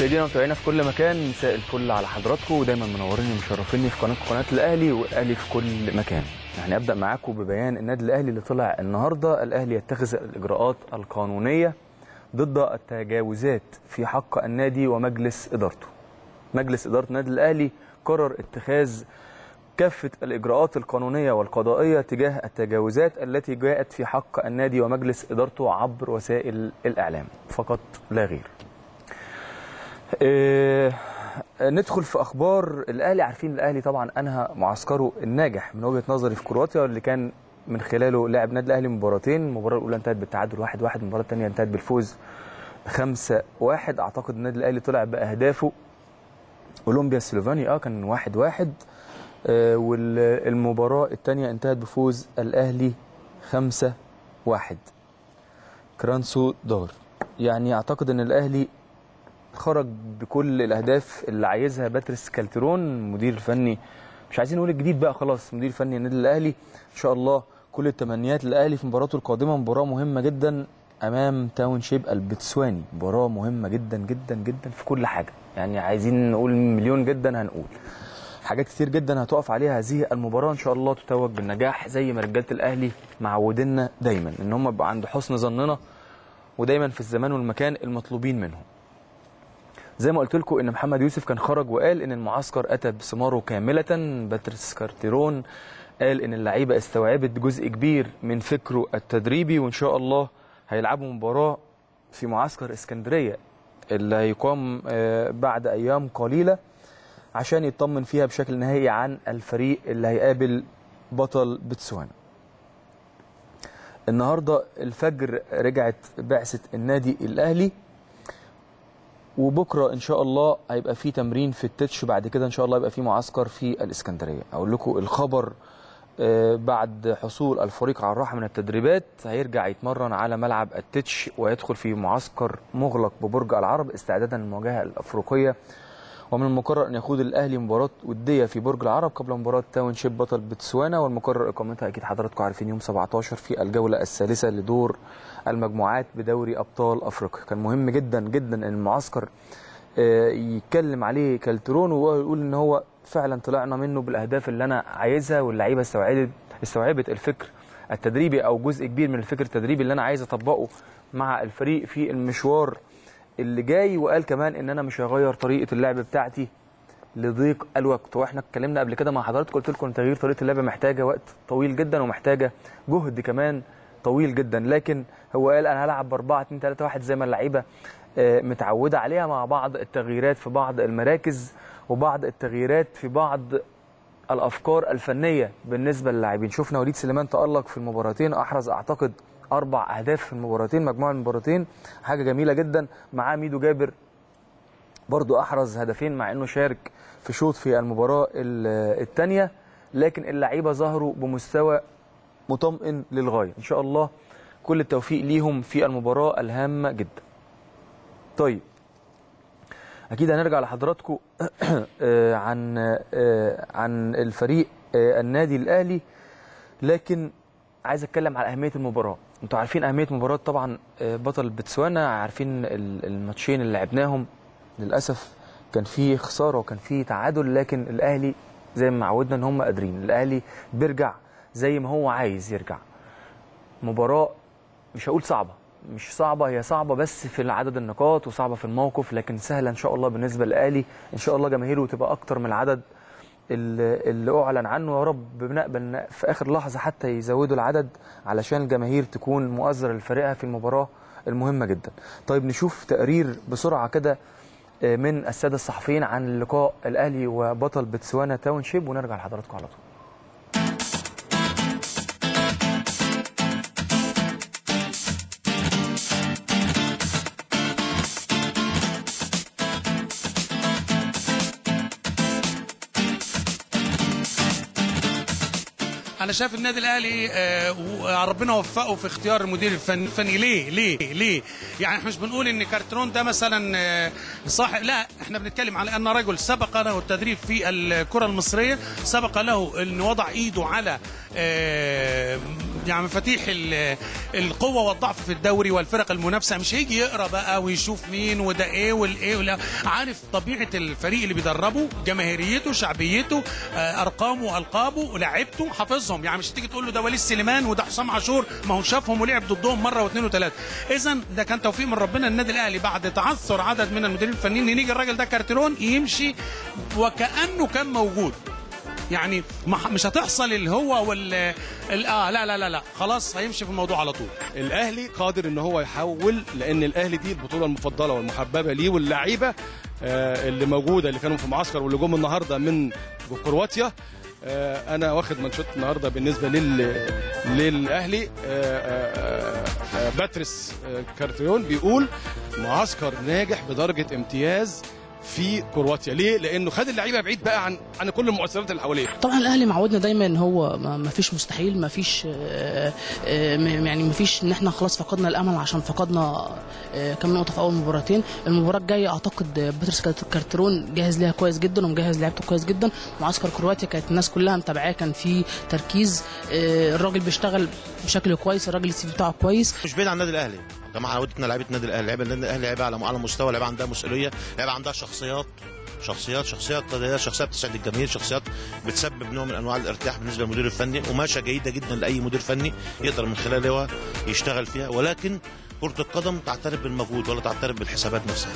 مشاهدينا ومتابعينا في كل مكان مساء الفل على حضراتكم ودايما منوريني ومشرفيني في قناه قناه الاهلي والاهلي في كل مكان. يعني ابدا معاكم ببيان النادي الاهلي اللي طلع النهارده الاهلي يتخذ الاجراءات القانونيه ضد التجاوزات في حق النادي ومجلس ادارته. مجلس اداره النادي الاهلي قرر اتخاذ كافة الإجراءات القانونية والقضائية تجاه التجاوزات التي جاءت في حق النادي ومجلس إدارته عبر وسائل الإعلام فقط لا غير إيه ندخل في أخبار الأهلي عارفين الأهلي طبعا أنهى معسكره الناجح من وجهة نظري في كرواتيا اللي كان من خلاله لعب نادي الأهلي مباراتين المباراة الأولى انتهت بالتعادل 1-1 واحد واحد. المباراة الثانية انتهت بالفوز 5-1 أعتقد النادي الأهلي طلع بأهدافه أولمبيا السلوفاني اه كان 1-1 واحد واحد. والمباراة الثانية انتهت بفوز الأهلي 5 1 كرانسو دار يعني أعتقد أن الأهلي خرج بكل الأهداف اللي عايزها باتريس كالترون المدير الفني مش عايزين نقول الجديد بقى خلاص مدير فني النادي الأهلي إن شاء الله كل التمنيات للأهلي في مباراته القادمة مباراة مهمة جدا أمام تاون شيب البتسواني مباراة مهمة جدا جدا جدا في كل حاجة يعني عايزين نقول مليون جدا هنقول حاجات كتير جدا هتقف عليها هذه المباراه ان شاء الله تتوج بالنجاح زي ما رجاله الاهلي معودينا دايما ان هم يبقى عند حسن ظننا ودايما في الزمان والمكان المطلوبين منهم زي ما قلت لكم ان محمد يوسف كان خرج وقال ان المعسكر اتى بثماره كامله باتريس كارتيرون قال ان اللعيبه استوعبت جزء كبير من فكره التدريبي وان شاء الله هيلعبوا مباراه في معسكر اسكندريه اللي هيقام بعد ايام قليله عشان يطمن فيها بشكل نهائي عن الفريق اللي هيقابل بطل بتسوانا النهارده الفجر رجعت بعثه النادي الاهلي وبكره ان شاء الله هيبقى في تمرين في التتش بعد كده ان شاء الله يبقى في معسكر في الاسكندريه اقول لكم الخبر بعد حصول الفريق على الراحه من التدريبات هيرجع يتمرن على ملعب التتش ويدخل في معسكر مغلق ببرج العرب استعدادا للمواجهه الافريقيه ومن المقرر ان يخوض الاهلي مباراه وديه في برج العرب قبل مباراه تاون شيب بطل بتسوانا والمقرر اقامتها اكيد حضراتكم عارفين يوم 17 في الجوله الثالثه لدور المجموعات بدوري ابطال افريقيا كان مهم جدا جدا ان المعسكر يتكلم عليه كالترون وهو يقول ان هو فعلا طلعنا منه بالاهداف اللي انا عايزها واللعيبه استوعبت استوعبت الفكر التدريبي او جزء كبير من الفكر التدريبي اللي انا عايز اطبقه مع الفريق في المشوار اللي جاي وقال كمان ان انا مش هغير طريقه اللعب بتاعتي لضيق الوقت واحنا اتكلمنا قبل كده مع حضراتكم قلت لكم تغيير طريقه اللعب محتاجه وقت طويل جدا ومحتاجه جهد كمان طويل جدا لكن هو قال انا هلعب ب 4 2 3 1 زي ما اللعيبه متعوده عليها مع بعض التغييرات في بعض المراكز وبعض التغييرات في بعض الافكار الفنيه بالنسبه للاعبين شفنا وليد سليمان تالق في المباراتين احرز اعتقد اربع اهداف في المباراتين مجموعه المباراتين حاجه جميله جدا معاه ميدو جابر برضو احرز هدفين مع انه شارك في شوط في المباراه الثانيه لكن اللعيبه ظهروا بمستوى مطمئن للغايه ان شاء الله كل التوفيق ليهم في المباراه الهامه جدا طيب اكيد هنرجع لحضراتكم عن عن الفريق النادي الاهلي لكن عايز اتكلم على اهميه المباراه انتوا عارفين اهميه مباراه طبعا بطل بتسوانا عارفين الماتشين اللي لعبناهم للاسف كان في خساره وكان في تعادل لكن الاهلي زي ما عودنا ان هم قادرين الاهلي بيرجع زي ما هو عايز يرجع مباراه مش هقول صعبه مش صعبه هي صعبه بس في عدد النقاط وصعبه في الموقف لكن سهله ان شاء الله بالنسبه للاهلي ان شاء الله جماهيره تبقى اكتر من العدد اللي اعلن عنه يا رب بنقبل في اخر لحظه حتى يزودوا العدد علشان الجماهير تكون مؤازره لفريقها في المباراه المهمه جدا. طيب نشوف تقرير بسرعه كده من الساده الصحفيين عن لقاء الاهلي وبطل بتسوانا تاون شيب ونرجع لحضراتكم على طول. انا شايف النادي الاهلي آه ربنا وفقه في اختيار المدير الفني الفني ليه ليه ليه يعني احنا مش بنقول ان كارترون ده مثلا آه صاحب لا احنا بنتكلم على ان رجل سبق له التدريب في الكره المصريه سبق له ان وضع ايده على آه يعني مفاتيح ال- القوه والضعف في الدوري والفرق المنافسه مش هيجي يقرا بقى ويشوف مين وده ايه والايه ولا عارف طبيعه الفريق اللي بيدربه جماهيريته شعبيته آه، ارقامه القابه ولاعيبته حافظهم يعني مش تيجي تقول له ده وليد سليمان وده حسام عاشور ما هو شافهم ولعب ضدهم مره واثنين وثلاثه اذا ده كان توفيق من ربنا النادي الاهلي بعد تعثر عدد من المديرين الفنيين ان يجي الراجل ده كارتيرون يمشي وكانه كان موجود يعني ما- مش هتحصل اللي هو وال ال- اه لا لا لا لا خلاص هيمشي في الموضوع على طول الاهلي قادر ان هو يحول لان الاهلي دي البطوله المفضله والمحببه ليه واللعيبه آه، اللي موجوده اللي كانوا في معسكر واللي جم النهارده من كرواتيا آه، انا واخد مانشيت النهارده بالنسبه لل للاهلي آه، آه، آه، باتريس آه، كارتيون بيقول معسكر ناجح بدرجه امتياز في كرواتيا ليه لانه خد اللعيبه بعيد بقى عن عن كل المؤثرات اللي حواليه طبعا الاهلي معودنا دايما ان هو ما ما فيش مستحيل ما فيش آه، آه، م- يعني ما فيش ان احنا خلاص فقدنا الامل عشان فقدنا آه، كام نقطه في اول مباراتين المباراه الجايه اعتقد آه، باتريس كارت- كارترون جاهز ليها كويس جدا ومجهز لعيبته كويس جدا معسكر كرواتيا كانت الناس كلها متابعاه كان في تركيز آه، الراجل بيشتغل بشكل كويس الراجل السي في بتاعه كويس مش بعيد عن النادي الاهلي يا جماعه عودتنا لعيبه النادي الاهلي لعيبه النادي الاهلي لعيبه على على مستوى لعيبه عندها مسؤوليه لعيبه عندها شخصيات شخصيات شخصيات قضيه شخصيات بتسعد الجماهير شخصيات بتسبب نوع من انواع الارتياح بالنسبه للمدير الفني قماشه جيده جدا لاي مدير فني يقدر من خلالها هو يشتغل فيها ولكن كره القدم تعترف بالمجهود ولا تعترف بالحسابات نفسها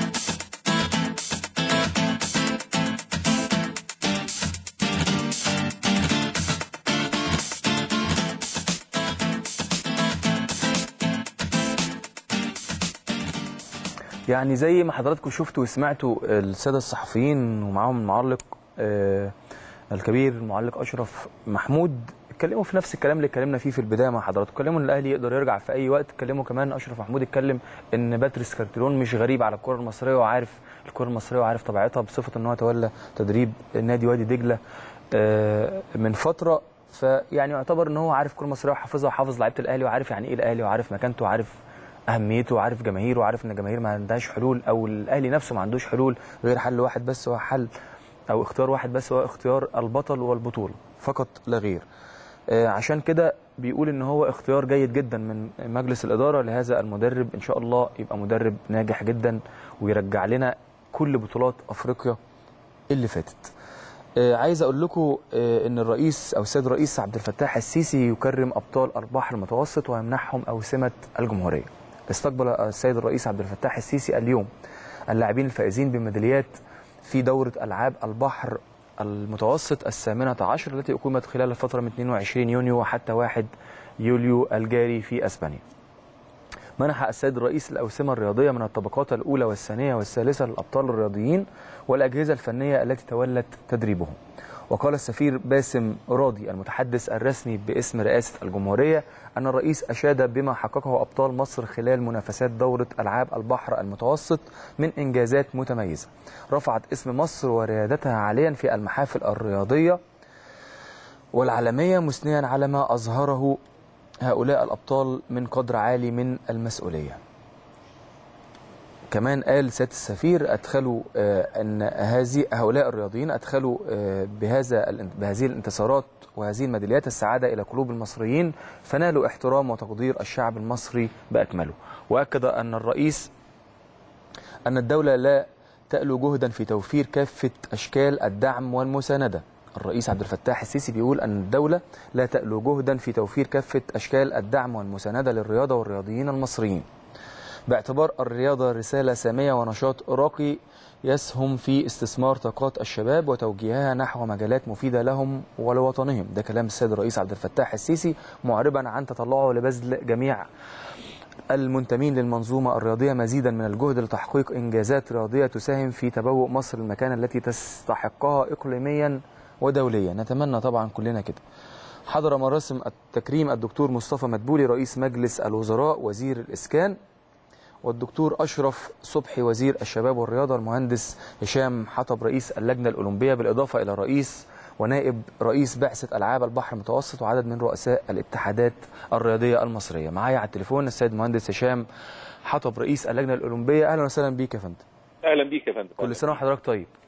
يعني زي ما حضراتكم شفتوا وسمعتوا الساده الصحفيين ومعاهم المعلق آه، الكبير المعلق اشرف محمود اتكلموا في نفس الكلام اللي اتكلمنا فيه في البدايه مع حضراتكم اتكلموا ان الاهلي يقدر يرجع في اي وقت اتكلموا كمان اشرف محمود اتكلم ان باتريس كارتيرون مش غريب على الكره المصريه وعارف الكره المصريه وعارف طبيعتها بصفه ان هو تولى تدريب نادي وادي دجله آه، من فتره فيعني يعتبر ان هو عارف الكره المصريه وحافظها وحافظ لعيبه الاهلي وعارف يعني ايه الاهلي وعارف مكانته وعارف اهميته وعارف جماهيره وعارف ان الجماهير ما عندهاش حلول او الاهلي نفسه ما عندوش حلول غير حل واحد بس هو حل او اختيار واحد بس هو اختيار البطل والبطوله فقط لا غير آه، عشان كده بيقول ان هو اختيار جيد جدا من مجلس الاداره لهذا المدرب ان شاء الله يبقى مدرب ناجح جدا ويرجع لنا كل بطولات افريقيا اللي فاتت آه، عايز اقول لكم آه، ان الرئيس او السيد الرئيس عبد الفتاح السيسي يكرم ابطال البحر المتوسط ويمنحهم اوسمه الجمهوريه. استقبل السيد الرئيس عبد الفتاح السيسي اليوم اللاعبين الفائزين بميداليات في دوره العاب البحر المتوسط الثامنه عشر التي اقيمت خلال الفتره من 22 يونيو وحتى 1 يوليو الجاري في اسبانيا. منح السيد الرئيس الأوسمة الرياضية من الطبقات الأولى والثانية والثالثة للأبطال الرياضيين والأجهزة الفنية التي تولت تدريبهم وقال السفير باسم راضي المتحدث الرسمي باسم رئاسة الجمهورية أن الرئيس أشاد بما حققه أبطال مصر خلال منافسات دورة ألعاب البحر المتوسط من إنجازات متميزة رفعت اسم مصر وريادتها عاليا في المحافل الرياضية والعالمية مثنيا على ما أظهره هؤلاء الأبطال من قدر عالي من المسؤولية كمان قال سيادة السفير أدخلوا آه، أن هذه هؤلاء الرياضيين أدخلوا آه، بهذا الان- بهذه الانتصارات وهذه الميداليات السعادة إلى قلوب المصريين فنالوا احترام وتقدير الشعب المصري بأكمله وأكد أن الرئيس أن الدولة لا تألو جهدا في توفير كافة أشكال الدعم والمساندة الرئيس عبد الفتاح السيسي بيقول أن الدولة لا تألو جهدا في توفير كافة أشكال الدعم والمساندة للرياضة والرياضيين المصريين باعتبار الرياضة رسالة سامية ونشاط راقي يسهم في استثمار طاقات الشباب وتوجيهها نحو مجالات مفيدة لهم ولوطنهم ده كلام السيد الرئيس عبد الفتاح السيسي معربا عن تطلعه لبذل جميع المنتمين للمنظومة الرياضية مزيدا من الجهد لتحقيق إنجازات رياضية تساهم في تبوء مصر المكانة التي تستحقها إقليميا ودوليا نتمنى طبعا كلنا كده حضر مراسم التكريم الدكتور مصطفى مدبولي رئيس مجلس الوزراء وزير الإسكان والدكتور أشرف صبحي وزير الشباب والرياضة المهندس هشام حطب رئيس اللجنة الأولمبية بالإضافة إلى رئيس ونائب رئيس بعثة ألعاب البحر المتوسط وعدد من رؤساء الاتحادات الرياضية المصرية معايا على التليفون السيد المهندس هشام حطب رئيس اللجنة الأولمبية أهلا وسهلا بيك يا فندم اهلا بيك يا فندم كل سنة وحضرتك طيب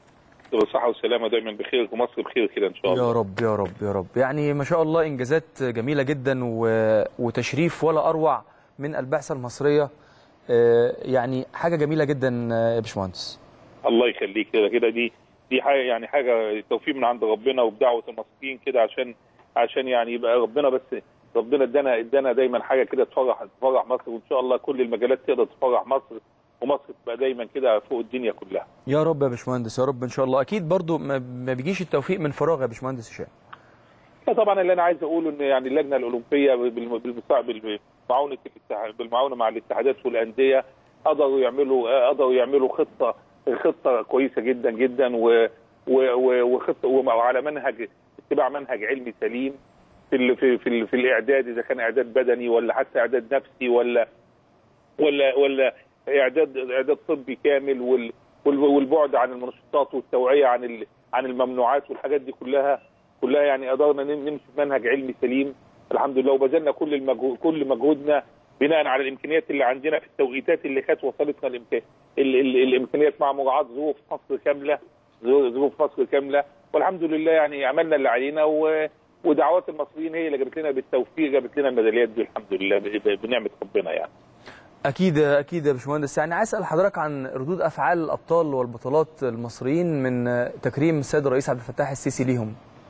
بصحه وسلامه دايما بخير ومصر بخير كده ان شاء الله يا رب يا رب يا رب يعني ما شاء الله انجازات جميله جدا و... وتشريف ولا اروع من البعثه المصريه آه، يعني حاجه جميله جدا آه، يا باشمهندس الله يخليك كده كده دي دي حاجه يعني حاجه توفيق من عند ربنا وبدعوه المصريين كده عشان عشان يعني يبقى ربنا بس ربنا ادانا ادانا دايما حاجه كده تفرح تفرح مصر وان شاء الله كل المجالات تقدر تفرح مصر ومصر تبقى دايما كده فوق الدنيا كلها يا رب يا باشمهندس يا رب ان شاء الله اكيد برضو ما ما بيجيش التوفيق من فراغ يا باشمهندس هشام لا طبعا اللي انا عايز اقوله ان يعني اللجنه الاولمبيه بالم- بالمساع- بالمعاونه الاتحاد- بالمعاونه مع الاتحادات والانديه قدروا يعملوا قدروا يعملوا خطه خطه كويسه جدا جدا و و- و- وخطه وعلى منهج اتباع منهج علمي سليم في ال في في, ال في الاعداد اذا كان اعداد بدني ولا حتى اعداد نفسي ولا ولا ولا اعداد اعداد طبي كامل وال وال- والبعد عن المنشطات والتوعيه عن ال- عن الممنوعات والحاجات دي كلها كلها يعني قدرنا نم- نمشي بمنهج علمي سليم الحمد لله وبذلنا كل المجهود كل مجهودنا بناء على الامكانيات اللي عندنا في التوقيتات اللي كانت وصلتنا الامكان ال ال الامكانيات مع مراعاه ظروف مصر كامله ظروف ظروف مصر كامله والحمد لله يعني عملنا اللي علينا و ودعوات المصريين هي اللي جابت لنا بالتوفيق جابت لنا الميداليات دي الحمد لله ب- ب- بنعمه ربنا يعني اكيد اكيد يا باشمهندس يعني عايز اسال حضرتك عن ردود افعال الابطال والبطولات المصريين من آه، تكريم السيد الرئيس عبد الفتاح السيسي ليهم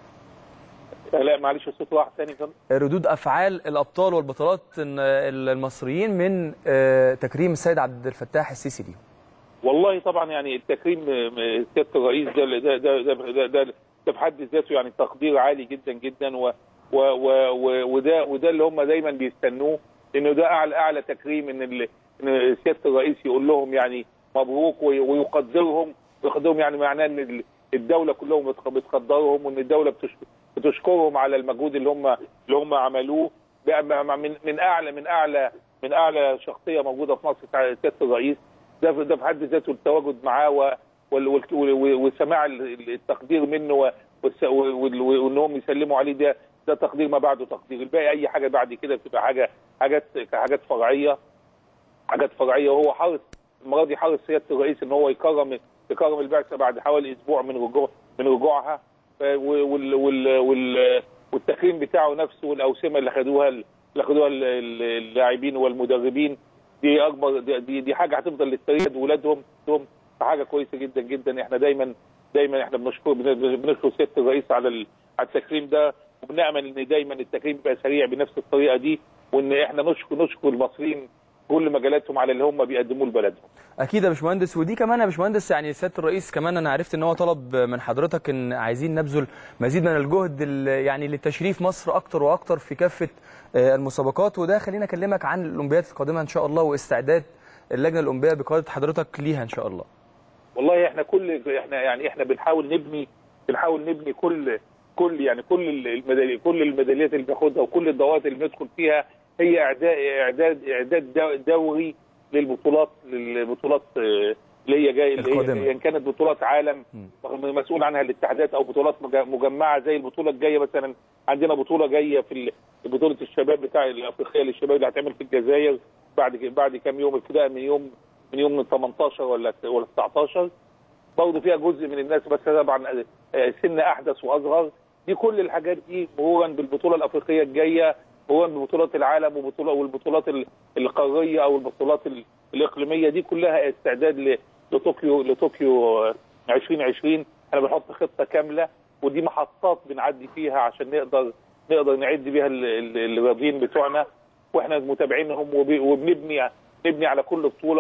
لا معلش الصوت واحد ثاني كده ردود افعال الابطال والبطولات إن- المصريين من آه، تكريم السيد عبد الفتاح السيسي ليهم والله طبعا يعني التكريم م- سياده الرئيس ده ده ده ده, ده, ده, ده في حد ذاته يعني تقدير عالي جدا جدا و و و و وده وده اللي هم دايما بيستنوه انه ده اعلى اعلى تكريم ان ال- ان سياده الرئيس يقول لهم يعني مبروك وي- ويقدرهم ويقدرهم يعني معناه ان ال- الدوله كلهم بتق- بتقدرهم وان الدوله بتش- بتشكرهم على المجهود اللي هم اللي هم عملوه بقى مع- من من اعلى من اعلى من اعلى شخصيه موجوده في مصر سياده الرئيس ده في- ده في حد ذاته التواجد معاه و- وال- وال- وال- وسماع ال- التقدير منه و- والس- وال- وانهم يسلموا عليه ده ده تقدير ما بعده تقدير الباقي اي حاجه بعد كده بتبقى حاجه حاجات حاجات فرعيه حاجات فرعيه وهو حرص المره دي حرص سياده الرئيس ان هو يكرم يكرم البعثه بعد حوالي اسبوع من رجوع من رجوعها ف- وال وال وال والتكريم بتاعه نفسه والاوسمه اللي خدوها اللي خدوها ال- ال- اللاعبين والمدربين دي اكبر دي, دي, دي حاجه هتفضل للتاريخ ولادهم هم حاجه كويسه جدا جدا احنا دايما دايما احنا بنشكر بن- بنشكر سياده الرئيس على ال- على التكريم ده وبنامل ان دايما التكريم يبقى سريع بنفس الطريقه دي وان احنا نشكر نشكر المصريين كل مجالاتهم على اللي هم بيقدموه لبلدهم اكيد يا باشمهندس ودي كمان يا باشمهندس يعني سياده الرئيس كمان انا عرفت ان هو طلب من حضرتك ان عايزين نبذل مزيد من الجهد ال- يعني لتشريف مصر اكتر واكتر في كافه آه، المسابقات وده خلينا اكلمك عن الاولمبياد القادمه ان شاء الله واستعداد اللجنه الاولمبيه بقياده حضرتك ليها ان شاء الله والله احنا كل احنا يعني احنا بنحاول نبني بنحاول نبني كل كل يعني كل الميداليات كل الميداليات اللي بناخدها وكل الدورات اللي بندخل فيها هي اعداد اعداد اعداد دو- دوري للبطولات للبطولات آه، اللي هي جايه اللي القادمة. هي ان كانت بطولات عالم مسؤول عنها الاتحادات او بطولات مج- مجمعه زي البطوله الجايه مثلا عندنا بطوله جايه في ال- بطوله الشباب بتاع الافريقيه للشباب اللي هتعمل في الجزائر بعد بعد كام يوم ابتداء من يوم من يوم 18 ولا ولا 19 برضه فيها جزء من الناس بس طبعا آه، سن احدث واصغر دي كل الحاجات دي مرورا بالبطوله الافريقيه الجايه مرورا ببطولات العالم وبطوله والبطولات ال- القاريه او البطولات ال- الاقليميه دي كلها استعداد ل- لطوكيو لطوكيو آه، 2020 احنا بنحط خطه كامله ودي محطات بنعدي فيها عشان نقدر نقدر نعد بيها ال- ال- الرياضيين بتوعنا واحنا متابعينهم وب- وبنبني نبني على كل بطوله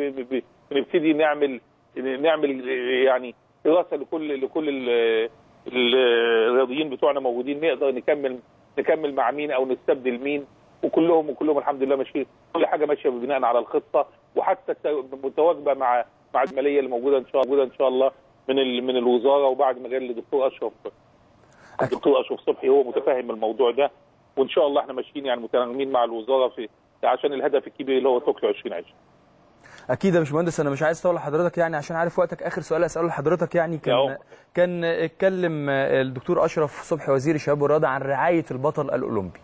وبنبتدي نعمل نعمل يعني دراسه لكل لكل ال- ال- الرياضيين بتوعنا موجودين نقدر نكمل نكمل مع مين او نستبدل مين وكلهم وكلهم الحمد لله ماشيين كل حاجه ماشيه بناء على الخطه وحتى الت- متواجبه مع مع الماليه اللي موجوده ان شاء الله موجوده ان شاء الله من ال- من الوزاره وبعد ما جال للدكتور اشرف الدكتور اشرف صبحي هو متفاهم الموضوع ده وان شاء الله احنا ماشيين يعني متناغمين مع الوزاره في عشان الهدف الكبير اللي هو طوكيو 2020 اكيد يا باشمهندس انا مش عايز اطول حضرتك يعني عشان عارف وقتك اخر سؤال اساله لحضرتك يعني يا كان عمر. كان اتكلم الدكتور اشرف صبحي وزير الشباب والرياضه عن رعايه البطل الاولمبي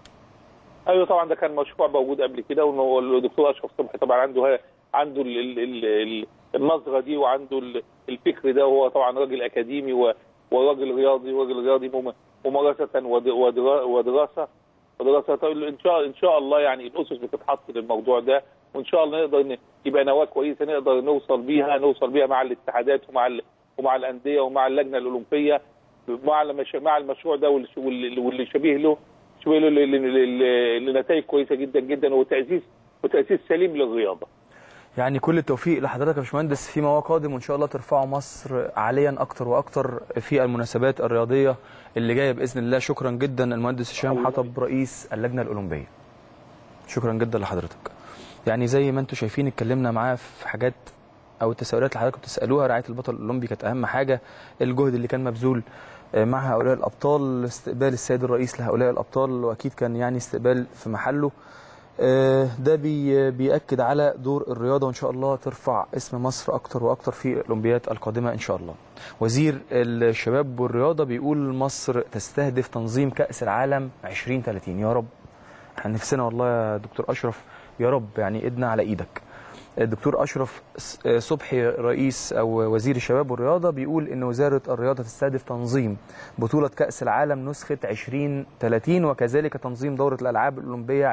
ايوه طبعا ده كان مشروع موجود قبل كده وان هو الدكتور اشرف صبحي طبعا عنده ها عنده ال ال ال ال النظره دي وعنده ال- الفكر ده وهو طبعا راجل اكاديمي و- وراجل رياضي وراجل رياضي مم- ممارسه ود- ودرا- ودراسه ودراسه طيب ان شاء ان شاء الله يعني الاسس بتتحط للموضوع ده وان شاء الله نقدر ن- يبقى نواه كويسه نقدر نوصل بيها نوصل بيها مع الاتحادات ومع ال- ومع الانديه ومع اللجنه الاولمبيه مع المش... مع المشروع ده واللي واللي واللي شبيه له شبيه له ل- ل- ل- لنتائج كويسه جدا جدا وتاسيس وتاسيس سليم للرياضه يعني كل التوفيق لحضرتك يا باشمهندس فيما هو قادم وان شاء الله ترفعوا مصر عاليا اكتر واكتر في المناسبات الرياضيه اللي جايه باذن الله شكرا جدا المهندس هشام حطب رئيس اللجنه الاولمبيه شكرا جدا لحضرتك يعني زي ما انتم شايفين اتكلمنا معاه في حاجات او التساؤلات اللي حضراتكم بتسالوها رعايه البطل الاولمبي كانت اهم حاجه الجهد اللي كان مبذول آه، مع هؤلاء الابطال استقبال السيد الرئيس لهؤلاء الابطال واكيد كان يعني استقبال في محله آه، ده بي بيأكد على دور الرياضة وإن شاء الله ترفع اسم مصر أكتر وأكتر في الأولمبياد القادمة إن شاء الله وزير الشباب والرياضة بيقول مصر تستهدف تنظيم كأس العالم 2030 يا رب احنا نفسنا والله يا دكتور أشرف يا رب يعني إيدنا على إيدك الدكتور أشرف س- صبحي رئيس أو وزير الشباب والرياضة بيقول إن وزارة الرياضة تستهدف تنظيم بطولة كأس العالم نسخة 2030 وكذلك تنظيم دورة الألعاب الأولمبية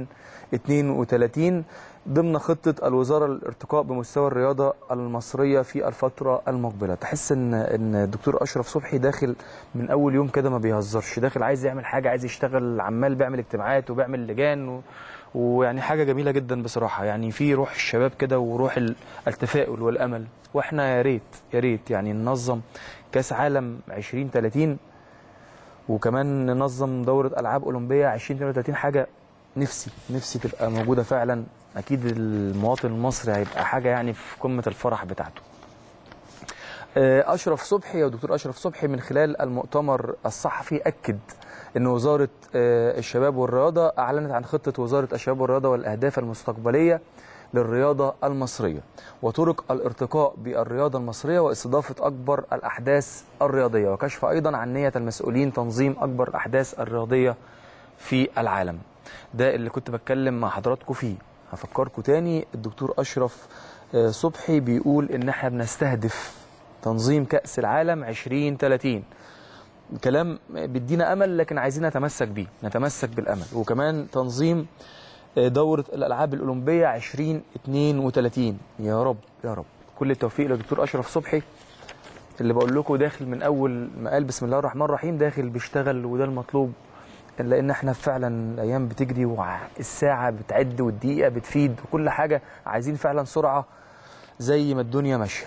2032 ضمن خطة الوزارة للارتقاء بمستوى الرياضة المصرية في الفترة المقبلة تحس إن إن الدكتور أشرف صبحي داخل من أول يوم كده ما بيهزرش داخل عايز يعمل حاجة عايز يشتغل عمال بيعمل اجتماعات وبيعمل لجان و... ويعني حاجه جميله جدا بصراحه يعني في روح الشباب كده وروح ال- التفاؤل والامل واحنا يا ريت يا ريت يعني ننظم كاس عالم 2030 وكمان ننظم دوره العاب اولمبيه 2032 حاجه نفسي نفسي تبقى موجوده فعلا اكيد المواطن المصري هيبقى حاجه يعني في قمه الفرح بتاعته آه، اشرف صبحي او دكتور اشرف صبحي من خلال المؤتمر الصحفي اكد ان وزاره آه، الشباب والرياضه اعلنت عن خطه وزاره الشباب والرياضه والاهداف المستقبليه للرياضه المصريه وطرق الارتقاء بالرياضه المصريه واستضافه اكبر الاحداث الرياضيه وكشف ايضا عن نيه المسؤولين تنظيم اكبر الاحداث الرياضيه في العالم ده اللي كنت بتكلم مع حضراتكم فيه هفكركم تاني الدكتور اشرف آه، صبحي بيقول ان احنا بنستهدف تنظيم كأس العالم 2030 كلام بيدينا امل لكن عايزين نتمسك بيه نتمسك بالامل وكمان تنظيم آه، دورة الالعاب الاولمبية 2032 يا رب يا رب كل التوفيق للدكتور اشرف صبحي اللي بقول لكم داخل من اول ما قال بسم الله الرحمن الرحيم داخل بيشتغل وده المطلوب لان احنا فعلا الايام بتجري والساعه بتعد والدقيقه بتفيد وكل حاجه عايزين فعلا سرعه زي ما الدنيا ماشيه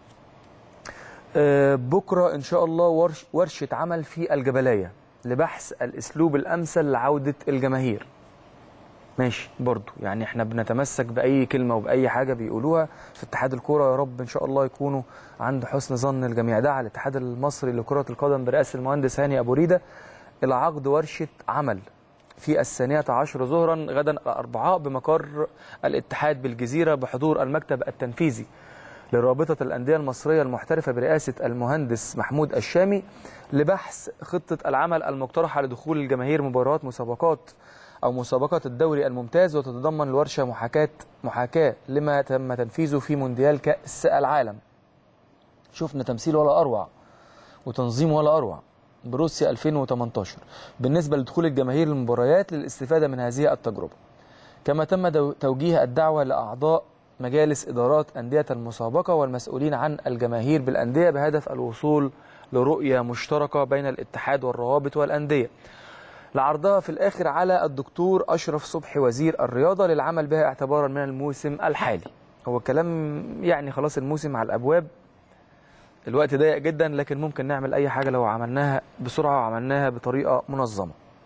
آه، بكره ان شاء الله ورش ورشه عمل في الجبلايه لبحث الاسلوب الامثل لعوده الجماهير ماشي برضو يعني احنا بنتمسك باي كلمه وباي حاجه بيقولوها في اتحاد الكوره يا رب ان شاء الله يكونوا عند حسن ظن الجميع ده على الاتحاد المصري لكره القدم برئاسه المهندس هاني ابو ريده الى عقد ورشه عمل في الثانية عشر ظهرا غدا الأربعاء بمقر الاتحاد بالجزيرة بحضور المكتب التنفيذي لرابطة الأندية المصرية المحترفة برئاسة المهندس محمود الشامي لبحث خطة العمل المقترحة لدخول الجماهير مباريات مسابقات أو مسابقات الدوري الممتاز وتتضمن الورشة محاكاة محاكاة لما تم تنفيذه في مونديال كأس العالم شفنا تمثيل ولا أروع وتنظيم ولا أروع بروسيا 2018 بالنسبة لدخول الجماهير المباريات للاستفادة من هذه التجربة كما تم دو- توجيه الدعوة لأعضاء مجالس إدارات أندية المسابقة والمسؤولين عن الجماهير بالأندية بهدف الوصول لرؤية مشتركة بين الاتحاد والروابط والأندية لعرضها في الآخر على الدكتور أشرف صبحي وزير الرياضة للعمل بها اعتبارا من الموسم الحالي هو كلام يعني خلاص الموسم على الأبواب الوقت ضيق جدا لكن ممكن نعمل أي حاجة لو عملناها بسرعة وعملناها بطريقة منظمة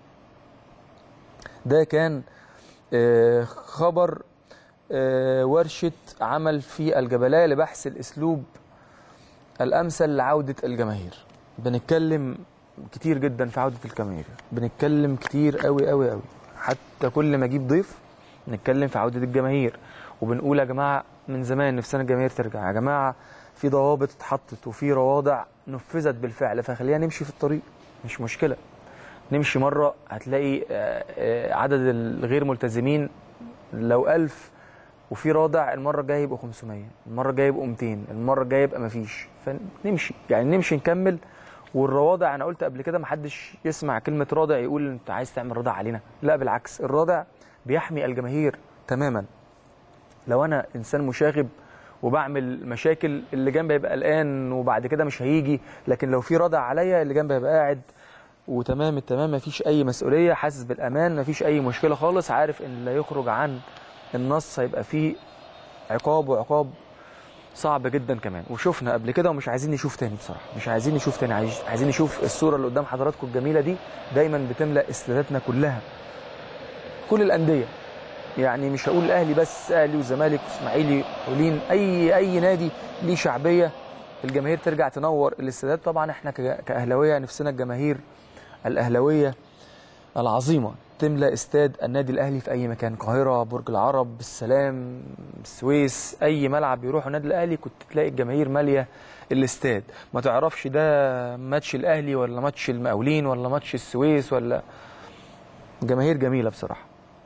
ده كان آه، خبر آه، ورشة عمل في الجبلاية لبحث الأسلوب الأمثل لعودة الجماهير بنتكلم كتير جدا في عودة الجماهير بنتكلم كتير قوي قوي قوي حتى كل ما أجيب ضيف نتكلم في عودة الجماهير وبنقول يا جماعة من زمان نفسنا الجماهير ترجع يا جماعة في ضوابط اتحطت وفي روادع نفذت بالفعل فخلينا نمشي في الطريق مش مشكلة نمشي مرة هتلاقي آه، آه، عدد الغير ملتزمين لو ألف وفي رادع المره الجايه يبقوا 500 المره الجايه يبقوا 200 المره الجايه يبقى مفيش فنمشي يعني نمشي نكمل والروادع انا قلت قبل كده محدش يسمع كلمه رادع يقول انت عايز تعمل رادع علينا لا بالعكس الرادع بيحمي الجماهير تماما لو انا انسان مشاغب وبعمل مشاكل اللي جنبي يبقى قلقان وبعد كده مش هيجي لكن لو في رادع عليا اللي جنبي يبقى قاعد وتمام التمام مفيش اي مسؤوليه حاسس بالامان مفيش اي مشكله خالص عارف ان لا يخرج عن النص هيبقى فيه عقاب وعقاب صعب جدا كمان وشفنا قبل كده ومش عايزين نشوف تاني بصراحه مش عايزين نشوف تاني عايز- عايزين نشوف الصوره اللي قدام حضراتكم الجميله دي دايما بتملا استاداتنا كلها كل الانديه يعني مش هقول الاهلي بس اهلي وزمالك واسماعيلي ولين اي اي نادي ليه شعبيه الجماهير ترجع تنور الاستادات طبعا احنا ك- كاهلاويه نفسنا الجماهير الاهلاويه العظيمه تملا استاد النادي الاهلي في اي مكان القاهره برج العرب السلام السويس اي ملعب يروحوا النادي الاهلي كنت تلاقي الجماهير ماليه الاستاد ما تعرفش ده ماتش الاهلي ولا ماتش المقاولين ولا ماتش السويس ولا جماهير جميله بصراحه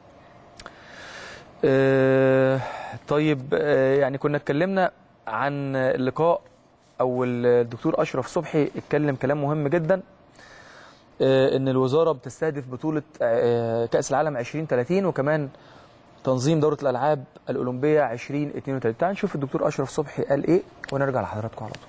آه، طيب آه، يعني كنا اتكلمنا عن اللقاء او الدكتور اشرف صبحي اتكلم كلام مهم جدا آه، ان الوزاره بتستهدف بطوله آه، كاس العالم 2030 وكمان تنظيم دوره الالعاب الاولمبيه 2032 تعال نشوف الدكتور اشرف صبحي قال ايه ونرجع لحضراتكم على طول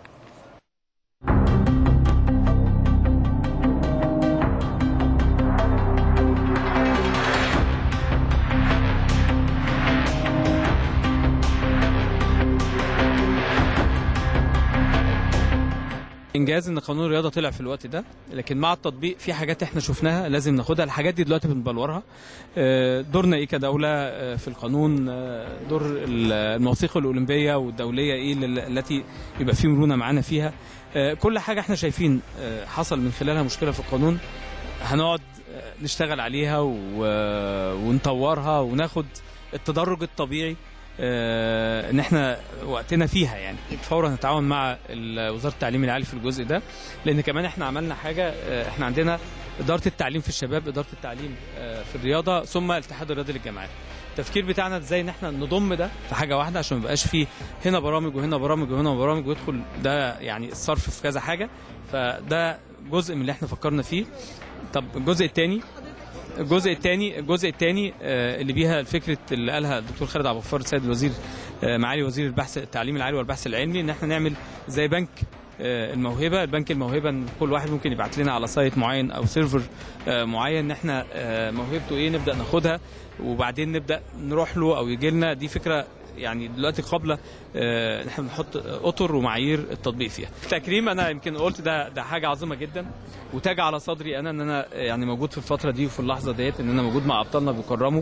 انجاز ان قانون الرياضه طلع في الوقت ده لكن مع التطبيق في حاجات احنا شفناها لازم ناخدها الحاجات دي دلوقتي بنبلورها آه، دورنا ايه كدوله آه، في القانون آه، دور ال- المواثيق الاولمبيه والدوليه ايه اللي- التي يبقى في مرونه معانا فيها آه، كل حاجه احنا شايفين آه، حصل من خلالها مشكله في القانون هنقعد آه، نشتغل عليها و- ونطورها وناخد التدرج الطبيعي آه، ان احنا وقتنا فيها يعني فورا نتعاون مع ال- وزاره التعليم العالي في الجزء ده لان كمان احنا عملنا حاجه آه، احنا عندنا اداره التعليم في الشباب اداره التعليم آه، في الرياضه ثم الاتحاد الرياضي للجامعات التفكير بتاعنا ازاي ان احنا نضم ده في حاجه واحده عشان ما يبقاش فيه هنا برامج وهنا برامج وهنا برامج ويدخل ده يعني الصرف في كذا حاجه فده جزء من اللي احنا فكرنا فيه طب الجزء الثاني الجزء الثاني الجزء الثاني اللي بيها فكره اللي قالها الدكتور خالد عبد الغفار السيد الوزير آه، معالي وزير البحث التعليم العالي والبحث العلمي ان احنا نعمل زي بنك آه، الموهبه البنك الموهبه ان كل واحد ممكن يبعت لنا على سايت معين او سيرفر آه، معين ان احنا آه، موهبته ايه نبدا ناخدها وبعدين نبدا نروح له او يجي لنا دي فكره يعني دلوقتي قابله آه، ان احنا بنحط اطر ومعايير التطبيق فيها. التكريم انا يمكن قلت ده ده حاجه عظيمه جدا وتاج على صدري انا ان انا يعني موجود في الفتره دي وفي اللحظه ديت ان انا موجود مع ابطالنا بيكرموا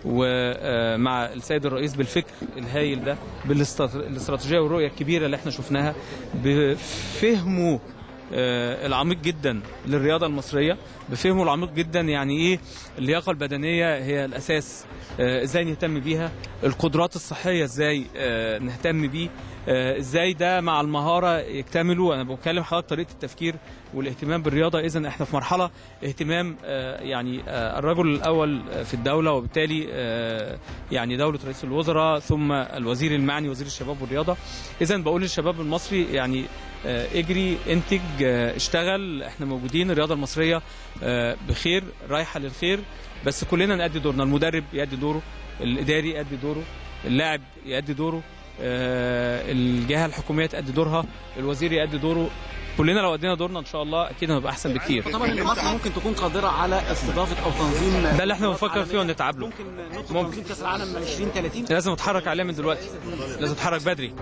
ومع السيد الرئيس بالفكر الهايل ده بالاستراتيجيه والرؤيه الكبيره اللي احنا شفناها بفهمه آه، العميق جدا للرياضه المصريه بفهمه العميق جدا يعني ايه اللياقه البدنيه هي الاساس آه، ازاي نهتم بيها القدرات الصحيه ازاي آه، نهتم بيه آه، ازاي ده مع المهاره يكتملوا انا بتكلم حضرتك طريقه التفكير والاهتمام بالرياضه اذا احنا في مرحله اهتمام آه، يعني آه، الرجل الاول في الدوله وبالتالي آه، يعني دوله رئيس الوزراء ثم الوزير المعني وزير الشباب والرياضه اذا بقول للشباب المصري يعني آه، اجري انتج آه، اشتغل احنا موجودين الرياضه المصريه آه، بخير رايحه للخير بس كلنا نأدي دورنا المدرب يأدي دوره الاداري يأدي دوره اللاعب يأدي دوره آه، الجهه الحكوميه تأدي دورها الوزير يأدي دوره كلنا لو ادينا دورنا ان شاء الله اكيد هنبقى احسن بكتير طبعا ان مصر ممكن تكون قادره على استضافه او تنظيم ده اللي احنا بنفكر فيه ونتعب له ممكن ندخل ممكن. تنظيم كاس العالم 2030 لازم نتحرك عليه من دلوقتي لازم نتحرك بدري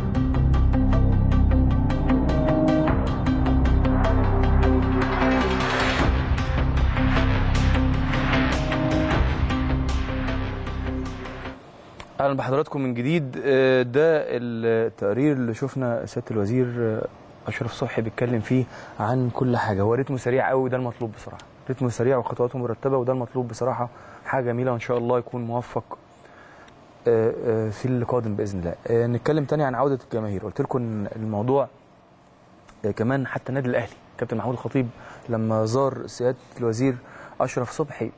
اهلا بحضراتكم من جديد آه، ده التقرير اللي شفنا سياده الوزير آه، اشرف صبحي بيتكلم فيه عن كل حاجه هو رتمه سريع قوي وده المطلوب بصراحه رتمه سريع وخطواته مرتبه وده المطلوب بصراحه حاجه جميله وان شاء الله يكون موفق آه، آه، في القادم باذن الله آه، نتكلم تاني عن عوده الجماهير قلت لكم ان الموضوع آه، كمان حتى النادي الاهلي كابتن محمود الخطيب لما زار سياده الوزير اشرف صبحي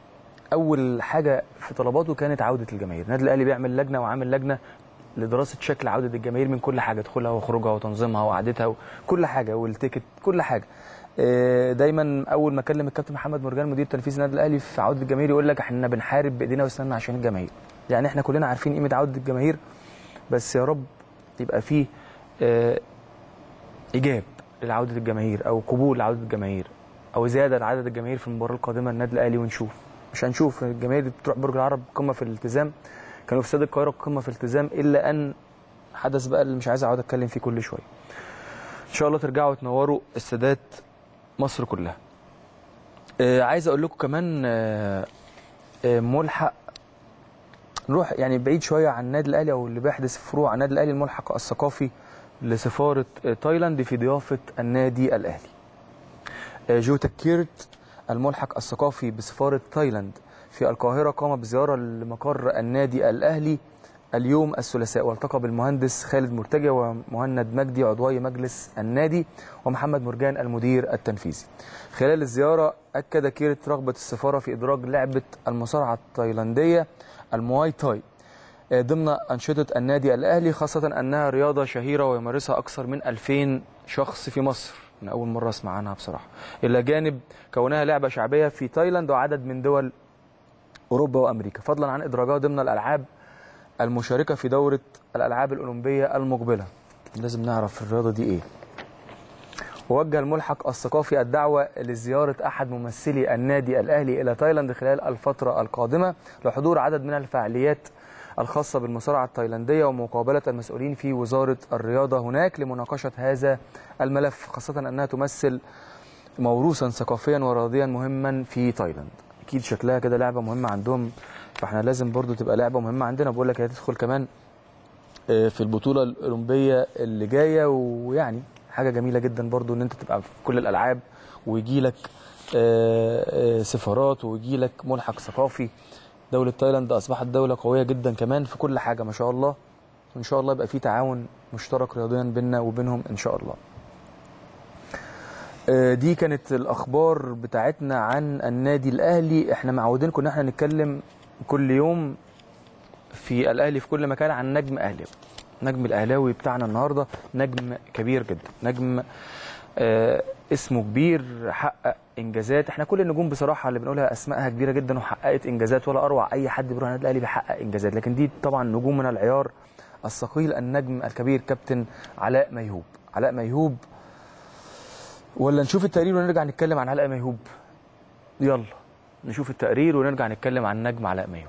اول حاجه في طلباته كانت عوده الجماهير النادي الاهلي بيعمل لجنه وعامل لجنه لدراسه شكل عوده الجماهير من كل حاجه دخولها وخروجها وتنظيمها وقعدتها وكل حاجه والتيكت كل حاجه آه، دايما اول ما اكلم الكابتن محمد مرجان مدير تنفيذي النادي الاهلي في عوده الجماهير يقول لك احنا بنحارب بايدينا واسناننا عشان الجماهير يعني احنا كلنا عارفين قيمه عوده الجماهير بس يا رب يبقى فيه آه، ايجاب لعوده الجماهير او قبول لعوده الجماهير او زياده لعدد الجماهير في المباراه القادمه للنادي الاهلي ونشوف مش هنشوف الجماهير اللي بتروح برج العرب قمه في الالتزام كانوا في استاد القاهره قمه في الالتزام الا ان حدث بقى اللي مش عايز اقعد اتكلم فيه كل شويه ان شاء الله ترجعوا تنوروا استادات مصر كلها آه عايز اقول لكم كمان آه آه ملحق نروح يعني بعيد شويه عن النادي الاهلي او اللي بيحدث في فروع النادي الاهلي الملحق الثقافي لسفاره آه، تايلاند في ضيافه النادي الاهلي آه، جو تكيرت الملحق الثقافي بسفاره تايلاند في القاهره قام بزياره لمقر النادي الاهلي اليوم الثلاثاء والتقى بالمهندس خالد مرتجى ومهند مجدي عضوي مجلس النادي ومحمد مرجان المدير التنفيذي. خلال الزياره اكد كيرت رغبه السفاره في ادراج لعبه المصارعه التايلانديه المواي تاي آه، ضمن انشطه النادي الاهلي خاصه انها رياضه شهيره ويمارسها اكثر من 2000 شخص في مصر. انا اول مره اسمع عنها بصراحه. الى جانب كونها لعبه شعبيه في تايلاند وعدد من دول اوروبا وامريكا فضلا عن ادراجها ضمن الالعاب المشاركه في دوره الالعاب الاولمبيه المقبله لازم نعرف الرياضه دي ايه ووجه الملحق الثقافي الدعوه لزياره احد ممثلي النادي الاهلي الى تايلاند خلال الفتره القادمه لحضور عدد من الفعاليات الخاصه بالمصارعه التايلانديه ومقابله المسؤولين في وزاره الرياضه هناك لمناقشه هذا الملف خاصه انها تمثل موروثا ثقافيا ورياضيا مهما في تايلاند اكيد شكلها كده لعبه مهمه عندهم فاحنا لازم برضو تبقى لعبه مهمه عندنا بقول لك هي هتدخل كمان آه، في البطوله الاولمبيه اللي جايه ويعني حاجه جميله جدا برضو ان انت تبقى في كل الالعاب ويجي لك آه، آه، سفارات ويجي لك ملحق ثقافي دوله تايلاند اصبحت دوله قويه جدا كمان في كل حاجه ما شاء الله وان شاء الله يبقى في تعاون مشترك رياضيا بيننا وبينهم ان شاء الله آه، دي كانت الاخبار بتاعتنا عن النادي الاهلي احنا معودينكم ان احنا نتكلم كل يوم في الاهلي في كل مكان عن نجم اهلاوي نجم الاهلاوي بتاعنا النهارده نجم كبير جدا نجم آه اسمه كبير حقق انجازات احنا كل النجوم بصراحه اللي بنقولها اسمائها كبيره جدا وحققت انجازات ولا اروع اي حد بيروح النادي الاهلي بيحقق انجازات لكن دي طبعا نجوم من العيار الثقيل النجم الكبير كابتن علاء ميهوب علاء ميهوب ولا نشوف التقرير ونرجع نتكلم عن علاء ميهوب يلا نشوف التقرير ونرجع نتكلم عن نجم علاء ميهوب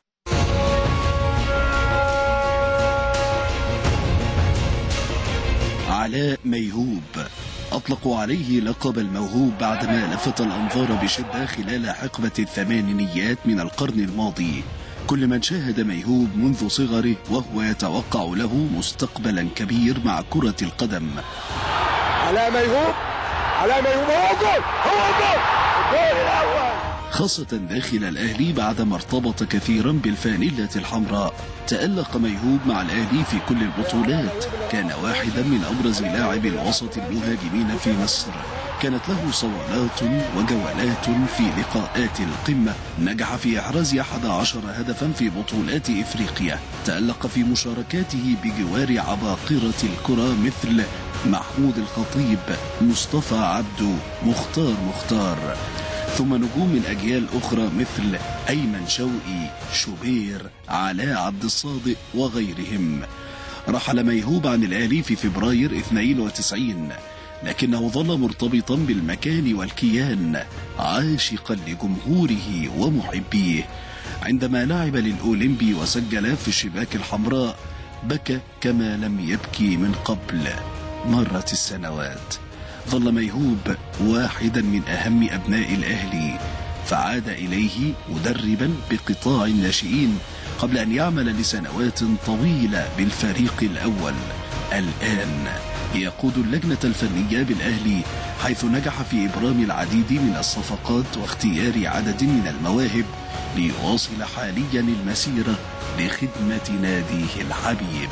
علاء ميهوب أطلقوا عليه لقب الموهوب بعدما لفت الأنظار بشدة خلال حقبة الثمانينيات من القرن الماضي كل من شاهد ميهوب منذ صغره وهو يتوقع له مستقبلا كبير مع كرة القدم علاء ميهوب علاء ميهوب هو جول هو جول الجول الاول خاصة داخل الأهلي بعدما ارتبط كثيرا بالفانيلة الحمراء تألق ميهوب مع الأهلي في كل البطولات كان واحدا من أبرز لاعبي الوسط المهاجمين في مصر كانت له صولات وجولات في لقاءات القمة نجح في إحراز 11 هدفا في بطولات إفريقيا تألق في مشاركاته بجوار عباقرة الكرة مثل محمود الخطيب مصطفى عبده مختار مختار ثم نجوم من أجيال أخرى مثل أيمن شوقي شوبير علاء عبد الصادق وغيرهم رحل ميهوب عن الأهلي في فبراير 92 لكنه ظل مرتبطا بالمكان والكيان عاشقا لجمهوره ومحبيه عندما لعب للأولمبي وسجل في الشباك الحمراء بكى كما لم يبكي من قبل مرت السنوات ظل ميهوب واحدا من أهم أبناء الأهلي فعاد إليه مدربا بقطاع الناشئين قبل أن يعمل لسنوات طويلة بالفريق الأول الآن يقود اللجنة الفنية بالأهلي حيث نجح في إبرام العديد من الصفقات واختيار عدد من المواهب ليواصل حاليا المسيرة لخدمة ناديه الحبيب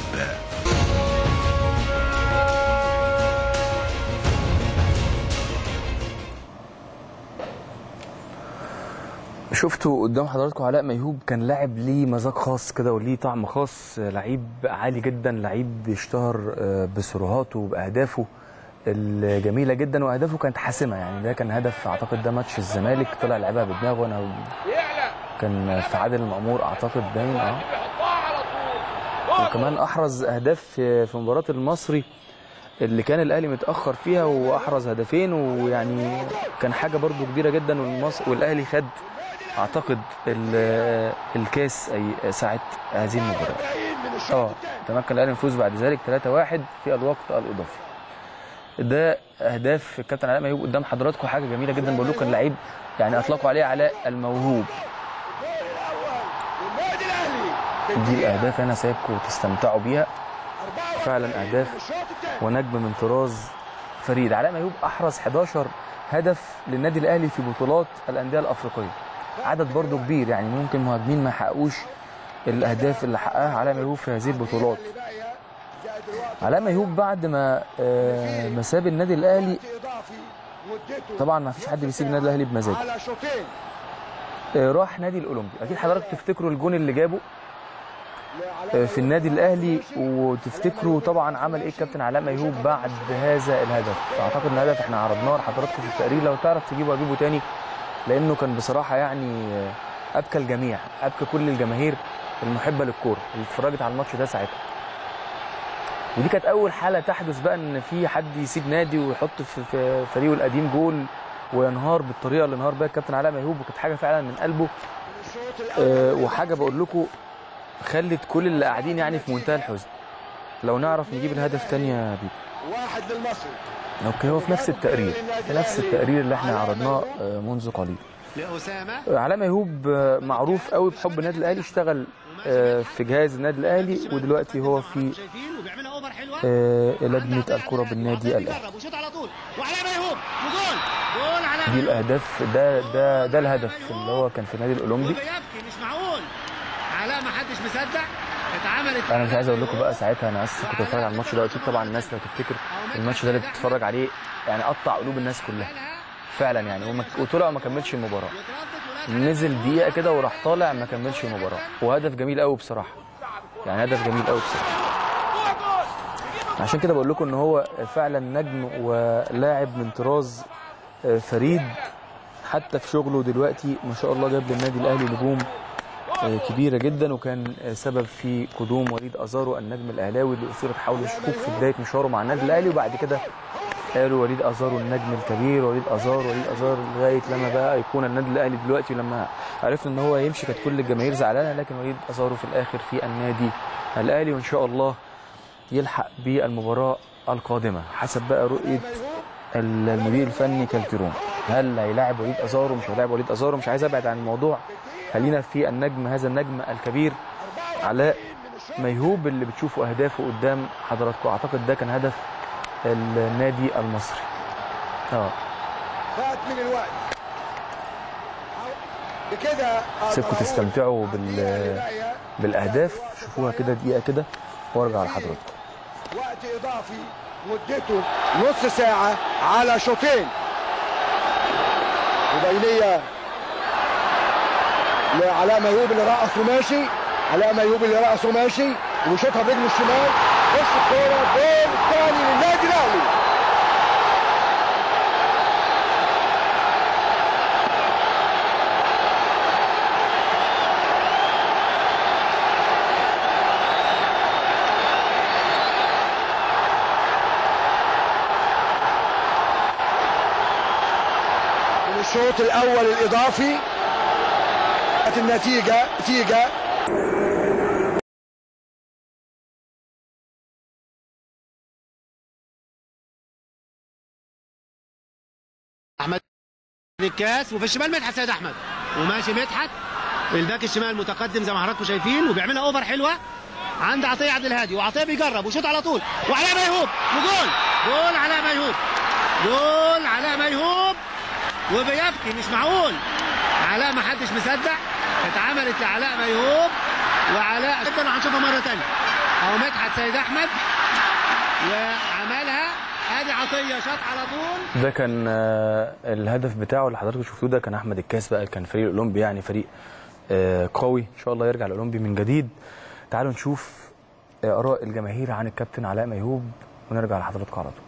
شفتوا قدام حضراتكم علاء ميهوب كان لاعب ليه مذاق خاص كده وليه طعم خاص لعيب عالي جدا لعيب بيشتهر آه، بسرعاته باهدافه الجميله جدا واهدافه كانت حاسمه يعني ده كان هدف اعتقد ده ماتش الزمالك طلع لعبها بدماغه انا كان في عادل المأمور اعتقد باين اه وكمان احرز اهداف في في مباراه المصري اللي كان الاهلي متاخر فيها واحرز هدفين ويعني كان حاجه برضو كبيره جدا والمصر والاهلي خد اعتقد ال- الكاس اي ساعه هذه المباراه اه تمكن الاهلي من الفوز بعد ذلك 3-1 في الوقت الاضافي ده اهداف الكابتن علاء ميهوب قدام حضراتكم حاجه جميله جدا بقول لكم كان لعيب يعني اطلقوا عليه علاء الموهوب دي الاهداف انا سايبكم تستمتعوا بيها فعلا اهداف ونجم من طراز فريد علاء ميهوب احرز 11 هدف للنادي الاهلي في بطولات الانديه الافريقيه عدد برضو كبير يعني ممكن مهاجمين ما حققوش الاهداف اللي حققها علاء ميهوب في هذه البطولات علاء ميهوب بعد ما آه، ما ساب النادي الاهلي طبعا ما فيش حد بيسيب النادي الاهلي بمزاجه على شوطين آه، راح نادي الاولمبي اكيد حضرتك تفتكروا الجون اللي جابه آه، في النادي الاهلي وتفتكروا طبعا عمل ايه الكابتن علاء ميهوب بعد هذا الهدف اعتقد ان الهدف احنا عرضناه لحضراتكم في التقرير لو تعرف تجيبه اجيبه تاني لانه كان بصراحه يعني آه، ابكى الجميع ابكى كل الجماهير المحبه للكوره اللي اتفرجت على الماتش ده ساعتها ودي كانت اول حاله تحدث بقى ان في حد يسيب نادي ويحط في في فريقه القديم جول وينهار بالطريقه اللي انهار بيها الكابتن علاء ميهوب وكانت حاجه فعلا من قلبه آه، وحاجه بقول لكم خلت كل اللي قاعدين يعني في منتهى الحزن لو نعرف نجيب الهدف تاني يا بيبي واحد للمصري اوكي هو في نفس التقرير في نفس التقرير اللي احنا عرضناه آه، منذ قليل لأسامة آه، علاء ميهوب آه، معروف قوي بحب النادي الاهلي اشتغل آه، في جهاز النادي الاهلي ودلوقتي هو في شايفين وبيعملها اوفر حلوه آه، لجنه الكره بالنادي الاهلي جرب وشوط على طول وعلى ميهوب وجول جول على دي الاهداف ده ده ده الهدف اللي هو كان في النادي الاولمبي وبيبكي مش معقول علاء ما حدش مصدق اتعملت انا مش عايز اقول لكم بقى ساعتها انا اسف كنت بتفرج على الماتش ده اكيد طبعا الناس لو تفتكر الماتش ده اللي بتتفرج عليه يعني قطع قلوب الناس كلها فعلا يعني وما- وطلع ما كملش المباراه نزل دقيقه كده وراح طالع ما كملش المباراه وهدف جميل قوي بصراحه يعني هدف جميل قوي بصراحه عشان كده بقول لكم ان هو فعلا نجم ولاعب من طراز آه، فريد حتى في شغله دلوقتي ما شاء الله جاب للنادي الاهلي نجوم آه، كبيره جدا وكان آه، سبب في قدوم وليد ازارو النجم الاهلاوي اللي اثيرت حوله شكوك في بدايه مشواره مع النادي الاهلي وبعد كده قالوا وليد ازارو النجم الكبير وليد ازارو وليد ازارو لغايه لما بقى ايقونه النادي الاهلي دلوقتي ولما عرفنا ان هو يمشي كانت كل الجماهير زعلانه لكن وليد ازارو في الاخر في النادي الاهلي وان شاء الله يلحق بالمباراه القادمه حسب بقى رؤيه المدير الفني كالتيرون هل هيلاعب وليد ازارو مش هيلاعب وليد ازارو مش عايز ابعد عن الموضوع خلينا في النجم هذا النجم الكبير علاء ميهوب اللي بتشوفوا اهدافه قدام حضراتكم اعتقد ده كان هدف النادي المصري اه فات من الوقت بكده سيبكم تستمتعوا بال بالاهداف شوفوها كده دقيقه كده وارجع لحضراتكم وقت اضافي مدته نص ساعه على شوطين وبينيه لعلاء ميوب اللي رقص وماشي علاء ميوب اللي رقص وماشي وشوطها برجله الشمال بص الكوره جول الثاني للنادي الاهلي من الشوط الاول الاضافي كانت النتيجه نتيجه احمد الكاس وفي الشمال مدحت سيد احمد وماشي مدحت الباك الشمال متقدم زي ما حضراتكم شايفين وبيعملها اوفر حلوه عند عطيه عبد الهادي وعطيه بيجرب وشوط على طول وعلاء ميهوب وجول جول علاء ميهوب جول علاء ميهوب وبيبكي مش معقول علاء ما حدش مصدق اتعملت لعلاء ميهوب وعلاء جدا وهنشوفها مره ثانيه اهو مدحت سيد احمد وعملها ادي عطيه شاط على طول ده كان آه، الهدف بتاعه اللي حضراتكم شفتوه ده كان احمد الكاس بقى كان فريق الاولمبي يعني فريق آه، قوي ان شاء الله يرجع الاولمبي من جديد تعالوا نشوف آه، اراء الجماهير عن الكابتن علاء ميهوب ونرجع لحضراتكم على طول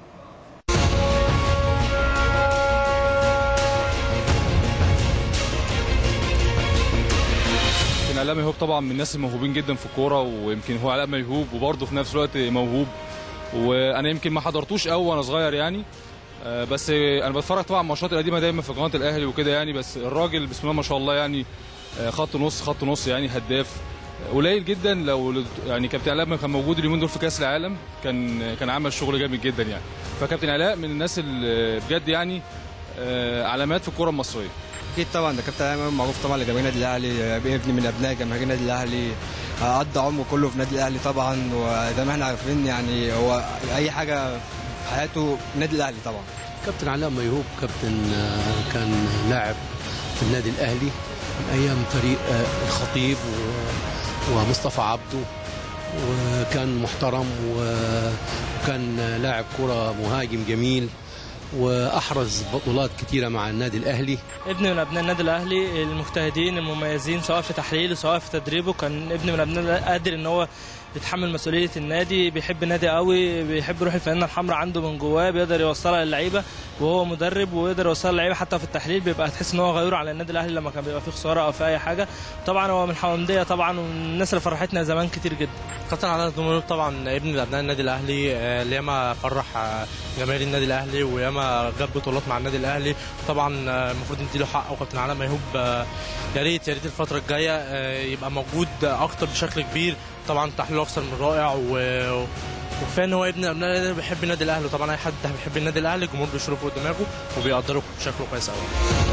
يمكن علاء ميهوب طبعا من الناس الموهوبين جدا في الكوره ويمكن هو علاء ميهوب وبرضه في نفس الوقت موهوب وانا يمكن ما حضرتوش قوي وانا صغير يعني آه، بس انا بتفرج طبعا على الماتشات القديمه دايما في قناه الاهلي وكده يعني بس الراجل بسم الله ما شاء الله يعني آه، خط نص خط نص يعني هداف قليل جدا لو يعني كابتن علاء ما كان موجود اليومين دول في كاس العالم كان كان عمل شغل جامد جدا يعني فكابتن علاء من الناس اللي بجد يعني آه، علامات في الكره المصريه اكيد طبعا ده كابتن ايمن معروف طبعا لجماهير النادي الاهلي ابن من ابناء جماهير النادي الاهلي قضى عمره كله في النادي الاهلي طبعا وزي ما احنا عارفين يعني هو اي حاجه في حياته النادي الاهلي طبعا كابتن علاء ميهوب كابتن آه، كان لاعب في النادي الاهلي من ايام فريق آه، الخطيب و- ومصطفى عبده وكان محترم و- وكان لاعب كرة مهاجم جميل واحرز بطولات كتيره مع النادي الاهلي ابن من ابناء النادي الاهلي المجتهدين المميزين سواء في تحليله سواء في تدريبه كان ابن من ابناء قادر ان هو بيتحمل مسؤوليه النادي بيحب النادي قوي بيحب روح الفانله الحمراء عنده من جواه بيقدر يوصلها للعيبه وهو مدرب ويقدر يوصلها للعيبه حتى في التحليل بيبقى تحس ان هو غيور على النادي الاهلي لما كان بيبقى فيه خساره او في اي حاجه طبعا هو من حونديه طبعا ومن الناس اللي فرحتنا زمان كتير جدا كابتن علاء الدموي طبعا ابن من ابناء النادي الاهلي آه، اللي ياما فرح آه، جماهير النادي الاهلي وياما جاب بطولات مع النادي الاهلي طبعا آه، المفروض نديله حقه وكابتن علاء ميهوب آه، يا ريت يا ريت الفتره الجايه آه، يبقى موجود اكتر بشكل كبير طبعا تحليله اكثر من رائع و وكفايه ان هو ابن ابناء النادي الأهلي بيحب النادي الاهلي طبعا اي حد بيحب النادي الاهلي الجمهور بيشوفه فوق دماغه وبيقدره بشكل كويس قوي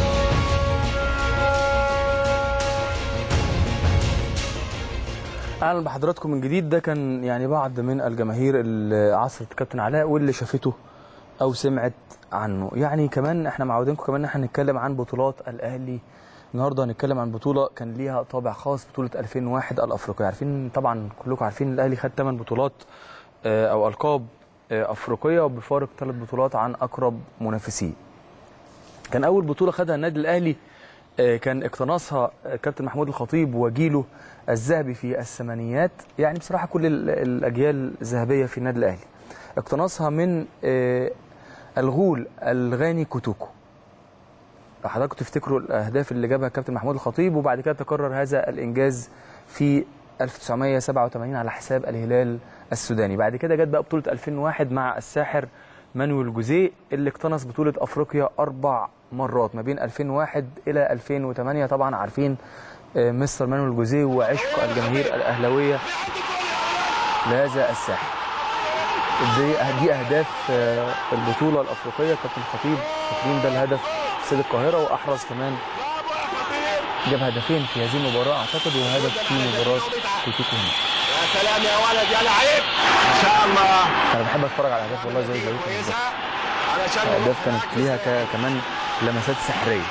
اهلا بحضراتكم من جديد ده كان يعني بعض من الجماهير اللي عصرت كابتن علاء واللي شافته او سمعت عنه يعني كمان احنا معودينكم كمان ان احنا نتكلم عن بطولات الاهلي النهارده هنتكلم عن بطوله كان ليها طابع خاص بطوله 2001 الافريقيه عارفين طبعا كلكم عارفين الاهلي خد 8 بطولات آه، او القاب آه، افريقيه وبفارق ثلاث بطولات عن اقرب منافسيه كان اول بطوله خدها النادي الاهلي آه، كان اقتناصها آه، كابتن محمود الخطيب وجيله الذهبي في الثمانينات يعني بصراحه كل ال- الاجيال الذهبيه في النادي الاهلي اقتناصها من آه، الغول الغاني كوتوكو لو حضراتكم تفتكروا الاهداف اللي جابها كابتن محمود الخطيب وبعد كده تكرر هذا الانجاز في 1987 على حساب الهلال السوداني بعد كده جت بقى بطوله 2001 مع الساحر مانويل جوزيه اللي اقتنص بطوله افريقيا اربع مرات ما بين 2001 الى 2008 طبعا عارفين آه، مستر مانويل جوزيه وعشق الجماهير الاهلاويه لهذا الساحر دي دي اهداف آه، البطوله الافريقيه كابتن خطيب فاكرين ده الهدف في استاد القاهره واحرز كمان جاب هدفين في هذه المباراه اعتقد وهدف في مباراه كوتوكو هنا يا سلام يا ولد يا لعيب ما شاء الله انا بحب اتفرج على الاهداف والله زي زيكم بالظبط علشان الاهداف كانت ليها ك- كمان لمسات سحريه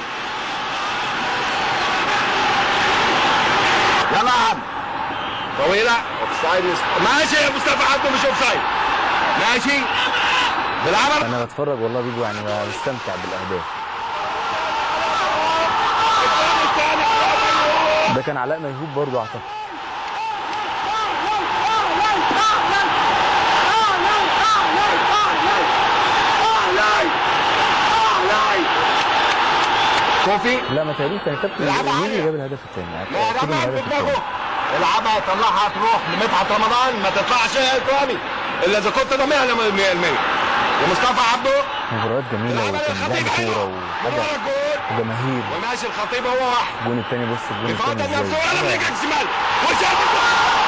يلا يا عم طويله اوفسايد ماشي يا مصطفى عبده مش اوفسايد ماشي بالعمل انا بتفرج والله بيجوا يعني بستمتع بالاهداف ده كان علاء ميهوب برضه اعتقد كوفي لا ما تقريبا كان كابتن مين اللي جاب الهدف الثاني اكيد من الهدف الثاني العبها طلعها تروح لمدحت رمضان ما تطلعش يا تاني الا اذا كنت ضامنها 100% ومصطفى عبده مباريات جميله وكان لعب كوره وحاجه وجماهير وماشي الخطيب هو واحد الجون الثاني بص الجون بيفضل الثاني نفسه ازاي ولا حاجة- رجعك شمال وشاف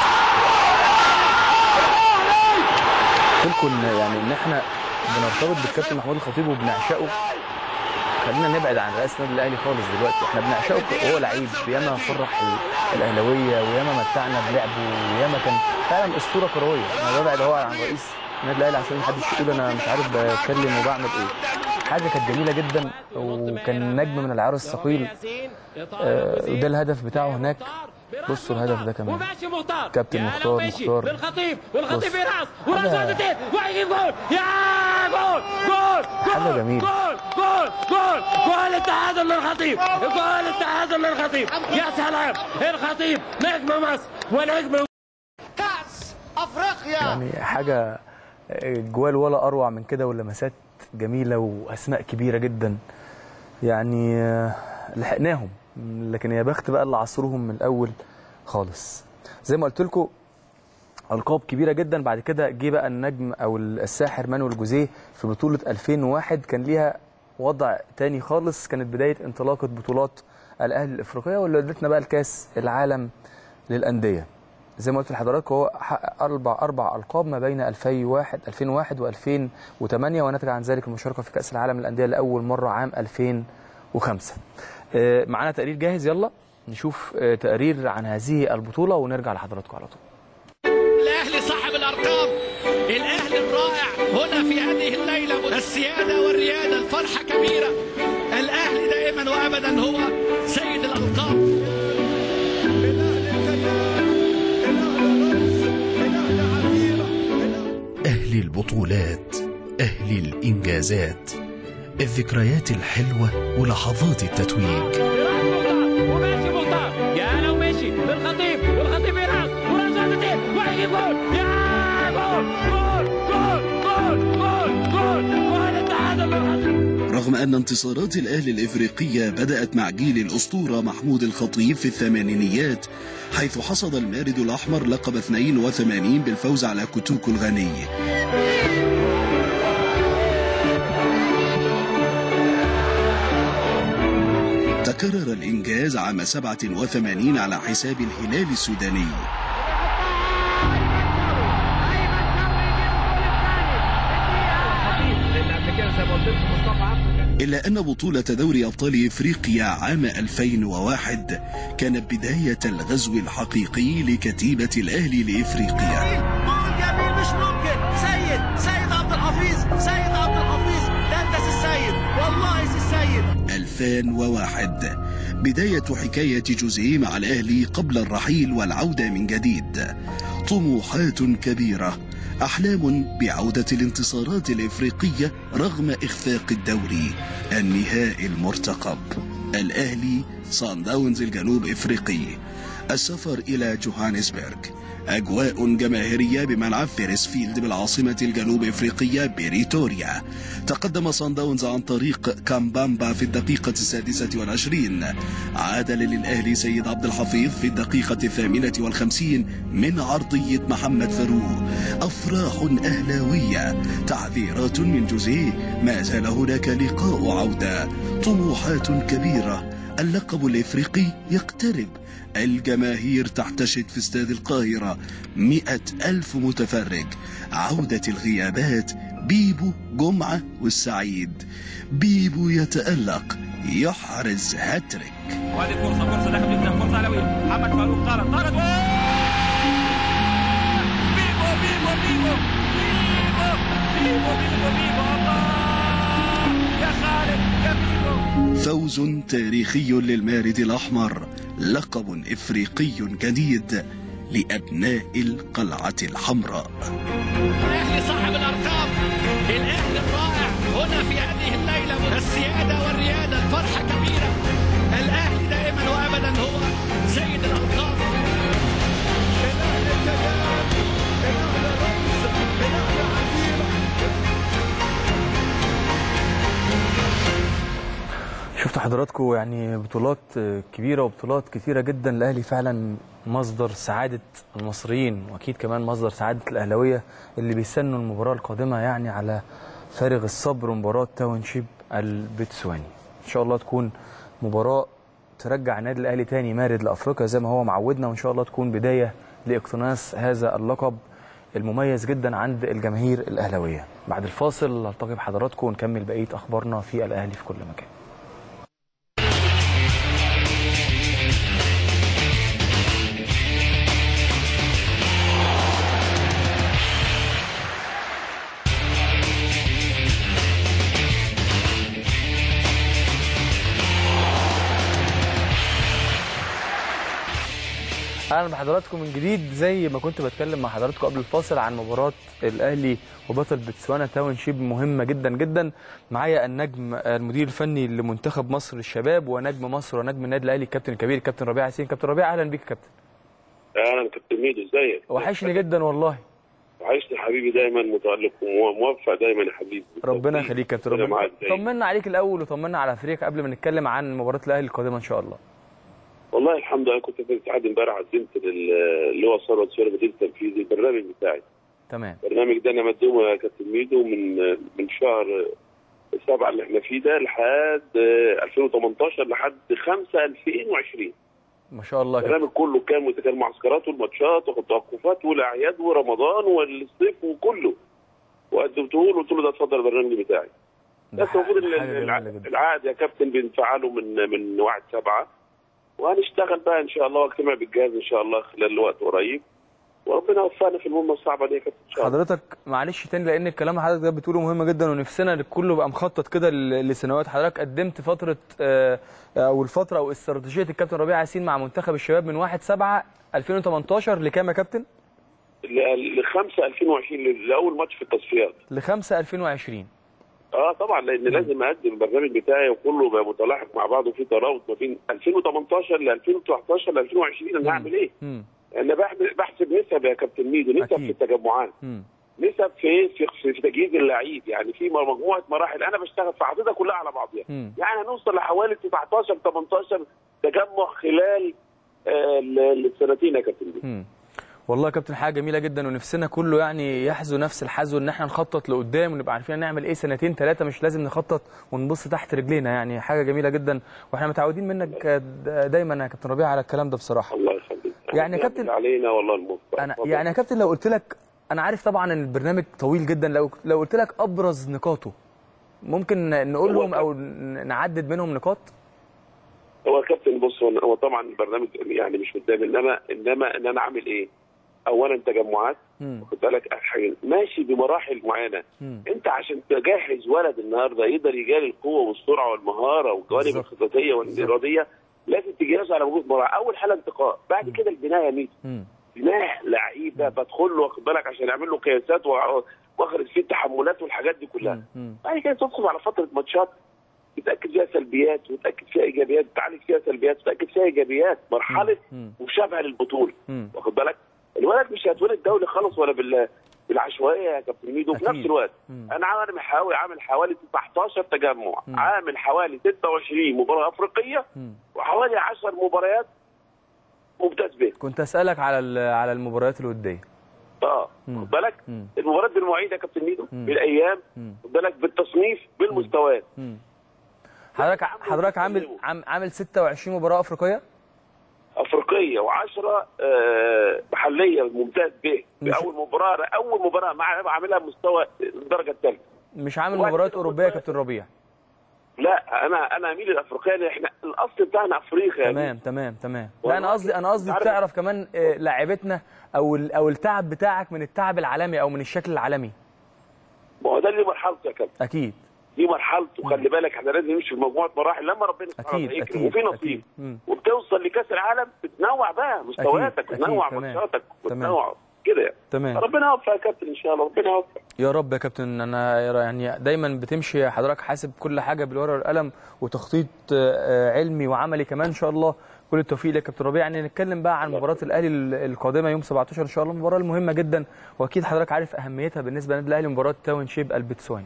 قلت لكم ان يعني ان احنا بنرتبط بالكابتن محمود الخطيب وبنعشقه خلينا نبعد عن رئاسه النادي الاهلي خالص دلوقتي احنا بنعشقه وهو لعيب ياما فرح ال- الاهلاويه وياما متعنا بلعبه وياما كان فعلا اسطوره كرويه انا ببعد اهو عن رئيس النادي الاهلي عشان محدش يقول انا مش عارف بتكلم وبعمل ايه حاجه كانت جميله جدا وكان نجم من العيار الثقيل آه، وده الهدف بتاعه هناك بصوا الهدف ده كمان وماشي مختار كابتن يا مختار، لو ماشي مختار. بالخطيب والخطيب بص. يراس وراس حاجة- واحدتين وهيجيب جول يا جول جول حاجة جول جميلة. جول جول جول جول التعادل للخطيب جول التعادل للخطيب يا سلام الخطيب نجم مصر ونجم كاس افريقيا يعني حاجه جوال ولا اروع من كده واللمسات جميله واسماء كبيره جدا يعني آه، لحقناهم لكن يا بخت بقى اللي عصروهم من الاول خالص زي ما قلت لكم القاب كبيره جدا بعد كده جه بقى النجم او الساحر مانويل جوزيه في بطوله 2001 كان ليها وضع تاني خالص كانت بدايه انطلاقه بطولات الاهلي الافريقيه واللي ادتنا بقى الكاس العالم للانديه زي ما قلت لحضراتكم هو حقق اربع اربع القاب ما بين 2001 2001 و2008 ونتج عن ذلك المشاركه في كاس العالم للانديه لاول مره عام 2005 آه، معانا تقرير جاهز يلا نشوف آه، تقرير عن هذه البطوله ونرجع لحضراتكم على طول الاهلي صاحب الارقام الاهلي الرائع هنا في هذه الليله السياده والرياده الفرحه كبيره الاهلي دائما وابدا هو سيد الالقاب أهل البطولات أهل الإنجازات الذكريات الحلوة ولحظات التتويج وماشي مختار يا لو ماشي بالخطيب والخطيب يراس وراس واحدتين وهيجيب جول يا جول جول جول جول جول جول جول التعادل للخطيب رغم أن انتصارات الأهلي الإفريقية بدأت مع جيل الأسطورة محمود الخطيب في الثمانينيات حيث حصد المارد الأحمر لقب 82 بالفوز على كوتوكو الغني تكرر الإنجاز عام 87 على حساب الهلال السوداني إلا أن بطولة دوري أبطال إفريقيا عام 2001 كانت بداية الغزو الحقيقي لكتيبة الأهلي لإفريقيا جول جميل مش ممكن سيد سيد عبد الحفيظ سيد عبد الحفيظ ده انت السيد والله السيد 2001 بداية حكاية جوزيه مع الأهلي قبل الرحيل والعودة من جديد طموحات كبيرة أحلام بعودة الانتصارات الإفريقية رغم إخفاق الدوري النهائي المرتقب الأهلي صن داونز الجنوب إفريقي السفر إلى جوهانسبرغ أجواء جماهيرية بملعب فيرسفيلد بالعاصمة الجنوب إفريقية بريتوريا تقدم صن داونز عن طريق كامبامبا في الدقيقة السادسة والعشرين عادل للأهلي سيد عبد الحفيظ في الدقيقة الثامنة والخمسين من عرضية محمد فاروق أفراح أهلاوية تعذيرات من جوزيه ما زال هناك لقاء عودة طموحات كبيرة اللقب الإفريقي يقترب الجماهير تحتشد في استاد القاهرة مئة ألف متفرج عودة الغيابات بيبو جمعة والسعيد بيبو يتألق يحرز هاتريك وهذه فرصه فرصه ذهب جدا فرصه علويه محمد فاروق طارت طارت بيبو بيبو بيبو بيبو بيبو بيبو بيبو الله يا خالد يا بيبو فوز تاريخي للمارد الأحمر لقب إفريقي جديد لأبناء القلعة الحمراء الاهلي صاحب الارقام الاهلي الرائع هنا في هذه الليله السياده والرياده الفرحه كبيره الاهلي دائما وابدا هو سيد الالقاب شفتوا حضراتكم يعني بطولات كبيره وبطولات كثيره جدا الاهلي فعلا مصدر سعاده المصريين واكيد كمان مصدر سعاده الاهلاويه اللي بيستنوا المباراه القادمه يعني على فارغ الصبر مباراه تاونشيب البتسواني ان شاء الله تكون مباراه ترجع النادي الاهلي تاني مارد لافريقيا زي ما هو معودنا وان شاء الله تكون بدايه لاقتناص هذا اللقب المميز جدا عند الجماهير الاهلاويه بعد الفاصل نلتقي بحضراتكم ونكمل بقيه اخبارنا في الاهلي في كل مكان اهلا بحضراتكم من جديد زي ما كنت بتكلم مع حضراتكم قبل الفاصل عن مباراه الاهلي وبطل بتسوانا تاون شيب مهمه جدا جدا معايا النجم المدير الفني لمنتخب مصر للشباب ونجم مصر ونجم النادي الاهلي الكابتن الكبير الكابتن ربيع ياسين كابتن ربيع اهلا بيك يا كابتن اهلا كابتن ميدو ازيك وحشني جدا والله وحشني حبيبي دايما متالق وموفق دايما يا حبيبي ربنا يخليك كابتن ربنا ربنا معاك دايما. طمنا عليك الاول وطمنا على فريقك قبل ما نتكلم عن مباراه الاهلي القادمه ان شاء الله والله الحمد لله كنت في الاتحاد امبارح قدمت لل- اللي هو ثروت سوري مدير التنفيذي البرنامج بتاعي تمام البرنامج ده انا مديهه يا كابتن ميدو من من شهر سبعة اللي احنا فيه ده لحد 2018 لحد 5 2020 ما شاء الله يا كابتن البرنامج كله كان متكامل معسكرات والماتشات والتوقفات والاعياد ورمضان والصيف وكله وقدمته له قلت له ده اتفضل البرنامج بتاعي بس المفروض ال- حاجة الع- جميلة جدا. العقد يا كابتن بنفعله من من 1 7 وهنشتغل بقى ان شاء الله واجتمع بالجهاز ان شاء الله خلال وقت قريب وربنا يوفقنا في المهمه الصعبه دي يا كابتن ان شاء الله حضرتك معلش تاني لان الكلام اللي حضرتك ده بتقوله مهم جدا ونفسنا إن كله يبقى مخطط كده ل- لسنوات حضرتك قدمت فتره آه، او الفتره او استراتيجيه الكابتن ربيع ياسين مع منتخب الشباب من 1 7 2018 لكام يا كابتن؟ ل 5 2020 ل- لاول ماتش في التصفيات ل 5 2020 اه طبعا لان لازم اقدم البرنامج بتاعي وكله يبقى متلاحق مع بعضه وفي ترابط ما بين 2018 ل 2019 ل 2020 انا هعمل ايه؟ مم. انا بحسب بحسب نسب يا كابتن ميدو نسب في التجمعات مم. نسب في في, في, في تجهيز اللعيب يعني في مجموعه مراحل انا بشتغل في عضيده كلها على بعضها مم. يعني هنوصل لحوالي 19 18 تجمع خلال آه، ال- السنتين يا كابتن ميدو مم. والله يا كابتن حاجه جميله جدا ونفسنا كله يعني يحذو نفس الحذو ان احنا نخطط لقدام ونبقى عارفين نعمل ايه سنتين ثلاثه مش لازم نخطط ونبص تحت رجلينا يعني حاجه جميله جدا واحنا متعودين منك د- دايما يا كابتن ربيع على الكلام ده بصراحه الله يخليك يعني يا كابتن علينا والله الموفق انا اتفضل. يعني يا كابتن لو قلت لك انا عارف طبعا ان البرنامج طويل جدا لو لو قلت لك ابرز نقاطه ممكن نقولهم او ن- نعدد منهم نقاط هو يا كابتن بص هو هو طبعا البرنامج يعني مش قدامي انما انما ان انا اعمل ايه؟ اولا تجمعات مم. خد بالك حاجة ماشي بمراحل معينه مم. انت عشان تجهز ولد النهارده يقدر يجاري القوه والسرعه والمهاره والجوانب بالظبط. الخططيه والاراديه لازم تجهزه على وجود مراحل اول حاجه انتقاء بعد كده البناء يا ميدو مم. بناء لعيبه بدخل له واخد بالك عشان يعمل له قياسات وع- واخرج فيه التحملات والحاجات دي كلها مم. بعد كده تدخل على فتره ماتشات تتاكد فيها سلبيات وتتاكد فيها ايجابيات تعالج فيها سلبيات وتتاكد فيها ايجابيات مرحله مم. مشابهه للبطوله مم. واخد بالك الولد مش هيتولد دولي خالص ولا بال بالعشوائيه يا كابتن ميدو في أكيد. نفس الوقت مم. انا عامل حوالي عامل حوالي 19 تجمع عامل حوالي 26 مباراه افريقيه مم. وحوالي 10 مباريات ممتاز به كنت اسالك على ال- على المباريات الوديه اه مم. خد بالك مم. المباريات بالمواعيد يا كابتن ميدو مم. بالايام مم. خد بالك بالتصنيف بالمستويات مم. حضرتك حضرتك عامل عام- عامل 26 مباراه افريقيه افريقيه و10 آه محليه ممتاز به مش- في اول مباراه اول مباراه مع عاملها مستوى الدرجه الثالثه مش عامل وبعد مباريات كده اوروبيه يا كابتن ربيع لا انا انا اميل الافريقيه لأن احنا الاصل بتاعنا افريقيا تمام تمام تمام لا والله انا قصدي انا قصدي عارف- بتعرف كمان آه، لاعيبتنا او ال- او التعب بتاعك من التعب العالمي او من الشكل العالمي ما هو ده اللي مرحلته يا كابتن اكيد دي مرحلته خلي بالك احنا لازم نمشي في مجموعه مراحل لما ربنا سبحانه اكيد وتعالى يكرم اكيد وفي نصيب اكيد مم. وبتوصل لكاس العالم بتنوع بقى مستوياتك أكيد، وتنوع تمام. ماتشاتك تمام. وتنوع كده يعني تمام ربنا يوفق يا كابتن ان شاء الله ربنا يوفق يا رب يا كابتن انا يعني دايما بتمشي حضرتك حاسب كل حاجه بالورقه والقلم وتخطيط آه، علمي وعملي كمان ان شاء الله كل التوفيق لك يا كابتن ربيع يعني نتكلم بقى عن مباراه الاهلي القادمه يوم 17 ان شاء الله المباراه المهمه جدا واكيد حضرتك عارف اهميتها بالنسبه للنادي الاهلي مباراه تاون شيب البتسواني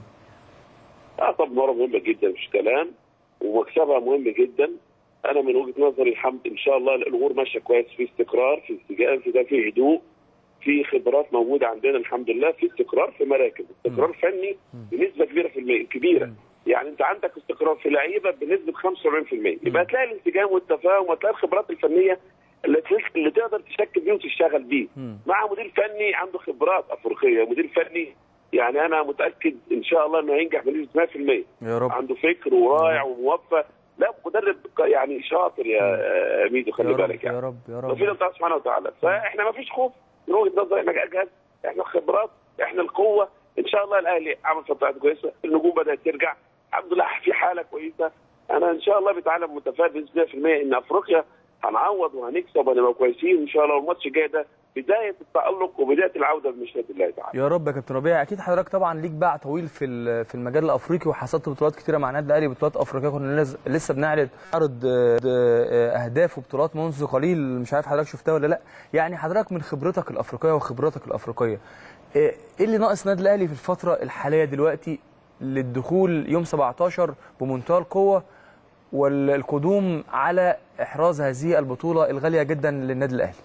اه طب مباراه مهمه جدا مش كلام ومكسبها مهم جدا انا من وجهه نظري الحمد ان شاء الله الامور ماشيه كويس في استقرار في استجابه في ده في هدوء في خبرات موجوده عندنا الحمد لله في استقرار في مراكز استقرار فني بنسبه كبيره في المية كبيره يعني انت عندك استقرار في لعيبه بنسبه 75% يبقى هتلاقي الانسجام والتفاهم وهتلاقي الخبرات الفنيه اللي تلك- اللي تقدر تشكل بيه وتشتغل بيه مع مدير فني عنده خبرات افريقيه مدير فني يعني انا متاكد ان شاء الله انه هينجح بنسبه 100% يا رب عنده فكر ورائع وموفق لا مدرب يعني شاطر يا آه، ميدو خلي يا رب بالك يعني يا رب يا رب توفيق الله سبحانه وتعالى فاحنا ما فيش خوف من وجهه نظري احنا اجهز احنا خبرات احنا القوه ان شاء الله الاهلي عمل فترات كويسه النجوم بدات ترجع الحمد لله في حاله كويسه انا ان شاء الله بتعلم متفائل بنسبه 100% ان افريقيا هنعوض وهنكسب وهنبقى كويسين ان شاء الله والماتش الجاي ده بدايه التالق وبدايه العوده بمشيئه الله تعالى يا رب يا كابتن ربيع اكيد حضرتك طبعا ليك باع طويل في ال- في المجال الافريقي وحصلت بطولات كتيره مع النادي الاهلي بطولات افريقيه كنا لز- لسه بنعرض عرض آه، آه، اهداف وبطولات منذ قليل مش عارف حضرتك شفتها ولا لا يعني حضرتك من خبرتك الافريقيه وخبرتك الافريقيه آه، ايه اللي ناقص النادي الاهلي في الفتره الحاليه دلوقتي للدخول يوم 17 بمنتهى القوه والقدوم على احراز هذه البطوله الغاليه جدا للنادي الاهلي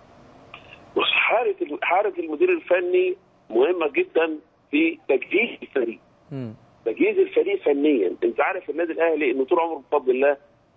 بص حاله حاله المدير الفني مهمه جدا في تجهيز الفريق مم. تجهيز الفريق فنيا انت عارف النادي الاهلي انه طول عمره بفضل الله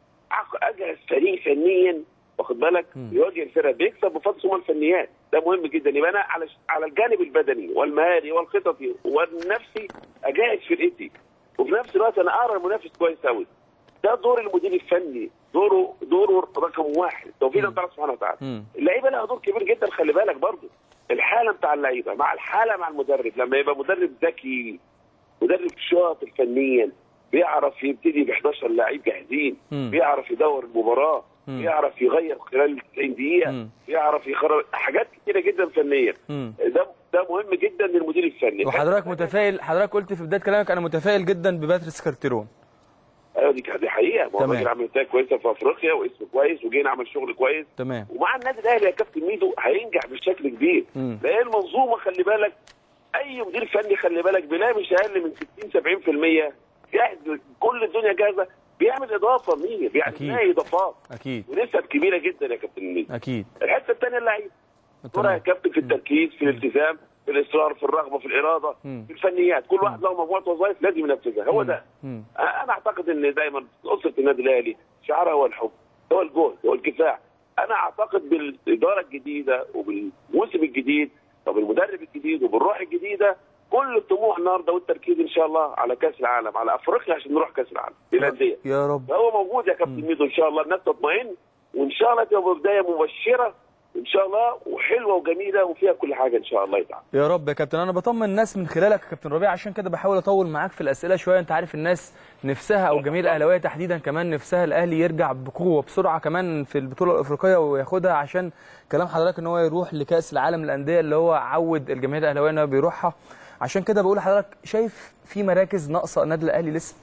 أق- اجهز فريق فنيا واخد بالك يواجه الفرقه بيكسب بفضل ثم الفنيات ده مهم جدا يبقى انا على على الجانب البدني والمهاري والخططي والنفسي اجهز فرقتي وفي نفس الوقت انا ارى المنافس كويس قوي ده دور المدير الفني دوره دوره رقم واحد توفيق الله سبحانه وتعالى اللعيبه لها دور كبير جدا خلي بالك برضه الحاله بتاع اللعيبه مع الحاله مع المدرب لما يبقى مدرب ذكي مدرب شاطر فنيا بيعرف يبتدي ب 11 لعيب جاهزين مم. بيعرف يدور المباراه مم. بيعرف يغير خلال 90 دقيقه بيعرف يخرج حاجات كتيره جدا فنيه مم. ده ده مهم جدا للمدير الفني وحضرتك متفائل حضرتك قلت في بدايه كلامك انا متفائل جدا بباتريس كارتيرون ايوه دي دي حقيقه ما هو تمام. الراجل عمل نتائج كويسه في افريقيا واسمه كويس وجينا عمل شغل كويس تمام ومع النادي الاهلي يا كابتن ميدو هينجح بشكل كبير مم. لان المنظومه خلي بالك اي مدير فني خلي بالك بيلاقي مش اقل من 60 70% جاهز كل الدنيا جاهزه بيعمل اضافه مين يعني أكيد. بيلاقي اضافات اكيد ونسب كبيره جدا يا كابتن ميدو اكيد الحته الثانيه اللعيبه الكره يا كابتن في التركيز في الالتزام في الاصرار في الرغبه في الاراده مم. في الفنيات كل واحد له مجموعه وظائف لازم ينفذها هو ده مم. انا اعتقد ان دايما اسره النادي الاهلي شعارها هو الحب هو الجهد هو الكفاح انا اعتقد بالاداره الجديده وبالموسم الجديد وبالمدرب الجديد وبالروح الجديده كل الطموح النهارده والتركيز ان شاء الله على كاس العالم على افريقيا عشان نروح كاس العالم للانديه يا رب فهو موجود يا كابتن ميدو ان شاء الله الناس تطمئن وان شاء الله تبقى بدايه مبشره ان شاء الله وحلوه وجميله وفيها كل حاجه ان شاء الله تعالى يا رب يا كابتن انا بطمن الناس من خلالك يا كابتن ربيع عشان كده بحاول اطول معاك في الاسئله شويه انت عارف الناس نفسها او الجماهير الاهلاويه تحديدا كمان نفسها الاهلي يرجع بقوه بسرعه كمان في البطوله الافريقيه وياخدها عشان كلام حضرتك ان هو يروح لكاس العالم للانديه اللي هو عود الجماهير الاهلاويه ان هو بيروحها عشان كده بقول لحضرتك شايف في مراكز ناقصه النادي الاهلي لسه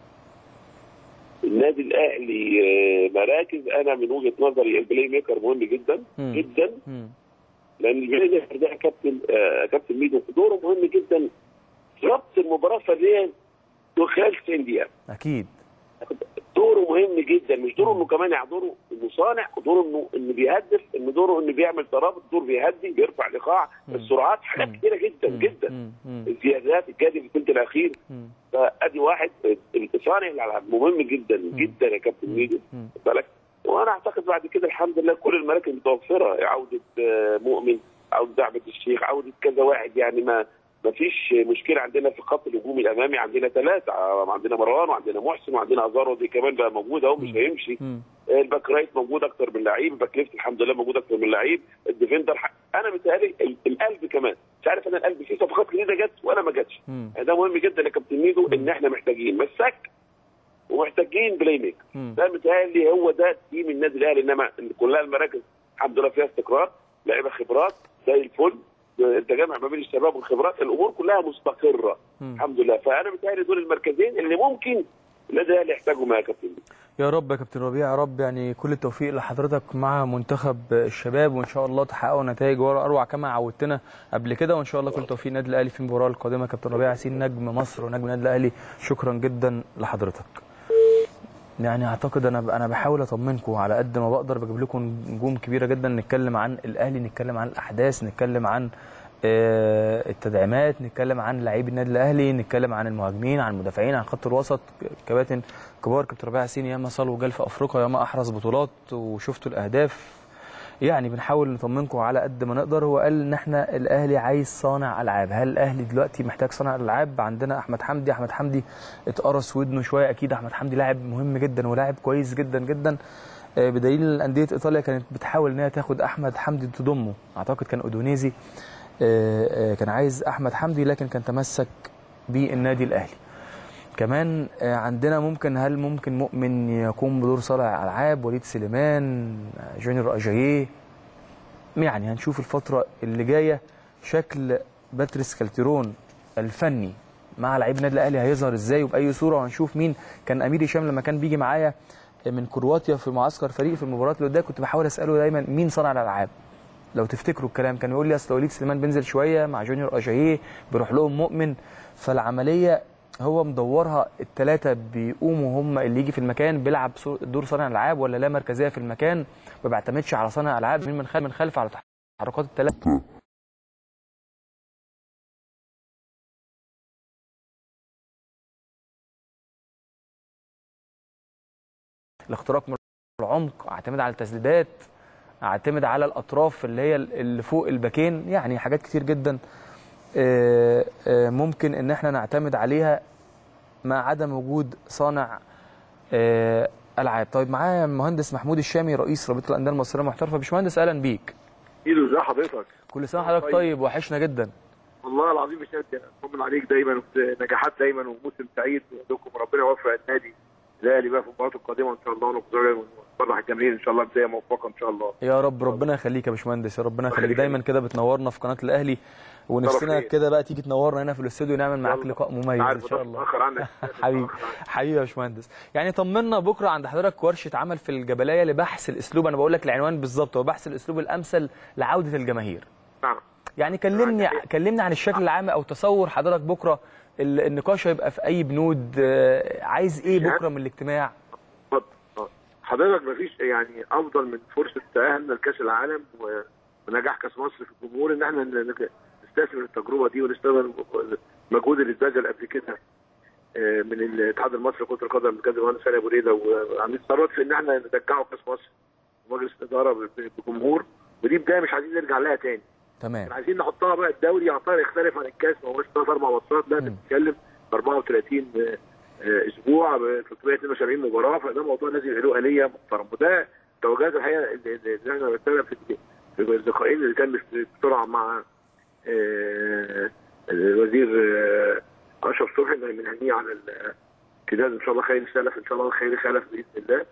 النادي الاهلي آه، مراكز انا من وجهه نظري البلاي ميكر مهم جدا مم. جدا لان البلاي ميكر ده يا كابتن آه، كابتن ميدو دوره مهم جدا في ربط المباراه فنيا خلال 90 دقيقه اكيد دوره مهم جدا مش دوره انه كمان يعني دوره انه صانع دوره انه انه بيهدف انه دوره انه بيعمل ترابط دور بيهدي بيرفع الايقاع السرعات حاجات كتيره جدا جدا الزيادات الجادي في الثلث الاخير فادي واحد صانع الالعاب مهم جدا جدا يا كابتن ميدو خد بالك وانا اعتقد بعد كده الحمد لله كل المراكز متوفره عوده آه، مؤمن عوده دعبه الشيخ عوده كذا واحد يعني ما ما فيش مشكله عندنا في خط الهجوم الامامي عندنا ثلاثه عندنا مروان وعندنا محسن وعندنا ازارو دي كمان بقى موجود اهو مش هيمشي الباك رايت موجود اكتر من لعيب الباك ليفت الحمد لله موجود اكتر من لعيب الديفندر ح- انا متهيألي ال- القلب كمان مش عارف انا القلب فيه صفقات جديده جت ولا ما جاتش ده مهم جدا يا كابتن ميدو ان احنا محتاجين مساك ومحتاجين بلاي ميك ده متهيألي هو ده تيم النادي الاهلي انما كلها المراكز الحمد لله فيها استقرار لعيبه خبرات زي الفل التجمع ما بين الشباب والخبرات الامور كلها مستقره الحمد لله فانا متهيألي دول المركزين اللي ممكن النادي الاهلي يحتاجهم يا كابتن ميدو. يا رب يا كابتن ربيع يا رب يعني كل التوفيق لحضرتك مع منتخب الشباب وان شاء الله تحققوا نتائج ورا اروع كما عودتنا قبل كده وان شاء الله كل التوفيق النادي الاهلي في المباراه القادمه كابتن ربيع ياسين نجم مصر ونجم النادي الاهلي شكرا جدا لحضرتك يعني اعتقد انا انا بحاول اطمنكم على قد ما بقدر بجيب لكم نجوم كبيره جدا نتكلم عن الاهلي نتكلم عن الاحداث نتكلم عن آه، التدعيمات نتكلم عن لعيب النادي الاهلي نتكلم عن المهاجمين عن المدافعين عن خط الوسط كباتن كبار كابتن ربيع ياسين ياما صال وجال في افريقيا ياما احرز بطولات وشفتوا الاهداف يعني بنحاول نطمنكم على قد ما نقدر هو قال ان احنا الاهلي عايز صانع العاب هل الاهلي دلوقتي محتاج صانع العاب عندنا احمد حمدي احمد حمدي اتقرص ودنه شويه اكيد احمد حمدي لاعب مهم جدا ولاعب كويس جدا جدا آه، بدليل انديه ايطاليا كانت بتحاول ان هي تاخد احمد حمدي تضمه اعتقد كان اودونيزي آه، آه، كان عايز احمد حمدي لكن كان تمسك بالنادي الاهلي كمان آه، عندنا ممكن هل ممكن مؤمن يقوم بدور صانع العاب وليد سليمان آه، جونيور اجاييه يعني هنشوف الفتره اللي جايه شكل باتريس كالتيرون الفني مع لعيب النادي الاهلي هيظهر ازاي وباي صوره وهنشوف مين كان امير هشام لما كان بيجي معايا من كرواتيا في معسكر فريق في المباراه اللي قدام كنت بحاول اساله دايما مين صنع الالعاب لو تفتكروا الكلام كان يقول لي اصل وليد سليمان بينزل شويه مع جونيور اجاييه بيروح لهم مؤمن فالعمليه هو مدورها الثلاثه بيقوموا هم اللي يجي في المكان بيلعب صو- دور صانع العاب ولا لا مركزيه في المكان ما بيعتمدش على صانع العاب من من خلف من خلف على تحركات الثلاثه الاختراق من العمق اعتمد على التسديدات اعتمد على الاطراف اللي هي اللي فوق الباكين يعني حاجات كتير جدا آه، آه، ممكن ان احنا نعتمد عليها مع عدم وجود صانع آه، العاب طيب معايا المهندس محمود الشامي رئيس رابطه الانديه المصريه المحترفه باشمهندس اهلا بيك ايده ازي حضرتك كل سنه وحضرتك طيب وحشنا جدا والله العظيم مش قد اطمن عليك دايما نجاحات دايما وموسم سعيد لكم وربنا يوفق النادي الاهلي بقى في المباريات القادمه ان شاء الله ونفرح ونفرح الجماهير ان شاء الله بدايه موفقه ان شاء الله يا رب ربنا يخليك يا باشمهندس يا ربنا يخليك يخليك. دايما كده بتنورنا في قناه الاهلي ونفسنا خير. كده بقى تيجي تنورنا هنا في الاستوديو ونعمل معاك لقاء مميز ان شاء الله اتاخر عنك حبيبي حبيبي يا باشمهندس يعني طمنا بكره عند حضرتك ورشه عمل في الجبليه لبحث الاسلوب انا بقول لك العنوان بالظبط هو بحث الاسلوب الامثل لعوده الجماهير نعم يعني كلمني كلمني عن الشكل العام او تصور حضرتك بكره ال- النقاش هيبقى في اي بنود آه، عايز ايه بكره من الاجتماع حضرتك مفيش يعني افضل من فرصه تاهلنا لكاس العالم و- ونجاح كاس مصر في الجمهور ان احنا ن- ن- نستثمر التجربه دي ونستثمر المجهود اللي اتبذل قبل كده آه، من الاتحاد المصري لكره القدم بجد المهندس سامي ابو ريده وعاملين ثروت في ان احنا نرجعه كاس مصر ومجلس الاداره ب- بجمهور ودي بدايه مش عايزين نرجع لها تاني تمام عايزين نحطها بقى الدوري يعتبر يختلف عن الكاس ما هوش ثلاث اربع ماتشات لا انت بتتكلم 34 آه، آه، اسبوع ب 372 مباراه فده موضوع لازم يبقى له اليه محترمه وده توجهات الحقيقه اللي اللي احنا بنتكلم في في اللقاءين اللي كان بسرعه مع آه، الوزير آه، اشرف صبحي بنهنيه على الامتداد ان شاء الله خير سلف ان شاء الله خير خلف باذن الله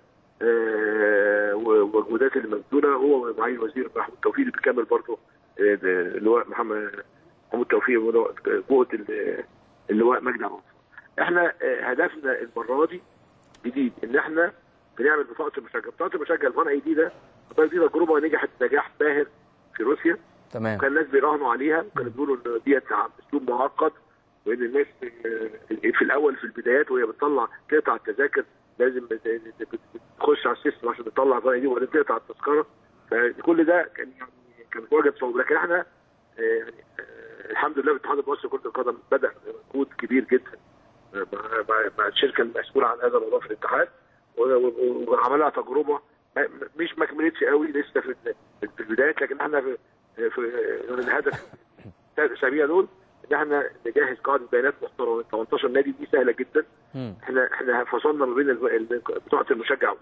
آه، ومجهودات اللي مبذوله هو معالي الوزير محمود توفيق اللي بيكمل برضه آه، اللواء محمد محمود توفيق ولواء- قوه ال- اللواء مجدي عبد احنا آه، هدفنا المره دي جديد ان احنا بنعمل بطاقه المشجع، بطاقه المشجع الفان اي دي ده البطاقه دي تجربه نجحت نجاح باهر في روسيا تمام وكان الناس بيراهنوا عليها وكانوا بيقولوا ان ديت اسلوب معقد وان الناس آه، في الاول في البدايات وهي بتطلع تقطع التذاكر لازم بت- بت- بتخش على السيستم عشان تطلع الفان اي دي وبعدين تقطع التذكره فكل ده كان يعني كان واجد صعوبه لكن احنا آه، يعني آه، الحمد لله الاتحاد المصري لكره القدم بدا مجهود كبير جدا مع مع- مع الشركه المسؤوله عن هذا الموضوع في الاتحاد و- و- وعملها تجربه ما- مش ما كملتش قوي لسه في في البدايات لكن احنا في, في الهدف الاسابيع دول ان احنا نجهز قاعده بيانات محترمه 18 نادي دي سهله جدا احنا احنا فصلنا ما بين الب- ال- بطاقه المشجع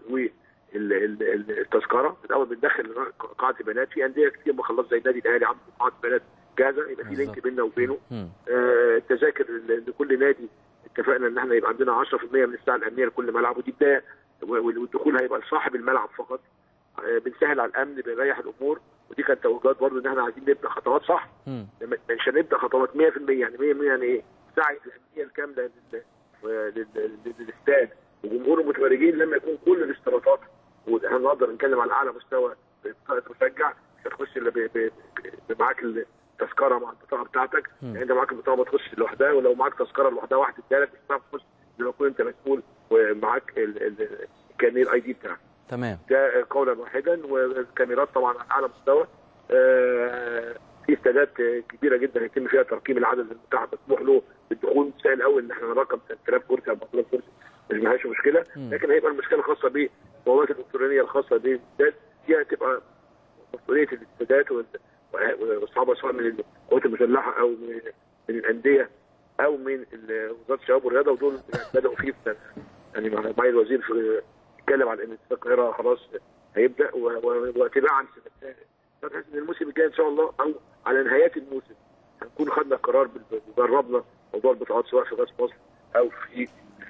والتذكره الاول بندخل قاعده بيانات في انديه كتير مخلصه زي النادي الاهلي عنده قاعده بيانات جاهزه يبقى في لينك بيننا وبينه آه، التذاكر ل- لكل نادي اتفقنا ان احنا يبقى عندنا 10% من الساعه الامنيه لكل ملعب ودي بدايه و- والدخول هيبقى لصاحب الملعب فقط آه، بنسهل على الامن بنريح الامور ودي كانت توجهات برضه ان احنا عايزين نبدا خطوات صح لما- مش هنبدا خطوات 100% يعني 100% يعني ايه؟ سعي الامنيه الكامله لل- لل- لل- للاستاد وجمهور المتفرجين لما يكون كل الاشتراطات واحنا نقدر نتكلم على اعلى مستوى بطاقه مشجع مش هتخش الا ب- ب- ب- معاك التذكره مع البطاقه بتاعتك يعني انت معاك البطاقه ما تخش لوحدها ولو معاك تذكره لوحدها واحد ادالك مش هتعرف تخش لما تكون انت مسؤول ومعاك ال- ال- الكارنيه الاي دي بتاعك تمام ده قولا واحدا والكاميرات طبعا على اعلى مستوى آه، في استادات كبيره جدا يتم فيها ترقيم العدد المتاح مسموح له بالدخول سهل قوي ان احنا نرقم 3000 كرسي او 4000 كرسي مش ملهاش مشكله لكن هيبقى المشكله الخاصه بالبوابات الالكترونيه الخاصه بالاستاد دي هتبقى مسؤوليه الاستادات وال- واصحابها سواء من القوات المسلحه او من من الانديه او من ال- وزاره الشباب والرياضه ودول يعني بداوا فيه في- يعني مع معالي الوزير في اتكلم عن ان استاد القاهره خلاص هيبدا و- و- واتباعا بحيث ان الموسم الجاي ان شاء الله او على نهايات الموسم هنكون خدنا قرار بال- جربنا موضوع البطاقات سواء في غاز مصر او في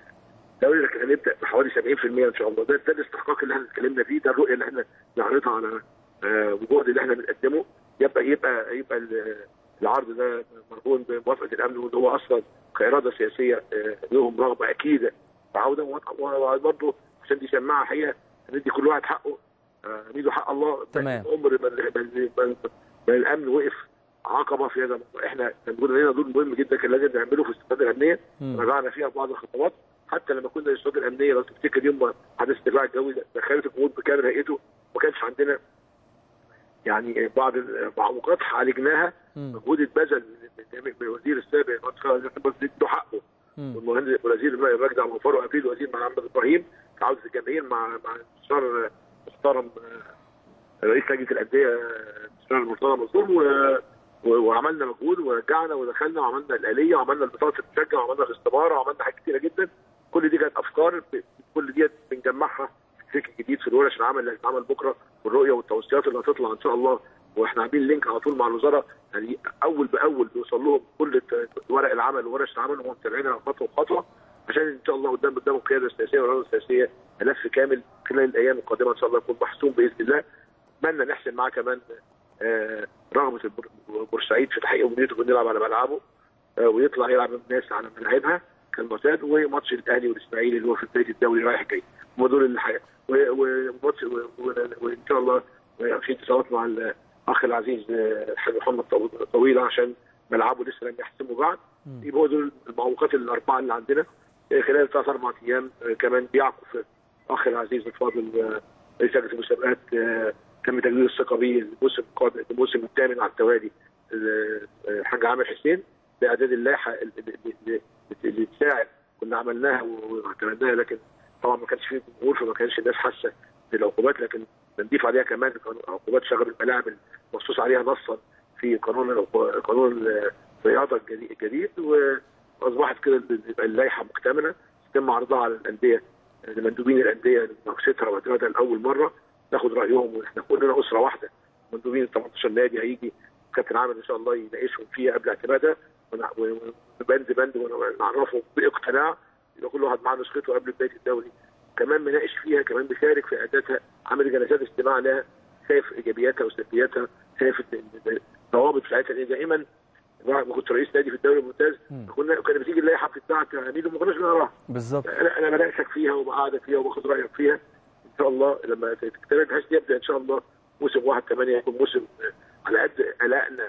الدوري لكن هنبدا بحوالي 70% ان شاء الله ده ده الاستحقاق اللي احنا اتكلمنا فيه ده الرؤيه اللي احنا نعرضها على آه، والجهد اللي احنا بنقدمه يبقى يبقى يبقى ال- العرض ده مرهون بموافقه الامن واللي هو اصلا كاراده سياسيه آه، لهم رغبه اكيده في عوده وبرضه عشان دي شماعه حقيقه ندي كل واحد حقه آه، ندي حق الله تمام. عمر ما ما- ما- ما الامن وقف عقبه في هذا الموضوع احنا كان بيقول لنا دور مهم جدا كان لازم نعمله في الاستفاده الامنيه مم. رجعنا فيها بعض الخطوات حتى لما كنا الاستفاده الامنيه لو تفتكر يوم ما حدث الدفاع الجوي ده دخلت الجمهور بكامل هيئته ما كانش عندنا يعني بعض المعوقات عالجناها مجهود اتبذل من- من من الوزير السابق بس له حقه والمهندس والوزير المجدي عبد الغفار وقبيل الوزير محمد ابراهيم في عوده الجماهير مع مع المستشار محترم آه، رئيس لجنه الانديه آه، المستشار مرتضى منصور و- و- وعملنا مجهود ورجعنا ودخلنا وعملنا الاليه وعملنا البطاقه المشجع وعملنا الاختبار وعملنا حاجات كتيره جدا كل دي كانت افكار ب- كل دي بنجمعها في فكر جديد في الورش العمل اللي هتتعمل بكره والرؤيه والتوصيات اللي هتطلع ان شاء الله واحنا عاملين لينك على طول مع الوزاره يعني اول باول بيوصل لهم كل الت- ورق العمل وورش العمل وهم متابعينها خطوه بخطوه عشان ان شاء الله قدام قدام القياده السياسيه والاراده السياسيه ملف كامل خلال الايام القادمه ان شاء الله يكون محسوم باذن الله اتمنى نحسن معاه كمان آه، رغبه البور- بورسعيد في تحقيق امنيته انه يلعب على ملعبه آه، ويطلع يلعب الناس على ملاعبها كالمعتاد وماتش الاهلي والاسماعيلي اللي هو في بدايه الدوري رايح جاي هم دول الحياه وماتش و- و- وان شاء الله في اتصالات مع الاخ العزيز آه، الحاج محمد طو- طويله عشان ملعبه لسه لم يحسموا بعد يبقى هو دول المعوقات الاربعه اللي عندنا آه، خلال ثلاث اربع ايام آه، كمان بيعكف الاخ العزيز الفاضل آه، رئيس لجنه المسابقات آه، تم تجديد الثقه به الموسم القادم الموسم الثامن على التوالي آه، آه، الحاج عامر حسين باعداد اللائحه اللي- اللي اللي تساعد كنا عملناها واعتمدناها لكن طبعا ما كانش فيه جمهور فما كانش الناس حاسه بالعقوبات لكن بنضيف عليها كمان قانون- عقوبات شغب الملاعب المنصوص عليها نصا في قانون قانون الرياضه الجديد- الجديد واصبحت كده يبقى اللائحه مكتمله يتم عرضها على الانديه لمندوبين الانديه لمناقشتها واعتمادها لاول مره ناخد رايهم واحنا كلنا اسره واحده مندوبين ال 18 نادي هيجي كابتن عامر ان شاء الله يناقشهم فيها قبل اعتمادها ون- وبند بند ونعرفهم باقتناع يبقى كل واحد معاه نسخته قبل بدايه الدوري كمان مناقش فيها كمان بيشارك في اعدادها عامل جلسات استماع لها شايف ايجابياتها وسلبياتها شايف ال- الضوابط بتاعتها لان دائما الواحد ما كنت رئيس نادي في الدوري الممتاز كنا كان بتيجي اللائحه بتاعت عميد وما كناش بنقراها بالظبط انا انا بناقشك فيها وبقعدك فيها وباخد رايك فيها ان شاء الله لما تكتمل بحيث يبدا ان شاء الله موسم 1 8 يكون موسم آه، على قد قلقنا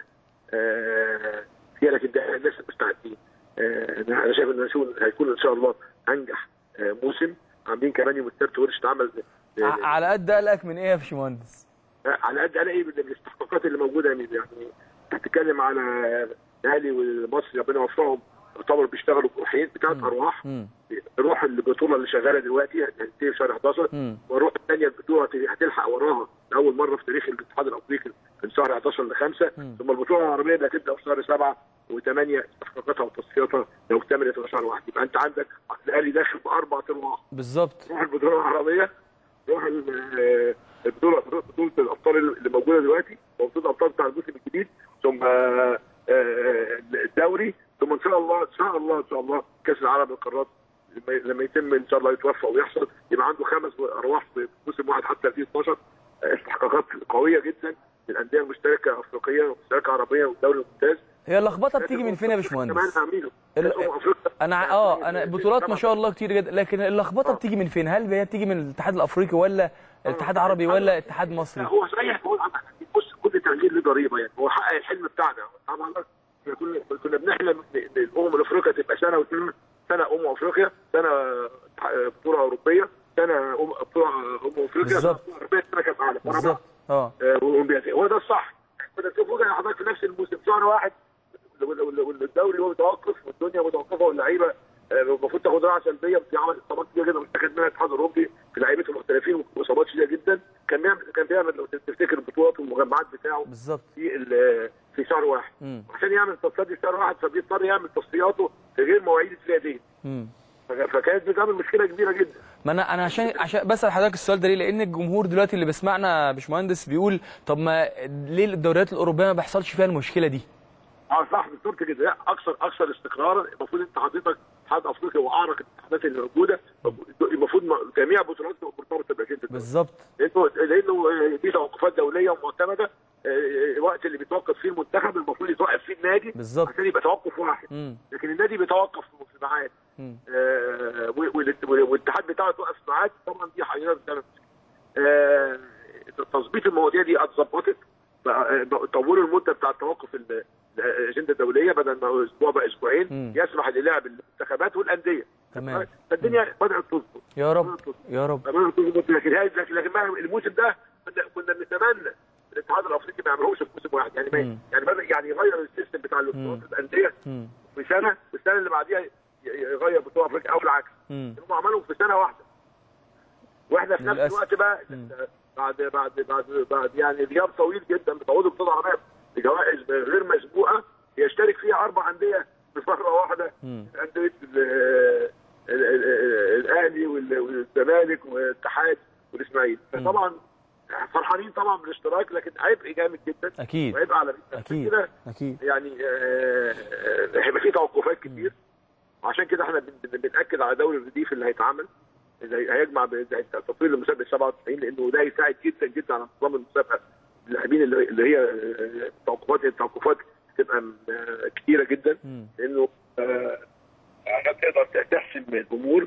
آه، فيها لكن ده الناس مستعدين آه، انا أنا شايف ان هيكون- هيكون ان شاء الله انجح آه، موسم عاملين كمان يوم السبت ورشه عمل ع- على قد قلقك من ايه يا باشمهندس؟ على قد الاقي من الاستحقاقات اللي موجوده يعني يعني بتتكلم على الاهلي والمصري ربنا يوفقهم يعتبر بيشتغلوا بروحين بتاعت ارواح مم. روح البطوله اللي شغاله دلوقتي هتنتهي في شهر 11 مم. والروح الثانيه البطوله هتلحق وراها لاول مره في تاريخ الاتحاد الافريقي من شهر 11 ل 5 ثم البطوله العربيه اللي هتبدا في شهر 7 و8 استحقاقاتها وتصفياتها لو اكتملت في شهر واحد يبقى انت عندك الاهلي داخل باربع ارواح بالظبط روح البطوله العربيه روح ال- البطوله بطوله الابطال اللي موجوده دلوقتي وبطوله الابطال بتاع الموسم الجديد ثم آه، آه، الدوري ثم ان شاء الله ان شاء الله ان شاء الله كاس العالم للقارات لما- لما يتم ان شاء الله يتوفق ويحصل يبقى عنده خمس ارواح في موسم واحد حتى 2012 آه، استحقاقات قويه جدا للانديه المشتركه افريقيه ومشتركه عربيه والدوري الممتاز هي اللخبطه بتيجي من فين يا كمان باشمهندس؟ عاملينه ال- أمم أفريقيا انا ع- اه انا بطولات ما شاء الله كتير جدا لكن اللخبطه بتيجي من فين؟ هل هي بتيجي من الاتحاد الافريقي ولا الاتحاد العربي ولا اتحاد مصري؟ هو صحيح هو بص كل تغيير له ضريبه يعني هو حقق الحلم بتاعنا طبعا احنا كنا كنا بنحلم ان الامم الافريقيه تبقى سنه واثنين سنه امم افريقيا سنه بطوله اوروبيه سنه أم- بطوله امم افريقيا سنه بالظبط. بطولة أوروبية، سنه كاس عالم ورا بعض. بالظبط اه آه، واولمبياد هو ده الصح كنا تشوفوا كده حضرتك في نفس الموسم شهر واحد وال- وال- والدوري هو متوقف والدنيا متوقفه واللعيبه آه، المفروض تاخد راحه سلبيه في عمل اصابات كتير جدا مستخدم منها الاتحاد الاوروبي في لعيبته المحترفين واصابات شديده جدا كان بيعمل كان بيعمل لو تفتكر البطولات والمجمعات بتاعه بالظبط في ال- في شهر واحد مم. عشان يعمل تصفيات في شهر واحد فبيضطر يعمل تصفياته في غير مواعيد السياديه مم. فك- فكانت بتعمل مشكله كبيره جدا ما انا انا عشان عشان بسال حضرتك السؤال ده ليه؟ لان الجمهور دلوقتي اللي بيسمعنا يا باشمهندس بيقول طب ما ليه الدوريات الاوروبيه ما بيحصلش فيها المشكله دي؟ اه صح بالظبط كده لا اكثر اكثر استقرارا المفروض انت حضرتك اتحاد افريقيا واعرق الاتحادات اللي موجوده المفروض م- جميع بطولات تبقى مرتبطه باجنده الدوري. بالظبط لانه لانه آه، دي توقفات دوليه ومعتمده آه، الوقت اللي بيتوقف فيه المنتخب المفروض يتوقف فيه النادي بالظبط عشان يبقى توقف واحد مم. لكن النادي بيتوقف في ميعاد مم. آه، و- وال- وال- والاتحاد بتاعه يتوقف في ميعاد طبعا دي حقيقه بتعمل مشكلة. آه، تظبيط المواضيع دي اتظبطت بقى- بقى- طولوا المده بتاع التوقف ال- الاجنده الدوليه بدل ما اسبوع بقى اسبوعين مم. يسمح للاعب المنتخبات والانديه تمام فالدنيا بدات تظبط يا رب يا رب بدات تظبط لكن هاي- لكن لكن بقى الموسم ده كنا- كنا بنتمنى الاتحاد الافريقي ما يعملوش في موسم واحد يعني ما مم. يعني بدأ يعني يغير السيستم بتاع البطولات الانديه مم. في سنه والسنه اللي بعديها ي- يغير بطوله افريقيا او العكس مم. هم عملهم في سنه واحده واحنا في نفس للأسف. الوقت بقى بعد بعد بعد بعد يعني غياب طويل جدا بتعوض بطوله عربيه بجوائز غير مسبوقه يشترك فيها اربع انديه بمره واحده مم. انديه ال- ال- ال- الاهلي وال- والزمالك والاتحاد والاسماعيلي فطبعا فرحانين طبعا بالاشتراك لكن عبء جامد جدا اكيد وعبء على اكيد كده اكيد يعني آه، آه، هيبقى في توقفات كتير وعشان كده احنا بن- بن- بناكد على دوري الرديف اللي هيتعمل اللي هي- هيجمع ب- زي تطوير المسابقه 97 لانه ده يساعد جدا جدا على نظام المسابقه اللاعبين اللي اللي هي آه، توقفات التوقفات تبقى م- آه، كتيره جدا لانه آه، عشان تقدر تحسم الامور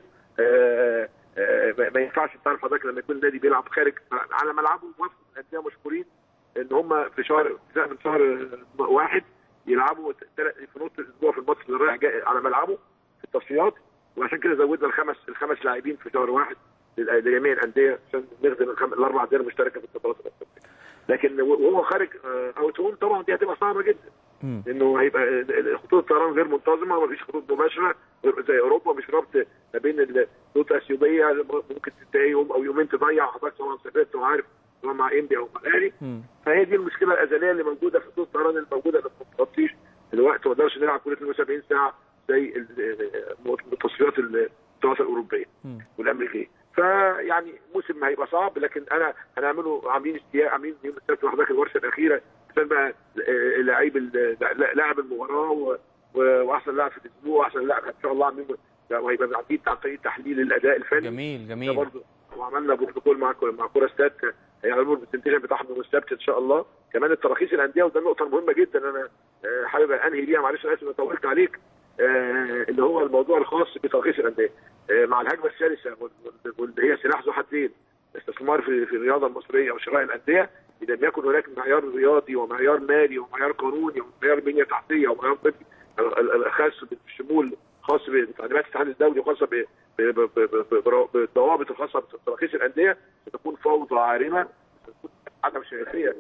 آه، آه، ما ما ينفعش تعرف حضرتك لما يكون النادي بيلعب خارج على ملعبه موافق الانديه مشهورين ان هم في شهر في شهر واحد يلعبوا تل- في نص الاسبوع في الماتش اللي رايح جاي على ملعبه في التصفيات وعشان كده زودنا الخمس الخمس لاعبين في شهر واحد لل- لجميع الانديه عشان نخدم الخم... الاربع انديه المشتركه في البطولات الافريقيه. لكن وهو خارج اوت هوم طبعا دي هتبقى صعبه جدا مم. لانه هيبقى ال- ال- خطوط الطيران غير منتظمه ومفيش خطوط مباشره غير زي اوروبا مش ربط ما بين الخطوط الاثيوبيه ممكن تلاقي يوم او يومين تضيع حضرتك طبعا سافرت وعارف سواء مع انبي او مع الاهلي مم. فهي دي المشكله الازليه اللي موجوده في خطوط الطيران اللي موجوده اللي ما بتغطيش الوقت ما نقدرش نلعب كل 72 ساعه زي ال- التصفيات البطولات الاوروبيه مم. والامريكيه فيعني موسم هيبقى صعب لكن انا هنعمله عاملين استياء عاملين يوم السبت وحضرتك الورشه الاخيره عشان بقى آه، لعيب ال- لا- لاعب المباراه و- و- واحسن لاعب في الاسبوع واحسن لاعب ان شاء الله عاملين وهيبقى عاملين عن طريق تحليل الاداء الفني جميل ده جميل برضه وعملنا بروتوكول مع مع كوره ستات هيعملوا البرزنتيشن بتاعهم يوم السبت ان شاء الله كمان التراخيص الانديه وده نقطه مهمه جدا انا آه، حابب انهي بيها معلش انا اسف إني طولت عليك آه، اللي هو الموضوع الخاص بتراخيص الانديه آه، مع الهجمه الشرسه وال- وال- واللي هي سلاح ذو حدين استثمار في في الرياضه المصريه وشراء الانديه اذا لم يكن هناك معيار رياضي ومعيار مالي ومعيار قانوني ومعيار بنيه تحتيه ومعيار طبي ال- ال- الخاص بالشمول خاص بتعليمات الاتحاد الدولي وخاصه ب- ب- ب- ب- ب- بالضوابط الخاصه بتراخيص الانديه ستكون فوضى عارمه ستكون عدم شفافيه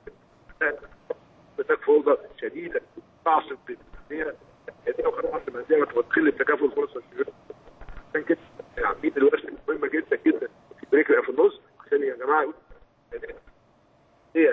هناك فوضى شديده تعصب في الانديه الانديه وخلاص الانديه وتقل التكافل فرص الشباب عشان كده عاملين الورشه مهمه جدا جدا في بريك في النص عشان يا جماعه يقولوا هي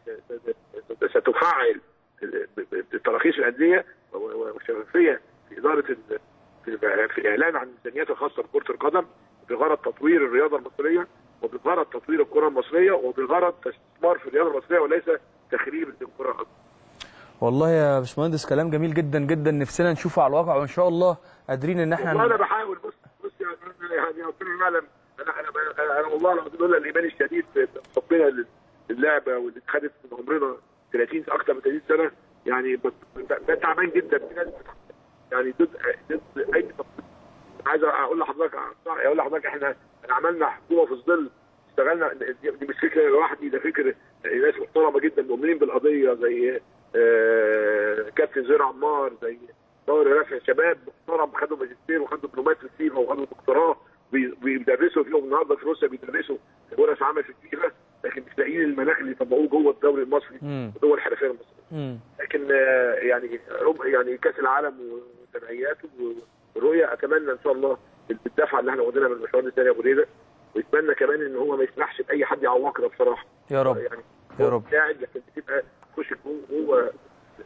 ستفعل تراخيص الانديه والشفافيه في اداره ال- في في الاعلان عن الميزانيات الخاصه بكره القدم بغرض تطوير الرياضه المصريه وبغرض تطوير الكره المصريه وبغرض استثمار في الرياضه المصريه وليس تخريب الكره والله يا باشمهندس كلام جميل جدا جدا نفسنا نشوفه على الواقع وان شاء الله قادرين ان احنا والله انا بحاول بص بص يعني أنا يعني ربنا يعلم انا انا انا, أنا والله العظيم لولا الايمان الشديد بحبنا لل- للعبه واللي خدت من عمرنا 30 اكثر من 30 سنه يعني ب- ب- ده تعبان جدا في ناس يعني ضد ضد اي تفصيل. عايز اقول لحضرتك اقول لحضرتك احنا احنا عملنا حكومه في الظل اشتغلنا دي دي مش فكره لوحدي ده فكر ناس محترمه جدا مؤمنين بالقضيه زي آه، كابتن زير عمار زي طاهر رافع شباب محترم خدوا ماجستير وخدوا دبلومات في الفيفا وخدوا دكتوراه بي- بيدرسوا فيهم النهارده في روسيا بيدرسوا ورش عمل في الفيفا لكن مش لاقيين المناخ اللي يطبقوه جوه الدوري المصري مم. وجوه الحرفيه المصريه مم. لكن آه، يعني رب يعني كاس العالم وتبعياته والرؤيه اتمنى ان شاء الله بالدفعه اللي احنا واخدينها من الباشمهندس الثاني ابو ريده ويتمنى كمان ان هو ما يسمحش لاي حد يعوقنا بصراحه يا رب يعني يا رب قاعد لكن بتبقى تخش جوه جوه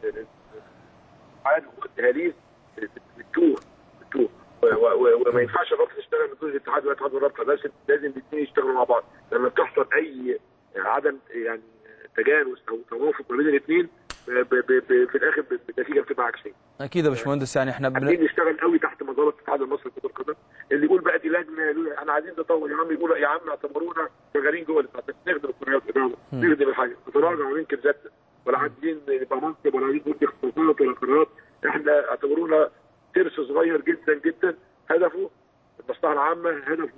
عاد جوه الدهاليز بتوه بتوه و- و- و- وما ينفعش الرابطه تشتغل من دون الاتحاد والاتحاد والرابطه لازم لازم الاثنين يشتغلوا مع بعض لما بتحصل اي عدم يعني تجانس او توافق ما بين الاثنين ب- ب- ب- في الاخر ب- النتيجه بتبقى عكسيه اكيد يا باشمهندس يعني احنا بن... عايزين نشتغل قوي تحت مظله الاتحاد المصري لكره القدم اللي يقول بقى دي لجنه يقول احنا عايزين نطور يا عم يقول يا عم اعتبرونا شغالين جوه الاتحاد بس نخدم الكريات نخدم الحاجه نتراجع وننكر ذاتنا ولا عايزين نبقى منصب ولا عايزين ندي اختصاصات ولا قرارات احنا اعتبرونا ترس صغير جدا جدا هدفه المصلحه العامه هدفه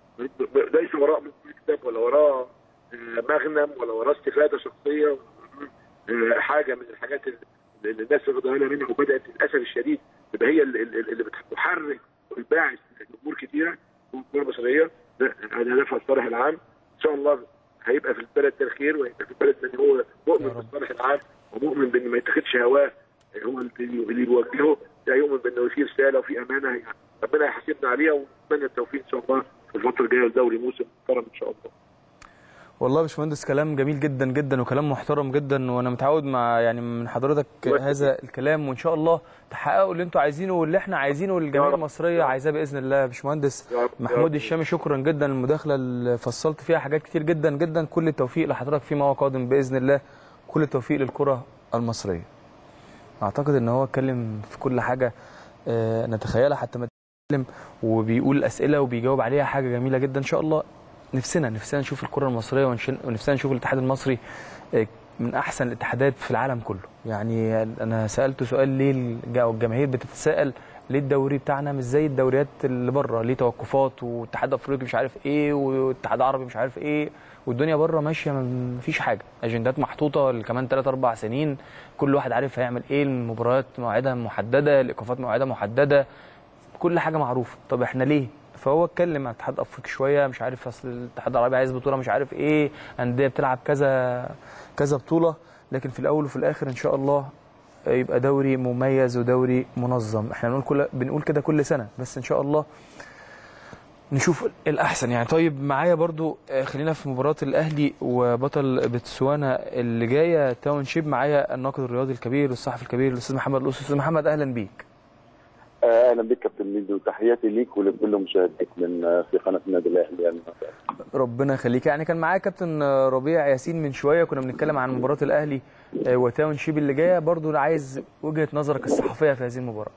ليس وراء مكتب ولا وراه آه، مغنم ولا وراه استفاده شخصيه ولا وراه، آه، حاجه من الحاجات اللي اللي الناس واخده بالها منها وبدات للاسف الشديد تبقى هي اللي, اللي اللي بتحرك والباعث لامور كثيره الكره المصريه ده هدفها الصالح العام ان شاء الله هيبقى في البلد ده الخير وهيبقى في البلد من هو مؤمن بالصالح العام ومؤمن بان ما يتخذش هواه هو اللي اللي بيوجهه ده يؤمن بانه في رساله وفي امانه ربنا يحاسبنا عليها ونتمنى التوفيق ان شاء الله في الفتره الجايه لدوري موسم محترم ان شاء الله والله يا باشمهندس كلام جميل جدا جدا وكلام محترم جدا وانا متعود مع يعني من حضرتك هذا الكلام وان شاء الله تحققوا اللي انتوا عايزينه واللي احنا عايزينه والجماهير المصريه عايزاه باذن الله يا باشمهندس محمود الشامي شكرا جدا المداخله اللي فصلت فيها حاجات كتير جدا جدا كل التوفيق لحضرتك فيما هو قادم باذن الله كل التوفيق للكره المصريه اعتقد ان هو اتكلم في كل حاجه آه، نتخيلها حتى ما اتكلم وبيقول اسئله وبيجاوب عليها حاجه جميله جدا ان شاء الله نفسنا نفسنا نشوف الكره المصريه ونش- ونفسنا نشوف الاتحاد المصري آه، من احسن الاتحادات في العالم كله يعني انا سالته سؤال ليه الج- الجماهير بتتساءل ليه الدوري بتاعنا مش زي الدوريات اللي بره ليه توقفات واتحاد افريقي مش عارف ايه واتحاد عربي مش عارف ايه والدنيا بره ماشيه مفيش حاجه اجندات محطوطه كمان 3 4 سنين كل واحد عارف هيعمل ايه المباريات مواعيدها محدده الايقافات مواعيدها محدده كل حاجه معروفه طب احنا ليه فهو اتكلم عن الاتحاد الافريقي شويه مش عارف اصل الاتحاد العربي عايز بطوله مش عارف ايه انديه بتلعب كذا كذا بطوله لكن في الاول وفي الاخر ان شاء الله يبقى دوري مميز ودوري منظم احنا بنقول كل بنقول كده كل سنه بس ان شاء الله نشوف الاحسن يعني طيب معايا برضو آه، خلينا في مباراه الاهلي وبطل بتسوانا اللي جايه تاون شيب معايا الناقد الرياضي الكبير والصحفي الكبير الاستاذ محمد الاسس استاذ محمد اهلا بيك اهلا بك كابتن ميدو وتحياتي ليك ولكل مشاهديك من آه، في قناه النادي الاهلي يعني ربنا يخليك يعني كان معايا كابتن ربيع ياسين من شويه كنا بنتكلم عن مباراه الاهلي آه، وتاون شيب اللي جايه برضو عايز وجهه نظرك الصحفيه في هذه المباراه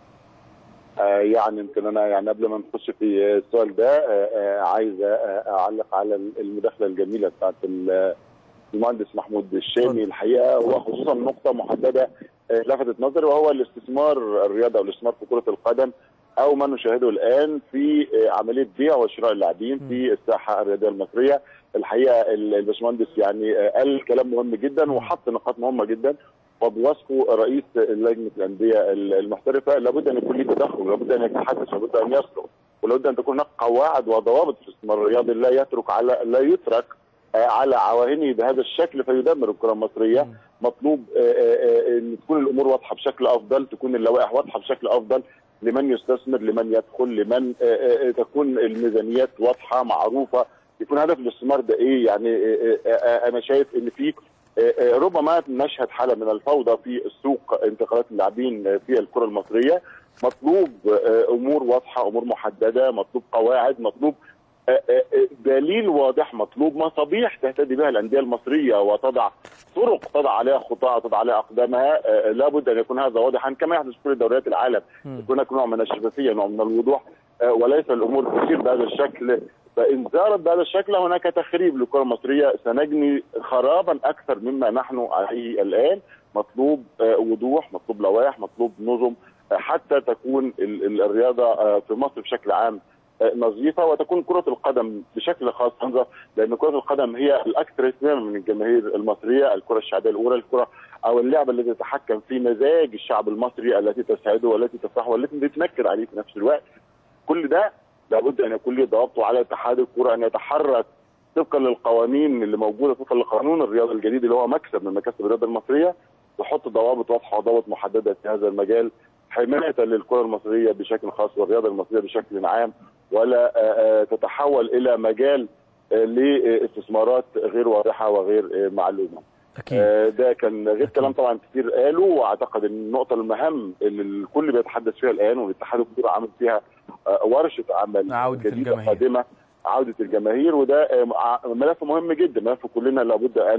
آه، يعني يمكن انا يعني قبل ما نخش في السؤال ده آه، آه، عايز آه، اعلق على المداخله الجميله بتاعت ال- المهندس محمود الشامي الحقيقه وخصوصا نقطه محدده آه، لفتت نظري وهو الاستثمار الرياضه والاستثمار في كره القدم او ما نشاهده الان في آه، عمليه بيع وشراء اللاعبين في الساحه الرياضيه المصريه الحقيقه ال- الباشمهندس يعني آه، قال كلام مهم جدا وحط نقاط مهمه جدا وبوصفه رئيس لجنه الانديه المحترفه لابد ان يكون له تدخل لابد ان يتحدث لابد ان يصرف ولابد ان تكون هناك قواعد وضوابط في الاستثمار الرياضي لا يترك على لا يترك آه، على عواهنه بهذا الشكل فيدمر الكره المصريه مطلوب آه، آه، آه، ان تكون الامور واضحه بشكل افضل تكون اللوائح واضحه بشكل افضل لمن يستثمر لمن يدخل لمن آه، آه، آه، تكون الميزانيات واضحه معروفه يكون هدف الاستثمار ده ايه يعني آه، آه، آه، انا شايف ان في آه، آه، ربما نشهد حاله من الفوضى في السوق انتقالات اللاعبين آه، في الكره المصريه مطلوب آه، امور واضحه امور محدده مطلوب قواعد مطلوب آه، آه، آه، دليل واضح مطلوب مصابيح تهتدي بها الانديه المصريه وتضع طرق تضع عليها خطاها تضع عليها اقدامها آه، لابد ان يكون هذا واضحا كما يحدث في كل دوريات العالم يكون هناك نوع من الشفافيه نوع من الوضوح آه، وليس الامور تسير بهذا الشكل فان سارت بهذا الشكل هناك تخريب للكره المصريه سنجني خرابا اكثر مما نحن عليه الان مطلوب آه، وضوح مطلوب لوائح مطلوب نظم آه، حتى تكون ال- ال- الرياضه آه، في مصر بشكل عام آه، نظيفه وتكون كره القدم بشكل خاص انظف لان كره القدم هي الاكثر اهتماما من الجماهير المصريه الكره الشعبيه الاولى الكره او اللعبه التي تتحكم في مزاج الشعب المصري التي تسعده والتي تفرحه والتي بتنكر عليه في نفس الوقت كل ده لابد ان يكون له ضوابطه على اتحاد الكره ان يتحرك طبقا للقوانين اللي موجوده طبقا لقانون الرياضه الجديد اللي هو مكسب من مكاسب الرياضه المصريه تحط ضوابط واضحه وضوابط محدده في هذا المجال حمايه للكره المصريه بشكل خاص والرياضه المصريه بشكل عام ولا آه، آه، تتحول الى مجال آه، لاستثمارات غير واضحه وغير آه، معلومه. أكيد. آه، ده كان غير كلام طبعا كتير قالوا واعتقد ان النقطه المهم اللي الكل بيتحدث فيها الان والاتحاد الكوره عامل فيها آه، ورشه عمل عودة جديده الجماهير. قادمه عوده الجماهير وده آه، ع- ملف مهم جدا ملف كلنا لابد ان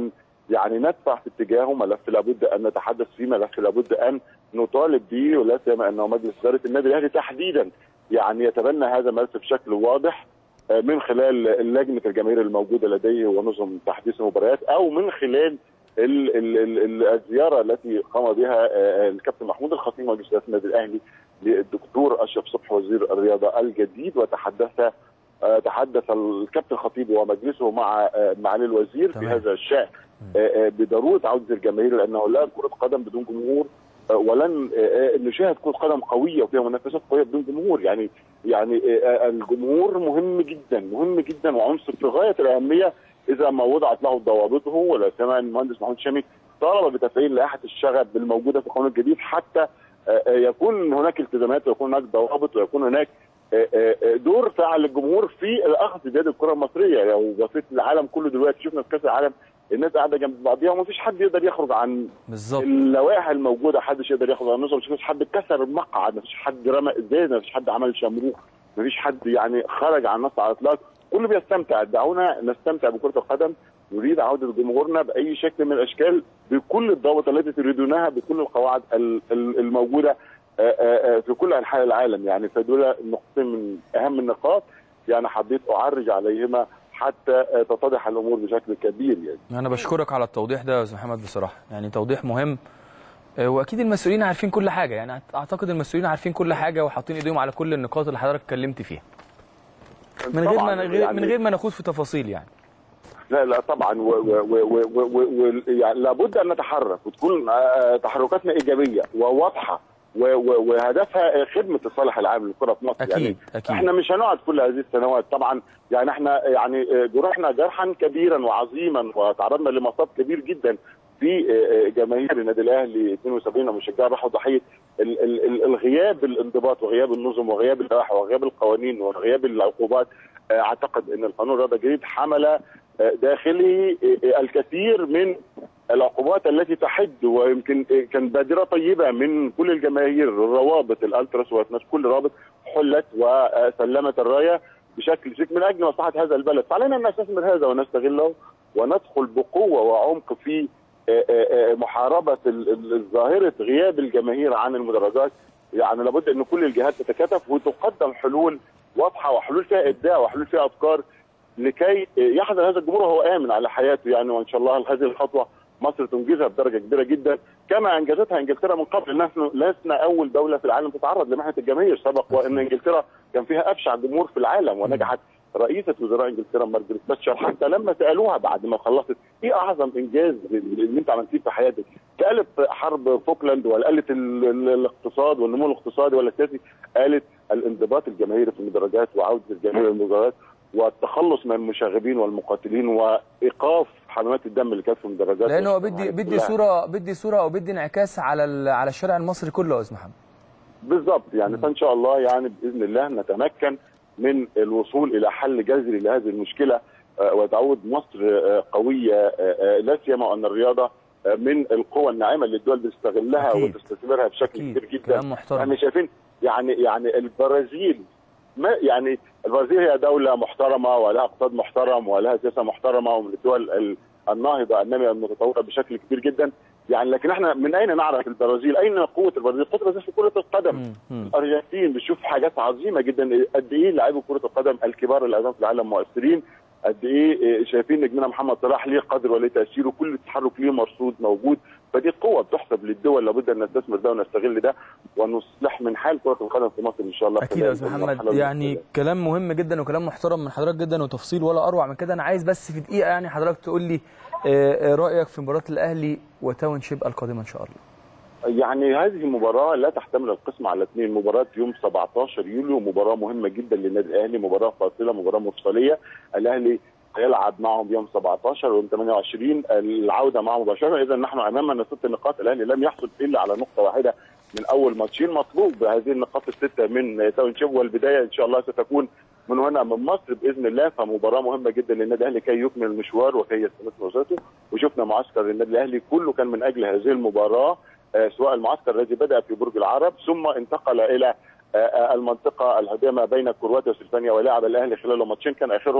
يعني ندفع في اتجاهه ملف لابد ان نتحدث فيه ملف لابد ان نطالب به ولا سيما انه مجلس اداره النادي الاهلي تحديدا يعني يتبنى هذا الملف بشكل واضح آه، من خلال لجنه الجماهير الموجوده لديه ونظم تحديث المباريات او من خلال ال ال ال ال الزياره التي قام بها آه، الكابتن محمود الخطيب مجلس اداره النادي الاهلي للدكتور اشرف صبحي وزير الرياضه الجديد وتحدث آه، تحدث الكابتن الخطيب ومجلسه مع آه، معالي الوزير في هذا الشان آه، آه، بضروره عوده الجماهير لانه لا كره قدم بدون جمهور آه، ولن آه، آه، نشاهد كره قدم قويه وفيها منافسات قويه بدون جمهور يعني يعني آه، آه، الجمهور مهم جدا مهم جدا وعنصر في غايه الاهميه اذا ما وضعت له ضوابطه ولا سمع المهندس محمود شامي طالب بتفعيل لائحه الشغب الموجوده في القانون الجديد حتى آه، آه، يكون هناك التزامات ويكون هناك ضوابط ويكون هناك آه، آه، دور فعال للجمهور في الاخذ بيد الكره المصريه لو بصيت العالم كله دلوقتي شفنا في كاس العالم الناس قاعده جنب بعضيها ومفيش حد يقدر يخرج عن بالظبط اللوائح الموجوده محدش يقدر ياخد عن النظام مفيش حد كسر مقعد مفيش حد رمى ازاز مفيش حد عمل شمروخ مفيش حد يعني خرج عن النص على الاطلاق كله بيستمتع دعونا نستمتع بكره القدم نريد عوده جمهورنا باي شكل من الاشكال بكل الضوابط التي تريدونها بكل القواعد ال- ال- الموجوده آه، آه، آه، في كل انحاء العالم يعني فدول نقطتين من اهم النقاط يعني حبيت اعرج عليهما حتى آه، تتضح الامور بشكل كبير يعني انا بشكرك على التوضيح ده يا استاذ محمد بصراحه يعني توضيح مهم آه، واكيد المسؤولين عارفين كل حاجه يعني اعتقد المسؤولين عارفين كل حاجه وحاطين ايديهم على كل النقاط اللي حضرتك اتكلمت فيها من غير طبعاً ما غير يعني- من غير ما نخوض في تفاصيل يعني لا لا طبعا و و و و و و و يعني لابد ان نتحرك وتكون آه، تحركاتنا ايجابيه وواضحه و- و- وهدفها خدمه الصالح العام للكره في مصر أكيد، يعني أكيد. احنا مش هنقعد كل هذه السنوات طبعا يعني احنا يعني آه، جرحنا جرحا كبيرا وعظيما وتعرضنا لمصاب كبير جدا في آه، آه، جماهير النادي الاهلي 72 ومشجعين راحوا ضحيه ال- ال- ال- الغياب الانضباط وغياب النظم وغياب اللوائح وغياب القوانين وغياب العقوبات آه، اعتقد ان القانون الرياضه الجديد حمل آه، داخله آه، الكثير من العقوبات التي تحد ويمكن آه، كان بادره طيبه من كل الجماهير الروابط الالتراس والناس كل رابط حلت وسلمت الرايه بشكل شيك من اجل مصلحه هذا البلد فعلينا ان نستثمر هذا ونستغله وندخل بقوه وعمق في آه، آه، آه، محاربه ال- ال- ظاهره غياب الجماهير عن المدرجات يعني لابد ان كل الجهات تتكاتف وتقدم حلول واضحه وحلول فيها ابداع وحلول فيها افكار لكي يحضر هذا الجمهور وهو امن على حياته يعني وان شاء الله هذه الخطوه مصر تنجزها بدرجه كبيره جدا كما انجزتها انجلترا من قبل نحن لسنا اول دوله في العالم تتعرض لمحنه الجماهير سبق وان انجلترا كان فيها ابشع جمهور في العالم ونجحت رئيسة وزراء انجلترا مارجريت تاتشر حتى لما سالوها بعد ما خلصت ايه اعظم انجاز اللي انت عملتيه في حياتك؟ قالت حرب فوكلاند ولا قالت ال- ال- الاقتصاد والنمو الاقتصادي ولا السياسي؟ قالت الانضباط الجماهيري في المدرجات وعوده الجماهير للمدرجات والتخلص من المشاغبين والمقاتلين وايقاف حمامات الدم اللي كانت في المدرجات لانه هو بدي بدي كلها. صوره بدي صوره او بدي انعكاس على ال- على الشارع المصري كله يا استاذ محمد بالضبط يعني فان شاء الله يعني باذن الله نتمكن من الوصول الى حل جذري لهذه المشكله آه، وتعود مصر آه، قويه آه، آه، لا سيما ان الرياضه آه، من القوى الناعمه اللي الدول بتستغلها أكيد. وتستثمرها بشكل كبير جدا كلام محترم. يعني شايفين يعني يعني البرازيل ما يعني البرازيل هي دوله محترمه ولها اقتصاد محترم ولها سياسه محترمه ومن الدول ال- الناهضه الناميه المتطوره بشكل كبير جدا يعني لكن احنا من اين نعرف البرازيل؟ اين قوه البرازيل؟ قوه البرازيل في كره القدم الارجنتين بنشوف حاجات عظيمه جدا قد ايه لاعبي كره القدم الكبار الاعظم في العالم مؤثرين قد ايه إيه شايفين نجمنا محمد صلاح ليه قدر وليه تاثير وكل تحرك ليه مرصود موجود فدي قوه بتحسب للدول لابد ان نستثمر ده ونستغل ده ونصلح من حال كره القدم في مصر ان شاء الله اكيد يا استاذ محمد يعني كلام مهم جدا وكلام محترم من حضرتك جدا وتفصيل ولا اروع من كده انا عايز بس في دقيقه يعني حضرتك تقول لي آه، آه، رايك في مباراه الاهلي وتاون شيب القادمه ان شاء الله يعني هذه المباراة لا تحتمل القسم على اثنين مباراة يوم 17 يوليو مباراة مهمة جدا للنادي الأهلي مباراة فاصلة مباراة مفصلية الأهلي هيلعب معهم يوم 17 ويوم 28 العودة معه مباشرة إذا نحن أمامنا ست نقاط الأهلي لم يحصل إلا على نقطة واحدة من أول ماتشين مطلوب بهذه النقاط الستة من تاون شيب والبداية إن شاء الله ستكون من هنا من مصر باذن الله فمباراه مهمه جدا للنادي الاهلي كي يكمل المشوار وكي يستمر وظيفته وشفنا معسكر النادي الاهلي كله كان من اجل هذه المباراه آه، سواء المعسكر الذي بدا في برج العرب ثم انتقل الى آه، آه، المنطقه الهادئه ما بين كرواتيا وسلفانيا ولعب الاهلي خلال ماتشين كان اخرهم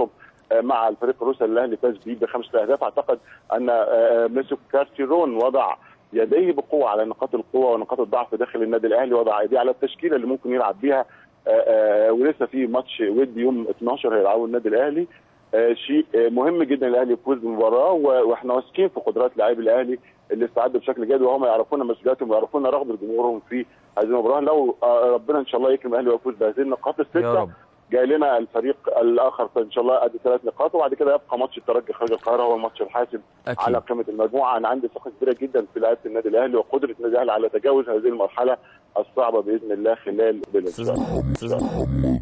آه، مع الفريق الروسي اللي الاهلي فاز بيه بخمسه اهداف اعتقد ان آه، ميسو كارتيرون وضع يديه بقوه على نقاط القوه ونقاط الضعف داخل النادي الاهلي وضع يديه على التشكيله اللي ممكن يلعب بيها آه، آه، ولسه في ماتش ودي يوم 12 هيلعبوا النادي الاهلي آه، شيء آه، مهم جدا الاهلي يفوز بالمباراه و- واحنا واثقين في قدرات لاعبي الاهلي اللي استعدوا بشكل جيد وهم يعرفون مسؤولياتهم ويعرفون رغبه جمهورهم في هذه المباراه لو آه، ربنا ان شاء الله يكرم الاهلي ويفوز بهذه النقاط السته يا رب. جاي لنا الفريق الاخر ان شاء الله ادي ثلاث نقاط وبعد كده يبقى ماتش الترجي خارج القاهره هو الماتش الحاسم أكيد. على قمه المجموعه انا عندي ثقه كبيره جدا في لعيبه النادي الاهلي وقدره النادي الاهلي على تجاوز هذه المرحله الصعبه باذن الله خلال ان شاء الله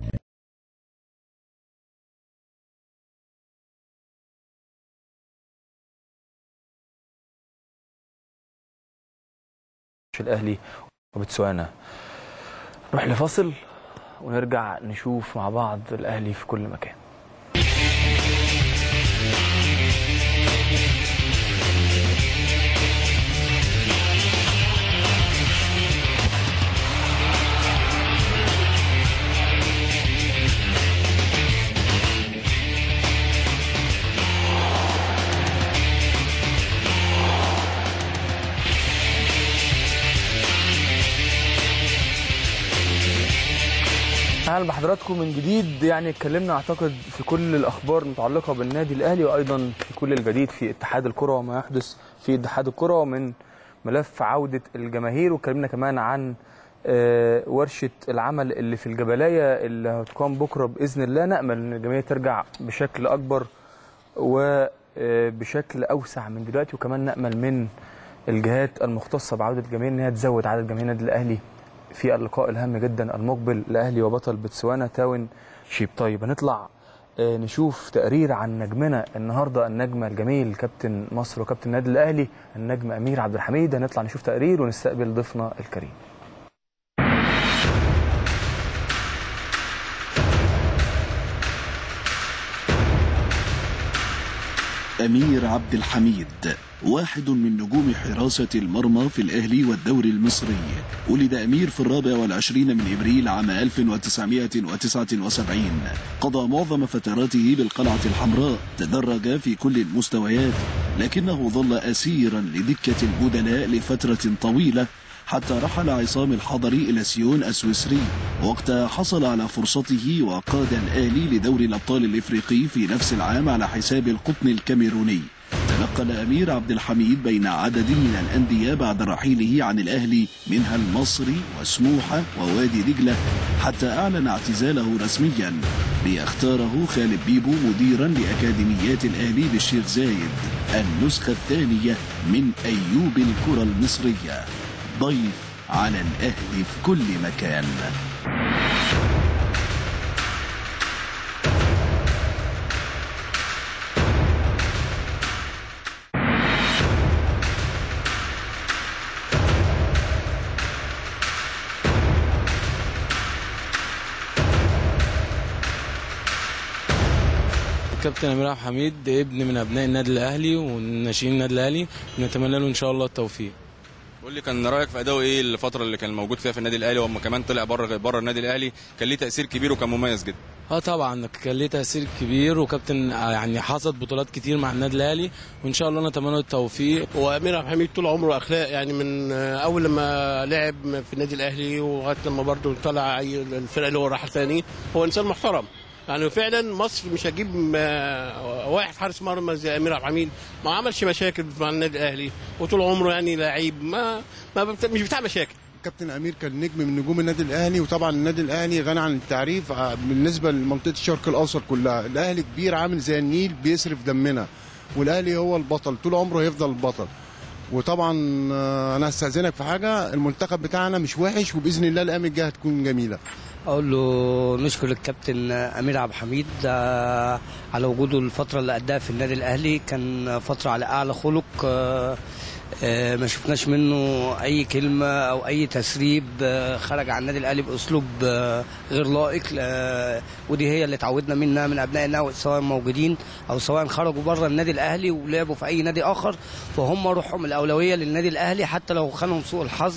في الاهلي وبتسوانا نروح لفاصل ونرجع نشوف مع بعض الاهلي في كل مكان اهلا بحضراتكم من جديد يعني اتكلمنا اعتقد في كل الاخبار المتعلقه بالنادي الاهلي وايضا في كل الجديد في اتحاد الكره وما يحدث في اتحاد الكره ومن ملف عوده الجماهير واتكلمنا كمان عن آه، ورشه العمل اللي في الجبلايه اللي هتقام بكره باذن الله نامل ان الجماهير ترجع بشكل اكبر وبشكل اوسع من دلوقتي وكمان نامل من الجهات المختصه بعوده الجماهير ان هي تزود عدد جماهير النادي الاهلي في اللقاء الهام جدا المقبل لاهلي وبطل بتسوانا تاون شيب طيب هنطلع آه، نشوف تقرير عن نجمنا النهارده النجم الجميل كابتن مصر وكابتن النادي الاهلي النجم امير عبد الحميد هنطلع نشوف تقرير ونستقبل ضيفنا الكريم أمير عبد الحميد واحد من نجوم حراسة المرمى في الأهلي والدوري المصري ولد أمير في الرابع والعشرين من إبريل عام 1979 قضى معظم فتراته بالقلعة الحمراء تدرج في كل المستويات لكنه ظل أسيرا لدكة البدلاء لفترة طويلة حتى رحل عصام الحضري إلى سيون السويسري وقتها حصل على فرصته وقاد الأهلي لدوري الأبطال الإفريقي في نفس العام على حساب القطن الكاميروني تنقل أمير عبد الحميد بين عدد من الأندية بعد رحيله عن الأهلي منها المصري وسموحة ووادي دجلة حتى أعلن اعتزاله رسميا ليختاره خالد بيبو مديرا لأكاديميات الأهلي بالشيخ زايد النسخة الثانية من أيوب الكرة المصرية ضيف على الأهلي في كل مكان كابتن امير عبد الحميد ابن من ابناء النادي الاهلي وناشئين النادي الاهلي نتمنى له ان شاء الله التوفيق قول لي كان رايك في اداؤه ايه الفتره اللي كان موجود فيها في النادي الاهلي واما كمان طلع بره بره النادي الاهلي كان ليه تاثير كبير وكان مميز جدا اه طبعا كان ليه تاثير كبير وكابتن آه، يعني حصد بطولات كتير مع النادي الاهلي وان شاء الله نتمنى له التوفيق وامير عبد الحميد طول عمره اخلاق يعني من آه، اول لما لعب في النادي الاهلي ولغايه لما برضه طلع أي- الفرقه اللي هو راح ثاني هو انسان محترم يعني فعلا مصر مش هتجيب آه، واحد حارس مرمى زي امير عبد الحميد ما عملش مشاكل مع النادي الاهلي وطول عمره يعني لعيب ما, ما بت- مش بتاع مشاكل كابتن امير كان نجم من نجوم النادي الاهلي وطبعا النادي الاهلي غني عن التعريف ع- بالنسبه لمنطقه الشرق الاوسط كلها الاهلي كبير عامل زي النيل بيصرف دمنا والاهلي هو البطل طول عمره هيفضل البطل وطبعا آه، انا هستاذنك في حاجه المنتخب بتاعنا مش وحش وباذن الله الايام الجايه هتكون جميله اقول له نشكر الكابتن امير عبد الحميد آه، على وجوده الفتره اللي اداها في النادي الاهلي كان فتره على اعلى خلق آه، آه، ما شفناش منه اي كلمه او اي تسريب آه، خرج عن النادي الاهلي باسلوب آه، غير لائق آه، ودي هي اللي اتعودنا منها من ابناء النادي سواء موجودين او سواء خرجوا بره النادي الاهلي ولعبوا في اي نادي اخر فهم روحهم الاولويه للنادي الاهلي حتى لو خانهم سوء الحظ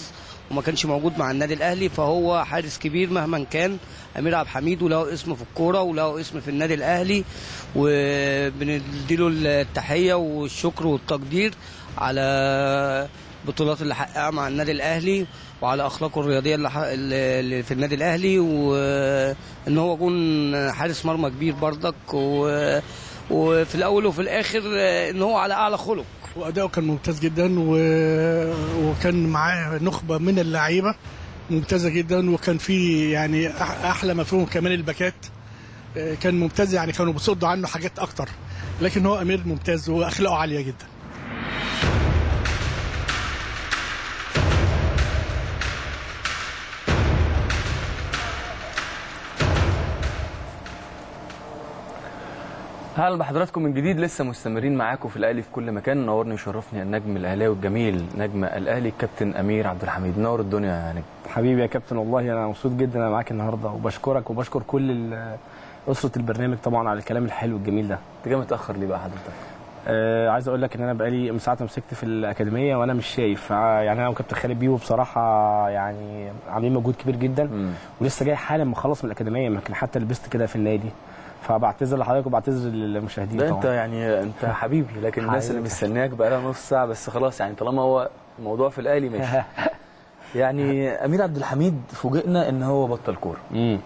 وما كانش موجود مع النادي الاهلي فهو حارس كبير مهما كان امير عبد الحميد وله اسم في الكوره وله اسم في النادي الاهلي وبنديله التحيه والشكر والتقدير على البطولات اللي حققها مع النادي الاهلي وعلى اخلاقه الرياضيه اللي, ح- اللي في النادي الاهلي وان هو يكون حارس مرمى كبير برضك و... وفي الاول وفي الاخر ان هو على اعلى خلق واداؤه كان ممتاز جدا و... وكان معاه نخبه من اللعيبه ممتازه جدا وكان في يعني أح- احلى ما فيهم كمان الباكات آه، كان ممتاز يعني كانوا بيصدوا عنه حاجات اكتر لكن هو امير ممتاز واخلاقه عاليه جدا اهلا بحضراتكم من جديد لسه مستمرين معاكم في الاهلي في كل مكان نورني وشرفني النجم الاهلاوي الجميل نجم الاهلي الكابتن امير عبد الحميد نور الدنيا يا نجم حبيبي يا كابتن والله انا مبسوط جدا انا معاك النهارده وبشكرك وبشكر كل ال- اسره البرنامج طبعا على الكلام الحلو الجميل ده انت جاي متاخر ليه بقى حضرتك آه عايز اقول لك ان انا بقالي من ساعه ما مسكت في الاكاديميه وانا مش شايف آه، يعني انا وكابتن خالد بيبو بصراحه يعني عاملين مجهود كبير جدا ولسه جاي حالا مخلص من الاكاديميه يمكن حتى لبست كده في النادي فبعتذر لحضرتك وبعتذر للمشاهدين ده طبعا انت يعني انت حبيبي لكن الناس اللي حبيبي. مستنياك بقى لها نص ساعه بس خلاص يعني طالما هو الموضوع في الاهلي ماشي يعني امير عبد الحميد فوجئنا ان هو بطل كوره امم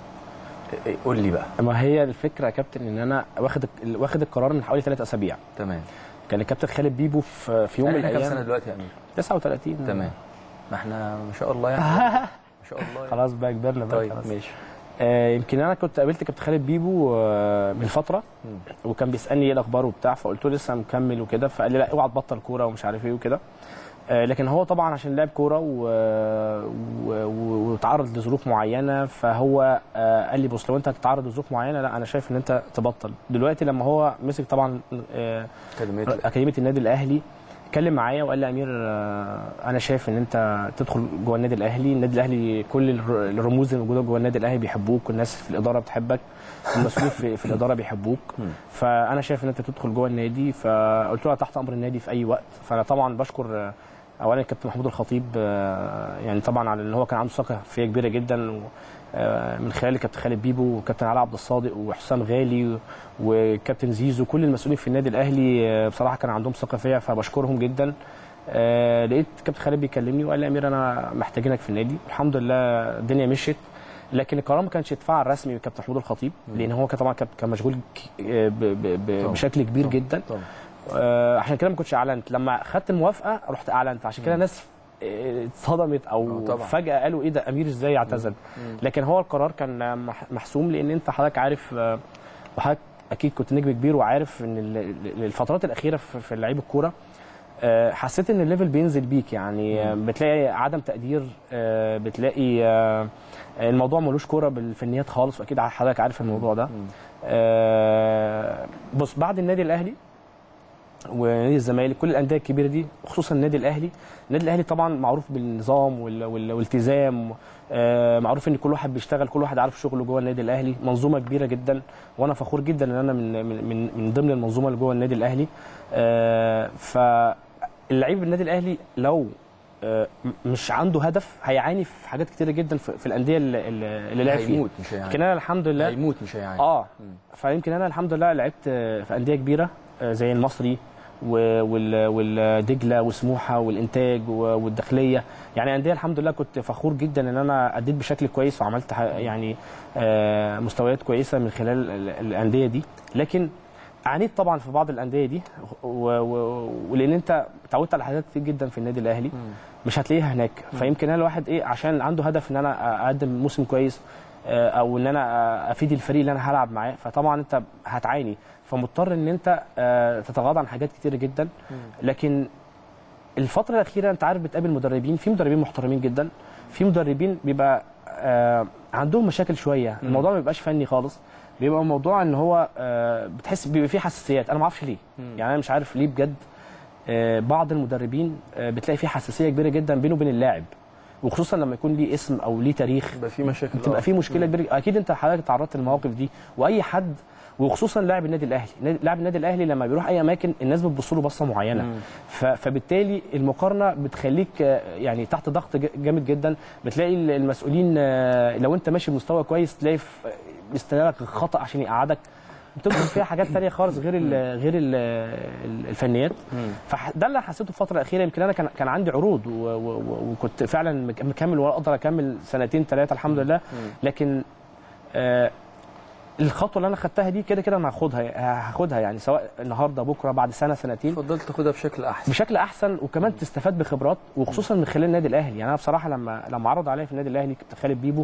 قول لي بقى ما هي الفكره يا كابتن ان انا واخد واخد القرار من حوالي ثلاث اسابيع تمام كان الكابتن خالد بيبو في في يوم من احنا كام الايام سنه دلوقتي يا امير 39 تمام ما احنا ما شاء الله يعني ما شاء الله يعني. خلاص بقى كبرنا بقى طيب خلاص. ماشي آه يمكن انا كنت قابلت كابتن خالد بيبو آه من فتره وكان بيسالني ايه الاخبار وبتاع فقلت له لسه مكمل وكده فقال لي لا اوعى تبطل كوره ومش عارف ايه وكده آه لكن هو طبعا عشان لعب كوره و... و... و... وتعرض لظروف معينه فهو آه قال لي بص لو انت هتتعرض لظروف معينه لا انا شايف ان انت تبطل دلوقتي لما هو مسك طبعا آه أكاديمية اكاديميه النادي الاهلي اتكلم معايا وقال لي يا امير آه، انا شايف ان انت تدخل جوه النادي الاهلي النادي الاهلي كل الر- الرموز اللي موجوده جوه النادي الاهلي بيحبوك والناس في الاداره بتحبك المسؤولين في, في الاداره بيحبوك فانا شايف ان انت تدخل جوه النادي فقلت له أنا تحت امر النادي في اي وقت فانا طبعا بشكر آه، اولا الكابتن محمود الخطيب آه، يعني طبعا على ان هو كان عنده ثقه فيا كبيره جدا و- آه، من خلال الكابتن خالد بيبو وكابتن علي عبد الصادق وحسام غالي وكابتن زيزو كل المسؤولين في النادي الاهلي آه، بصراحه كان عندهم ثقه فيا فبشكرهم جدا آه، لقيت كابتن خالد بيكلمني وقال لي يا امير انا محتاجينك في النادي الحمد لله الدنيا مشيت لكن القرار ما كانش يتفعل رسمي من كابتن محمود الخطيب لان هو كان طبعا كان كان مشغول ك- آه، ب- ب- ب- طبعاً. بشكل كبير جدا طبعا آه، عشان كده ما كنتش اعلنت لما خدت الموافقه رحت اعلنت عشان كده ناس آه، اتصدمت او طبعاً. فجاه قالوا ايه ده امير ازاي اعتزل لكن هو القرار كان مح- محسوم لان انت حضرتك عارف آه، وحضرتك اكيد كنت نجم كبير وعارف ان ال- ال- الفترات الاخيره في في لعيب الكوره آه، حسيت ان الليفل بينزل بيك يعني آه، بتلاقي عدم تقدير آه، بتلاقي آه، الموضوع ملوش كوره بالفنيات خالص واكيد حضرتك عارف الموضوع ده آه، بص بعد النادي الاهلي ونادي الزمالك كل الانديه الكبيره دي خصوصا النادي الاهلي النادي الاهلي طبعا معروف بالنظام وال- وال- والالتزام آه، معروف ان كل واحد بيشتغل كل واحد عارف شغله جوه النادي الاهلي منظومه كبيره جدا وانا فخور جدا ان انا من من من, من ضمن المنظومه اللي جوه النادي الاهلي آه، فاللعيب النادي الاهلي لو آه، م- مش عنده هدف هيعاني في حاجات كتيره جدا في, في الانديه اللي, اللي اللي لعب فيها هيموت مش هيعاني. لكن انا الحمد لله هيموت مش هيعاني اه فيمكن انا الحمد لله لعبت آه، في انديه كبيره آه، زي المصري و- وال- والدجله وسموحه والانتاج و- والداخليه يعني انديه الحمد لله كنت فخور جدا ان انا اديت بشكل كويس وعملت ح- يعني آه، مستويات كويسه من خلال ال- الانديه دي لكن عانيت طبعا في بعض الانديه دي و... و... ولان انت اتعودت على حاجات كتير جدا في النادي الاهلي مش هتلاقيها هناك فيمكن انا الواحد ايه عشان عنده هدف ان انا اقدم موسم كويس آه، او ان انا آه، افيد الفريق اللي انا هلعب معاه فطبعا انت هتعاني فمضطر ان انت آه، تتغاضى عن حاجات كتيره جدا لكن الفتره الاخيره انت عارف بتقابل مدربين في مدربين محترمين جدا في مدربين بيبقى آه، عندهم مشاكل شويه الموضوع ما بيبقاش فني خالص بيبقى موضوع ان هو آه، بتحس بيبقى فيه حساسيات انا ما اعرفش ليه يعني انا مش عارف ليه بجد آه، بعض المدربين آه، بتلاقي فيه حساسيه كبيره جدا بينه وبين اللاعب وخصوصا لما يكون ليه اسم او ليه تاريخ يبقى في مشاكل بتبقى آه. في مشكله كبيره اكيد انت حضرتك تعرضت للمواقف دي واي حد وخصوصا لاعب النادي الاهلي نادي- لاعب النادي الاهلي لما بيروح اي اماكن الناس بتبص له بصه معينه مم. ف- فبالتالي المقارنه بتخليك آه، يعني تحت ضغط ج- جامد جدا بتلاقي ال- المسؤولين آه، لو انت ماشي بمستوى كويس تلاقي في- بيستنى لك خطا عشان يقعدك بتدخل فيها حاجات تانية خالص غير ال غير ال الفنيات فده اللي حسيته الفتره الاخيره يمكن انا كان كان عندي عروض و- و- و- وكنت فعلا مك- مكمل واقدر اكمل سنتين ثلاثه الحمد لله لكن آه الخطوه اللي انا خدتها دي كده كده انا هاخدها هاخدها يعني سواء النهارده بكره بعد سنه سنتين فضلت تاخدها بشكل احسن بشكل احسن وكمان تستفاد بخبرات وخصوصا من خلال النادي الاهلي يعني انا بصراحه لما لما عرض عليا في النادي الاهلي كابتن خالد بيبو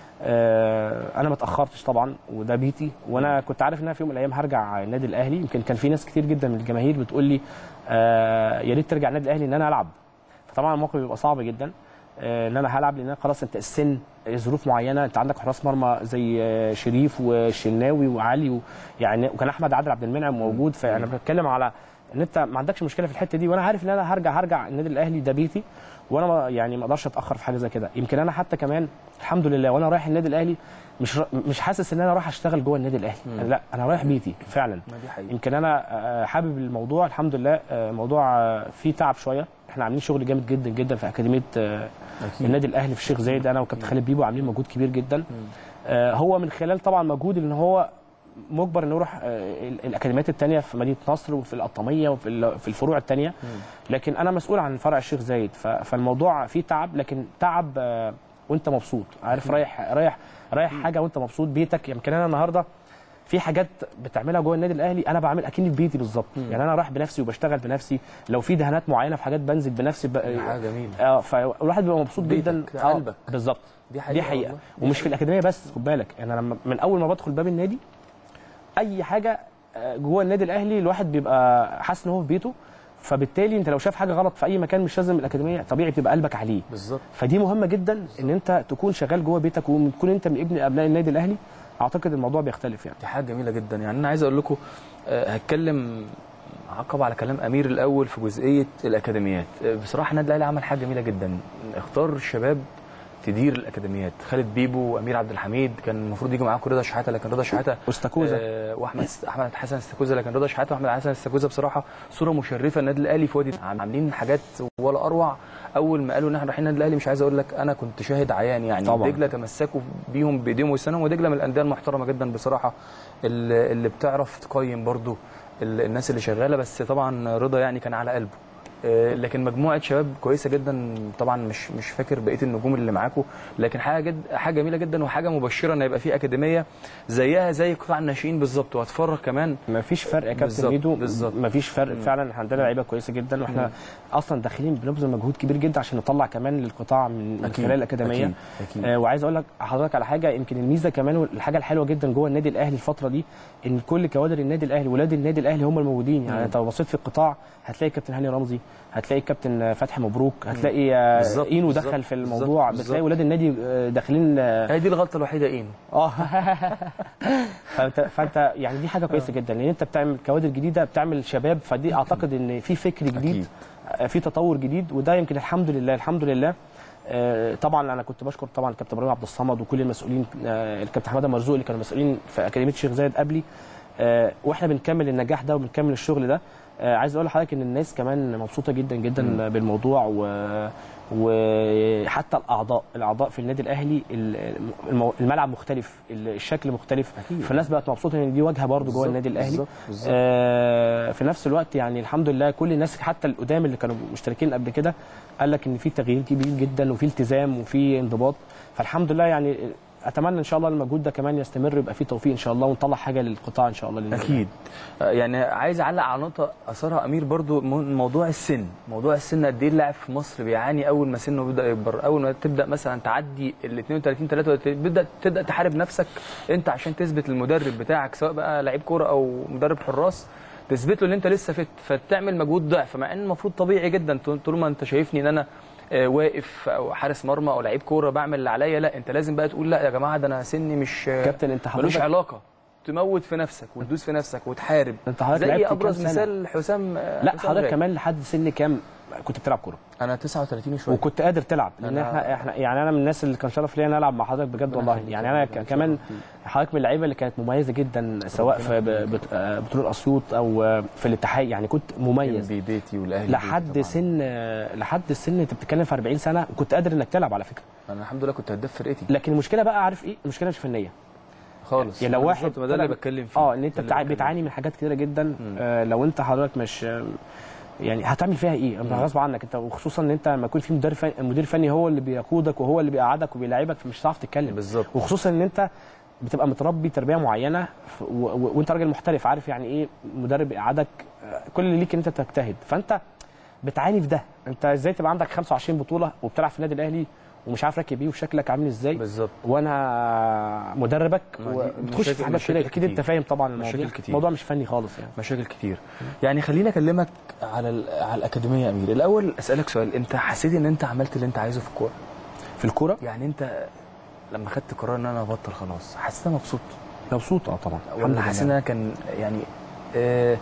آه انا ما اتاخرتش طبعا وده بيتي وانا كنت عارف ان انا في يوم من الايام هرجع النادي الاهلي يمكن كان في ناس كتير جدا من الجماهير بتقول لي آه يا ريت ترجع النادي الاهلي ان انا العب فطبعا الموقف بيبقى صعب جدا آه، ان انا هلعب لان أنا خلاص انت السن ظروف معينه انت عندك حراس مرمى زي آه، شريف والشناوي وعلي و- يعني وكان احمد عادل عبد المنعم موجود فانا بتكلم على ان انت ما عندكش مشكله في الحته دي وانا عارف ان انا هرجع هرجع النادي الاهلي ده بيتي وانا ما- يعني ما اقدرش اتاخر في حاجه زي كده يمكن انا حتى كمان الحمد لله وانا رايح النادي الاهلي مش ر- مش حاسس ان انا رايح اشتغل جوه النادي الاهلي مم. لا انا رايح بيتي فعلا ما دي حقيقة. يمكن انا آه، حابب الموضوع الحمد لله آه، موضوع آه، فيه تعب شويه احنا عاملين شغل جامد جدا جدا في اكاديميه آه، أكيد. النادي الاهلي في الشيخ زايد انا وكابتن خالد بيبو عاملين مجهود كبير جدا آه، هو من خلال طبعا مجهود ان هو مجبر انه يروح آه، ال- الاكاديميات الثانيه في مدينه نصر وفي القطاميه وفي ال- في الفروع الثانيه لكن انا مسؤول عن فرع الشيخ زايد ف- فالموضوع فيه تعب لكن تعب آه، وانت مبسوط عارف رايح رايح رايح حاجه وانت مبسوط بيتك يمكن انا النهارده في حاجات بتعملها جوه النادي الاهلي انا بعمل اكني في بيتي بالظبط يعني انا رايح بنفسي وبشتغل بنفسي لو في دهانات معينه في حاجات بنزل بنفسي ب... حاجه جميله اه فالواحد بيبقى مبسوط بيتك، جدا ده آه، قلبك. بالظبط دي حقيقة دي حقيقه والله. دي ومش في الاكاديميه بس خد بالك انا لما من اول ما بدخل باب النادي اي حاجه آه، جوه النادي الاهلي الواحد بيبقى حاسس ان هو في بيته فبالتالي انت لو شاف حاجه غلط في اي مكان مش لازم الاكاديميه طبيعي بتبقى قلبك عليه بالظبط فدي مهمه جدا ان انت تكون شغال جوه بيتك وتكون انت من ابن ابناء النادي الاهلي اعتقد الموضوع بيختلف يعني دي حاجه جميله جدا يعني انا عايز اقول لكم آه، هتكلم عقب على كلام امير الاول في جزئيه الاكاديميات آه، بصراحه النادي الاهلي عمل حاجه جميله جدا اختار شباب تدير الاكاديميات خالد بيبو وامير عبد الحميد كان المفروض يجي معاكم رضا شحاته لكن رضا شحاته واستاكوزا. آه واحمد احمد حسن استاكوزا لكن رضا شحاته واحمد حسن استاكوزا بصراحه صوره مشرفه النادي الاهلي في وادي عاملين حاجات ولا اروع اول ما قالوا ان احنا رايحين النادي الاهلي مش عايز اقول لك انا كنت شاهد عيان يعني طبعاً. دجله تمسكوا بيهم بايديهم وسنهم ودجله من الانديه المحترمه جدا بصراحه اللي اللي بتعرف تقيم برضو ال- الناس اللي شغاله بس طبعا رضا يعني كان على قلبه آه، لكن مجموعه شباب كويسه جدا طبعا مش مش فاكر بقيه النجوم اللي معاكم لكن حاجه جد حاجه جميله جدا وحاجه مبشره ان يبقى في اكاديميه زيها زي قطاع الناشئين بالظبط وهتفرغ كمان ما فيش فرق يا كابتن بالظبط، ميدو بالظبط. ما فيش فرق فعلا احنا عندنا لعيبه كويسه جدا واحنا مم. اصلا داخلين بنبذل مجهود كبير جدا عشان نطلع كمان للقطاع من من أكيد، خلال الاكاديميه أكيد، أكيد. آه وعايز اقول لك حضرتك على حاجه يمكن الميزه كمان والحاجه الحلوه جدا جوه النادي الاهلي الفتره دي ان كل كوادر النادي الاهلي ولاد النادي الاهلي هم الموجودين يعني مم. انت لو بصيت في القطاع هتلاقي كابتن هاني رمزي هتلاقي كابتن فتحي مبروك هتلاقي آه، بالظبط، اينو بالظبط، دخل في بالظبط، الموضوع بالظبط. بتلاقي ولاد النادي آه، داخلين آه، هي دي الغلطه الوحيده اينو اه فانت فانت يعني دي حاجه كويسه جدا لان انت بتعمل كوادر جديده بتعمل شباب فدي اعتقد ان في فكر جديد آه، في تطور جديد وده يمكن الحمد لله الحمد لله آه، طبعا انا كنت بشكر طبعا الكابتن ابراهيم عبد الصمد وكل المسؤولين آه، الكابتن حماده مرزوق اللي كانوا مسؤولين في اكاديميه الشيخ زايد قبلي آه، واحنا بنكمل النجاح ده وبنكمل الشغل ده آه، عايز اقول لحضرتك ان الناس كمان مبسوطه جدا جدا بالموضوع و وحتى الاعضاء الاعضاء في النادي الاهلي ال- المو- الملعب مختلف الشكل مختلف أكيد. فالناس بقت مبسوطه ان دي واجهه برضو جوه بالظبط، النادي الاهلي بالظبط، بالظبط. آه في نفس الوقت يعني الحمد لله كل الناس حتى القدام اللي كانوا مشتركين قبل كده قال لك ان في تغيير كبير جدا وفي التزام وفي انضباط فالحمد لله يعني اتمنى ان شاء الله المجهود ده كمان يستمر يبقى فيه توفيق ان شاء الله ونطلع حاجه للقطاع ان شاء الله للنادي اكيد آه، يعني عايز اعلق على نقطه اثرها امير برضو م- موضوع السن موضوع السن قد ايه اللاعب في مصر بيعاني اول ما سنه بيبدا يكبر اول ما تبدا مثلا تعدي ال 32 33 بتبدا تبدا تحارب نفسك انت عشان تثبت للمدرب بتاعك سواء بقى لعيب كوره او مدرب حراس تثبت له ان انت لسه فت فتعمل مجهود ضعف مع ان المفروض طبيعي جدا طول طول ما انت شايفني ان انا آه، واقف او حارس مرمى او لعيب كوره بعمل اللي عليا لا انت لازم بقى تقول لا يا جماعه ده انا سني مش آه، كابتن انت ملوش حضرتك- علاقه تموت في نفسك وتدوس في نفسك وتحارب انت حضرتك زي لعبت كام ابرز سنة؟ مثال حسام لا حسام حضرتك غالي. كمان لحد سن كام كنت كنت بتلعب كوره انا 39 وشويه وكنت قادر تلعب لان أنا- احنا احنا يعني انا من الناس اللي كان شرف ليا ان أنا العب مع حضرتك بجد والله يعني انا ك- كمان حضرتك من اللعيبه اللي كانت مميزه جدا سواء في ب- بت- آه، بطوله اسيوط او آه، في الاتحاد يعني كنت مميز بيتي والاهلي لحد سن آه، لحد السن انت بتتكلم في 40 سنه كنت قادر انك تلعب على فكره انا الحمد لله كنت هداف فرقتي لكن المشكله بقى عارف ايه المشكله مش فنيه خالص يعني لو واحد بالظبط، ما ده اللي طلع- بتكلم فيه اه ان انت ده اللي بتع... بتكلم بتعاني من حاجات كتيره جدا آه لو انت حضرتك مش آه، يعني هتعمل فيها ايه؟ انت مم. غصب عنك انت وخصوصا ان انت لما يكون في مدير فني مدير فني هو اللي بيقودك وهو اللي بيقعدك وبيلاعبك فمش هتعرف تتكلم بالظبط وخصوصا ان انت بتبقى متربي تربيه معينه ف- و... و... وانت راجل محترف عارف يعني ايه مدرب يقعدك آه، كل اللي ليك ان انت تجتهد فانت بتعاني في ده انت ازاي تبقى عندك 25 بطوله وبتلعب في النادي الاهلي ومش عارف راكب ايه وشكلك عامل ازاي بالظبط وانا مدربك ما دي وبتخش في مشاكل- حاجات كتير مشاكل اكيد انت كتير. فاهم طبعا مشاكل الموضوع كتير. الموضوع مش فني خالص يعني مشاكل كتير يعني خليني اكلمك على ال- على الاكاديميه يا امير الاول اسالك سؤال انت حسيت ان انت عملت اللي انت عايزه في الكوره في الكوره يعني انت لما خدت قرار ان انا ابطل خلاص حسيت إن أنا مبسوط مبسوط اه طبعا الحمد ولا لله. حاسس ان انا كان يعني آه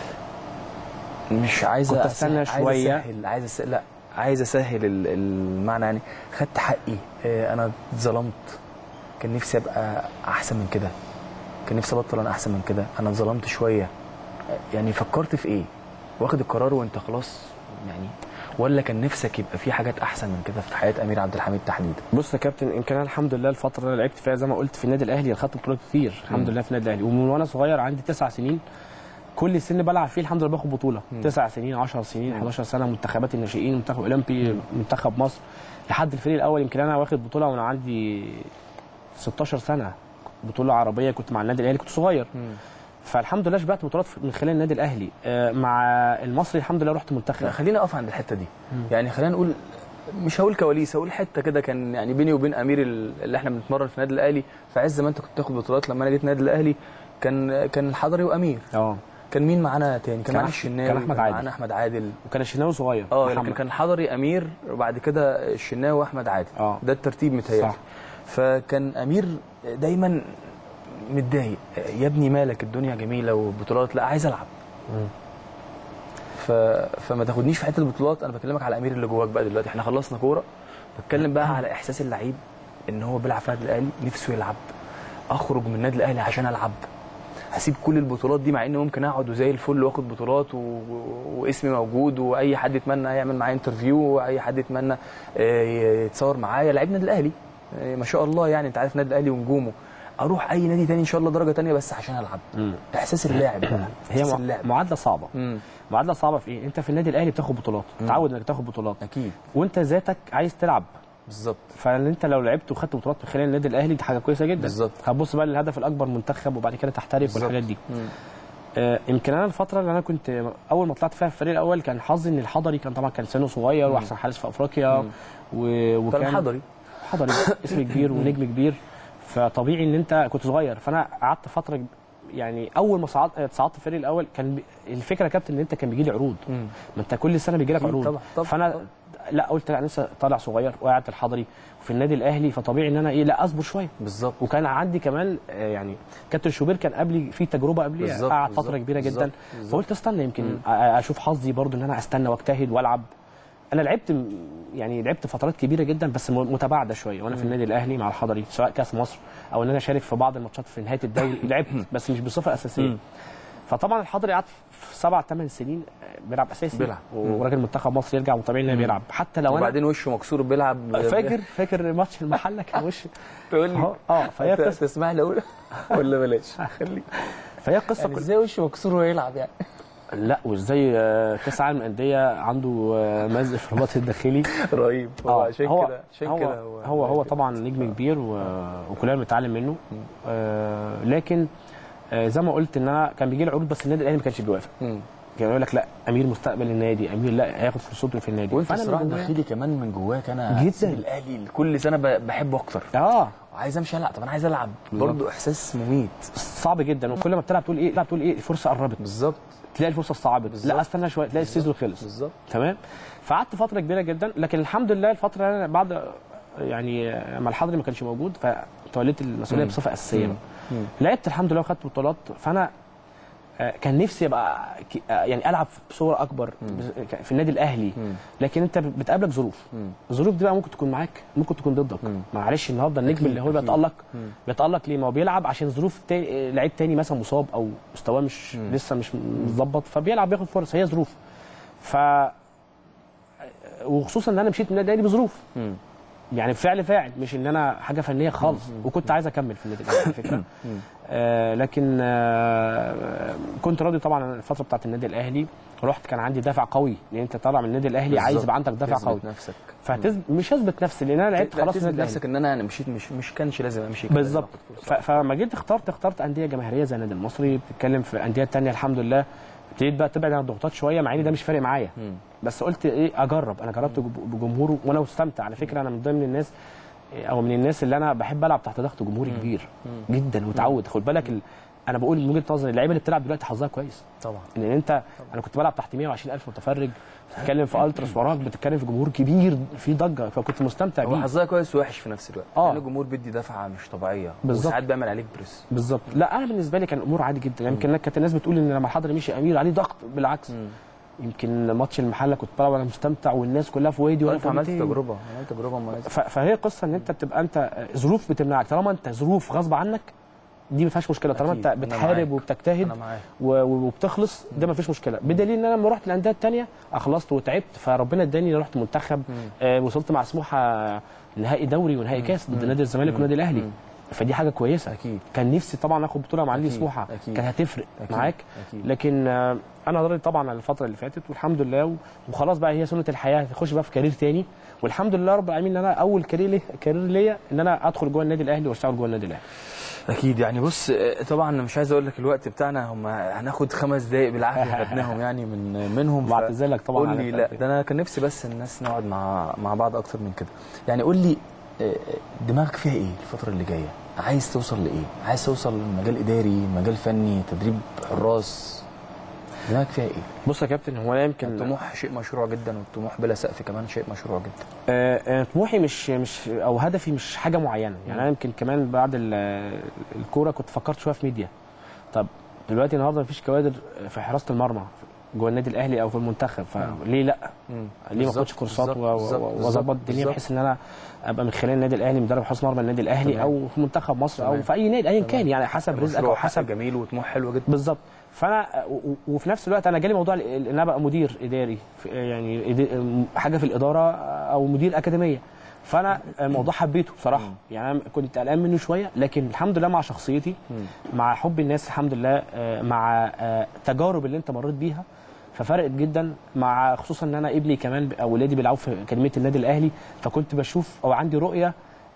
مش عايز كنت أسهل- أستنى عايز شوية. اسهل عايز أسهل لا عايز اسهل ال- المعنى يعني خدت حقي آه انا اتظلمت كان نفسي ابقى احسن من كده كان نفسي ابطل انا احسن من كده انا اتظلمت شويه آه، يعني فكرت في ايه واخد القرار وانت خلاص يعني ولا كان نفسك يبقى في حاجات احسن من كده في حياه امير عبد الحميد تحديدا بص يا كابتن يمكن انا الحمد لله الفتره اللي لعبت فيها زي ما قلت في النادي الاهلي خدت بطولات كتير الحمد مم. لله في النادي الاهلي ومن وانا صغير عندي تسع سنين كل سن بلعب فيه الحمد لله باخد بطوله مم. تسع سنين 10 سنين مم. 11 سنه منتخبات الناشئين منتخب اولمبي منتخب مصر لحد الفريق الاول يمكن انا واخد بطوله وانا عندي 16 سنه بطوله عربيه كنت مع النادي الاهلي كنت صغير فالحمد لله شبعت بطولات من خلال النادي الاهلي آه، مع المصري الحمد لله رحت منتخب لا خلينا اقف عند الحته دي يعني خلينا نقول مش هقول كواليس هقول حته كده كان يعني بيني وبين امير ال- اللي احنا بنتمرن في النادي الاهلي في عز ما انت كنت تاخد بطولات لما انا جيت النادي الاهلي كان كان الحضري وامير اه كان مين معانا تاني كان كان معانا أح- الشناوي كان أحمد عادل. معانا احمد عادل وكان الشناوي صغير اه لكن محمد. كان الحضري امير وبعد كده الشناوي واحمد عادل اه ده الترتيب متهيألي صح. فكان امير دايما متضايق يا ابني مالك الدنيا جميله وبطولات لا عايز العب ف... فما تاخدنيش في حته البطولات انا بكلمك على امير اللي جواك بقى دلوقتي احنا خلصنا كوره بتكلم بقى على احساس اللعيب ان هو بيلعب في النادي الاهلي نفسه يلعب اخرج من النادي الاهلي عشان العب هسيب كل البطولات دي مع اني ممكن اقعد وزي الفل واخد بطولات و... و... واسمي موجود واي حد يتمنى يعمل معايا انترفيو واي حد يتمنى آه، يتصور معايا لعيب النادي الاهلي آه، ما شاء الله يعني انت عارف النادي الاهلي ونجومه اروح اي نادي تاني ان شاء الله درجه تانيه بس عشان العب احساس اللاعب بقى هي إحساس مع- اللاعب معادله صعبه مم. معادله صعبه في ايه انت في النادي الاهلي بتاخد بطولات مم. متعود انك تاخد بطولات اكيد وانت ذاتك عايز تلعب بالظبط فانت لو لعبت وخدت بطولات من خلال النادي الاهلي دي حاجه كويسه جدا بالظبط. هتبص بقى للهدف الاكبر منتخب وبعد كده تحترف بالظبط. والحاجات دي مم. آه، يمكن انا الفتره اللي انا كنت اول ما طلعت فيها في الفريق الاول كان حظي ان الحضري كان طبعا كان سنه صغير مم. واحسن حارس في افريقيا مم. و... وكان كان حضري حضري اسم كبير ونجم كبير فطبيعي ان انت كنت صغير فانا قعدت فتره ج- يعني اول ما صعدت صعدت الفريق الاول كان بي- الفكره يا كابتن ان انت كان بيجي لي عروض مم. ما انت كل سنه بيجي لك أكيد عروض طبعا، طبعا، فانا لا قلت لا أنا لسه طالع صغير وقاعد الحضري وفي النادي الاهلي فطبيعي ان انا ايه لا اصبر شويه بالظبط وكان عندي كمان آه، يعني كابتن شوبير كان قبلي في تجربه قبلي بالظبط، قعد فتره بالظبط، كبيره جدا بالظبط، بالظبط. فقلت استنى يمكن مم. أ- اشوف حظي برضو ان انا استنى واجتهد والعب انا لعبت م- يعني لعبت فترات كبيره جدا بس م- متباعده شويه وانا في مم. النادي الاهلي مع الحضري سواء كاس مصر او ان انا اشارك في بعض الماتشات في نهايه الدوري لعبت بس مش بصفه اساسيه مم. فطبعا الحضري قعد في سبع ثمان سنين آه، بيلعب اساسي بيلعب. وراجل منتخب مصر يرجع وطبيعي انه مم. بيلعب حتى لو انا وبعدين وشه مكسور بيلعب فاكر فاكر ماتش المحله كان وش تقول لي اه اه فهي أنت قصه تسمح لي اقول ولا بلاش خليك فهي قصه يعني ازاي وشه مكسور وهو يلعب يعني لا وازاي آه، كاس العالم للانديه عنده آه، مزق في الرباط الداخلي رهيب هو آه، عشان هو كده عشان هو كده هو هو طبعا نجم كبير و... وكلنا بنتعلم منه آه لكن آه زي ما قلت ان انا كان بيجي لي عروض بس النادي الاهلي ما كانش بيوافق مم. كان يقول لك لا امير مستقبل النادي امير لا هياخد فرصته في النادي وانت فأنا من الصراحه جوايا- داخلي كمان من جواك انا جداً. أسيب الاهلي كل سنه ب- بحبه اكتر اه وعايز امشي العب طب انا عايز العب بالظبط. برضه احساس مميت صعب جدا وكل ما بتلعب تقول ايه لا بتقول ايه الفرصه قربت بالظبط تلاقي الفرصه صعبت بالظبط. لا استنى شويه تلاقي السيزون خلص بالظبط تمام فقعدت فتره كبيره جدا لكن الحمد لله الفتره اللي انا بعد يعني لما الحضري ما كانش موجود فتوليت المسؤوليه مم. بصفه اساسيه مم. بقى. مم. لعبت الحمد لله وخدت بطولات فانا آه، كان نفسي ابقى ك- آه، يعني العب بصوره اكبر بس- في النادي الاهلي لكن انت بتقابلك ظروف الظروف دي بقى ممكن تكون معاك ممكن تكون ضدك معلش النهارده النجم أكيد، اللي هو أكيد. بيتالق مم. بيتالق ليه ما هو بيلعب عشان ظروف تاني لعيب تاني مثلا مصاب او مستواه مش لسه مش متظبط فبيلعب بياخد فرص هي ظروف ف وخصوصا ان انا مشيت من النادي الاهلي بظروف يعني فعل فاعل مش ان انا حاجه فنيه خالص وكنت عايز اكمل في النادي الاهلي على فكره آه لكن آه كنت راضي طبعا عن الفتره بتاعت النادي الاهلي رحت كان عندي دافع قوي لان انت طالع من النادي الاهلي عايز بالظبط. يبقى عندك دافع تثبت قوي نفسك. فهتثبت مش هثبت نفسي لان انا لعبت لا، خلاص في تثبت النادي الاهلي نفسك ان انا انا مشيت مش مش كانش لازم امشي كده. بالظبط ف- فلما جيت اخترت اخترت انديه جماهيريه زي النادي المصري بتتكلم في انديه تانية الحمد لله ابتديت بقى تبعد عن الضغوطات شويه مع ان ده مش فارق معايا بس قلت ايه اجرب انا جربت بج- بجمهوره وانا مستمتع على فكره انا من ضمن الناس او من الناس اللي انا بحب العب تحت ضغط جمهوري كبير جدا وتعود خد بالك ال... انا بقول من وجهه نظري اللعيبه اللي بتلعب دلوقتي حظها كويس طبعا لان انت انا كنت بلعب تحت 120000 متفرج بتتكلم في التراس وراك بتتكلم في جمهور كبير في ضجه فكنت مستمتع هو بيه حظها كويس ووحش في نفس الوقت آه. لان الجمهور بيدي دفعه مش طبيعيه بالظبط. وساعات بيعمل عليك بريس بالظبط لا انا بالنسبه لي كان الامور عادي جدا يمكن كانت الناس بتقول ان لما الحضري مشي امير عليه ضغط بالعكس يمكن ماتش المحله كنت بلعب وانا مستمتع والناس كلها في وادي وانا انت في عملت وادي. تجربه عملت تجربه مميزه ف- فهي قصه ان انت بتبقى انت ظروف بتمنعك طالما انت ظروف غصب عنك دي ما فيهاش مشكله طالما أكيد. انت أنا بتحارب معاك. وبتجتهد أنا معاك. و- و- وبتخلص ده ما فيش مشكله بدليل ان انا لما رحت الانديه الثانيه اخلصت وتعبت فربنا اداني رحت منتخب آه وصلت مع سموحه نهائي دوري ونهائي كاس ضد نادي الزمالك والنادي الاهلي فدي حاجه كويسه اكيد كان نفسي طبعا اخد بطوله مع نادي أكيد. سموحه أكيد. كانت هتفرق أكيد. معاك أكيد. لكن آه، انا راضي طبعا عن الفتره اللي فاتت والحمد لله و- وخلاص بقى هي سنه الحياه تخش بقى في كارير تاني والحمد لله رب العالمين ان انا اول كارير لي كارير ليا ان انا ادخل جوه النادي الاهلي واشتغل جوه النادي الاهلي اكيد يعني بص آه، طبعا أنا مش عايز اقول لك الوقت بتاعنا هم هناخد خمس دقائق بالعافيه خدناهم يعني من منهم ف- بعتذر لك طبعا قول على لي لا التأخير. ده انا كان نفسي بس الناس نقعد مع مع بعض اكتر من كده يعني قول لي آه، آه، دماغك فيها ايه الفتره اللي جايه عايز توصل لايه عايز توصل لمجال اداري مجال فني تدريب حراس دماغك فيها ايه بص يا كابتن هو انا يمكن الطموح شيء مشروع جدا والطموح بلا سقف كمان شيء مشروع جدا آه، آه، طموحي مش مش او هدفي مش حاجه معينه يعني انا يمكن كمان بعد ال- الكوره كنت فكرت شويه في ميديا طب دلوقتي النهارده مفيش كوادر في حراسه المرمى جوه النادي الاهلي او في المنتخب فليه لا ليه ما بالظبط، اخدش كورسات بالظبط، و- بالظبط، و- بالظبط، واظبط الدنيا بالظبط. بحيث ان انا ابقى من خلال النادي الاهلي مدرب حراس مرمى النادي الاهلي تمام. او في منتخب مصر او تمام. في اي نادي ايا كان يعني حسب رزقك او مشروع حق حسب جميل وطموح حلو جدا بالظبط فانا و- و- وفي نفس الوقت انا جالي موضوع ال- ان انا ابقى مدير اداري في- يعني إد- حاجه في الاداره او مدير اكاديميه فانا الموضوع حبيته بصراحه يعني انا كنت قلقان منه شويه لكن الحمد لله مع شخصيتي مع حب الناس الحمد لله آه، مع آه، تجارب اللي انت مريت بيها ففرقت جدا مع خصوصا ان انا ابني كمان اولادي بيلعبوا في اكاديميه النادي الاهلي فكنت بشوف او عندي رؤيه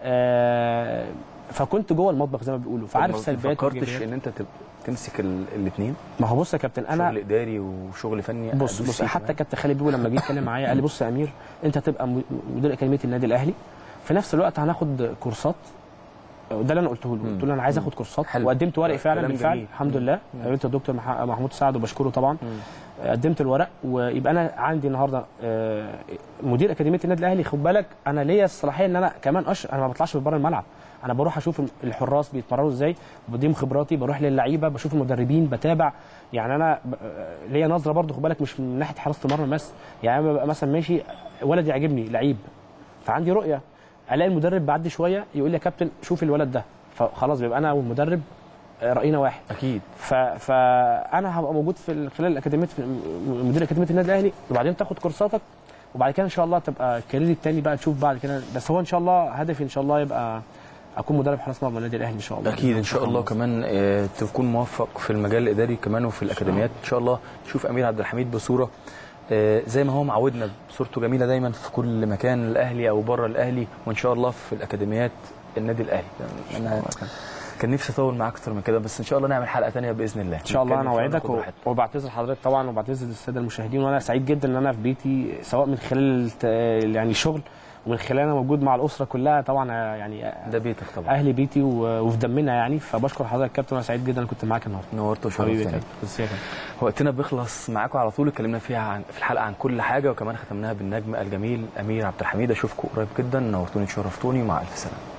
آه، فكنت جوه المطبخ زي ما بيقولوا فعارف ما سلبيات فكرتش وإيجابيات. ان انت تب- تمسك الاثنين ما هو بص يا كابتن انا شغل اداري وشغل فني بص أدوس بص فيه حتى كمان. كابتن خالد بيبو لما جه يتكلم معايا قال لي بص يا امير انت هتبقى م- مدير اكاديميه النادي الاهلي في نفس الوقت هناخد كورسات وده اللي انا قلته له قلت له انا عايز اخد كورسات حلو. وقدمت ورقي فعلا كلام بالفعل جميل. الحمد لله قابلت الدكتور مح- محمود سعد وبشكره طبعا قدمت الورق ويبقى انا عندي النهارده آه، مدير اكاديميه النادي الاهلي خد بالك انا ليا الصلاحيه ان انا كمان أش... انا ما بطلعش بره الملعب انا بروح اشوف الحراس بيتمرنوا ازاي بديهم خبراتي بروح للعيبه بشوف المدربين بتابع يعني انا ب- آه، ليا نظره برضو خد بالك مش من ناحيه حراسه المرمى بس يعني انا ببقى مثلا ماشي ولد يعجبني لعيب فعندي رؤيه الاقي المدرب بعد شويه يقول لي يا كابتن شوف الولد ده فخلاص بيبقى انا والمدرب آه، راينا واحد اكيد ف... فانا هبقى موجود في ال- خلال الاكاديميه في مدير اكاديميه النادي الاهلي وبعدين تاخد كورساتك وبعد كده ان شاء الله تبقى الكارير التاني بقى تشوف بعد كده بس هو ان شاء الله هدفي ان شاء الله يبقى اكون مدرب حراس مرمى النادي الاهلي ان شاء الله اكيد ان شاء الله كمان آه، تكون موفق في المجال الاداري كمان وفي الاكاديميات ان شاء الله نشوف امير عبد الحميد بصوره آه، زي ما هو معودنا بصورته جميله دايما في كل مكان الاهلي او بره الاهلي وان شاء الله في الاكاديميات النادي الاهلي انا كان نفسي اطول معاك اكتر من كده بس ان شاء الله نعمل حلقه ثانيه باذن الله ان شاء الله انا نتكلم فيها اوعدك وناخد و- راحتنا. وبعتذر لحضرتك طبعا وبعتذر للساده المشاهدين وانا سعيد جدا ان انا في بيتي سواء من خلال الت- يعني الشغل ومن خلال انا موجود مع الاسره كلها طبعا يعني ده بيتك طبعا اهلي بيتي و- وفي دمنا يعني فبشكر حضرتك يا كابتن وانا سعيد جدا ان كنت معاك النهارده نورت حبيبي يا وشرفتني كابتن. بس يا كابتن. وقتنا بيخلص معاكم على طول اتكلمنا فيها عن في الحلقه عن كل حاجه وكمان ختمناها بالنجم الجميل امير عبد الحميد اشوفكم قريب جدا نورتوني شرفتوني مع الف سلامه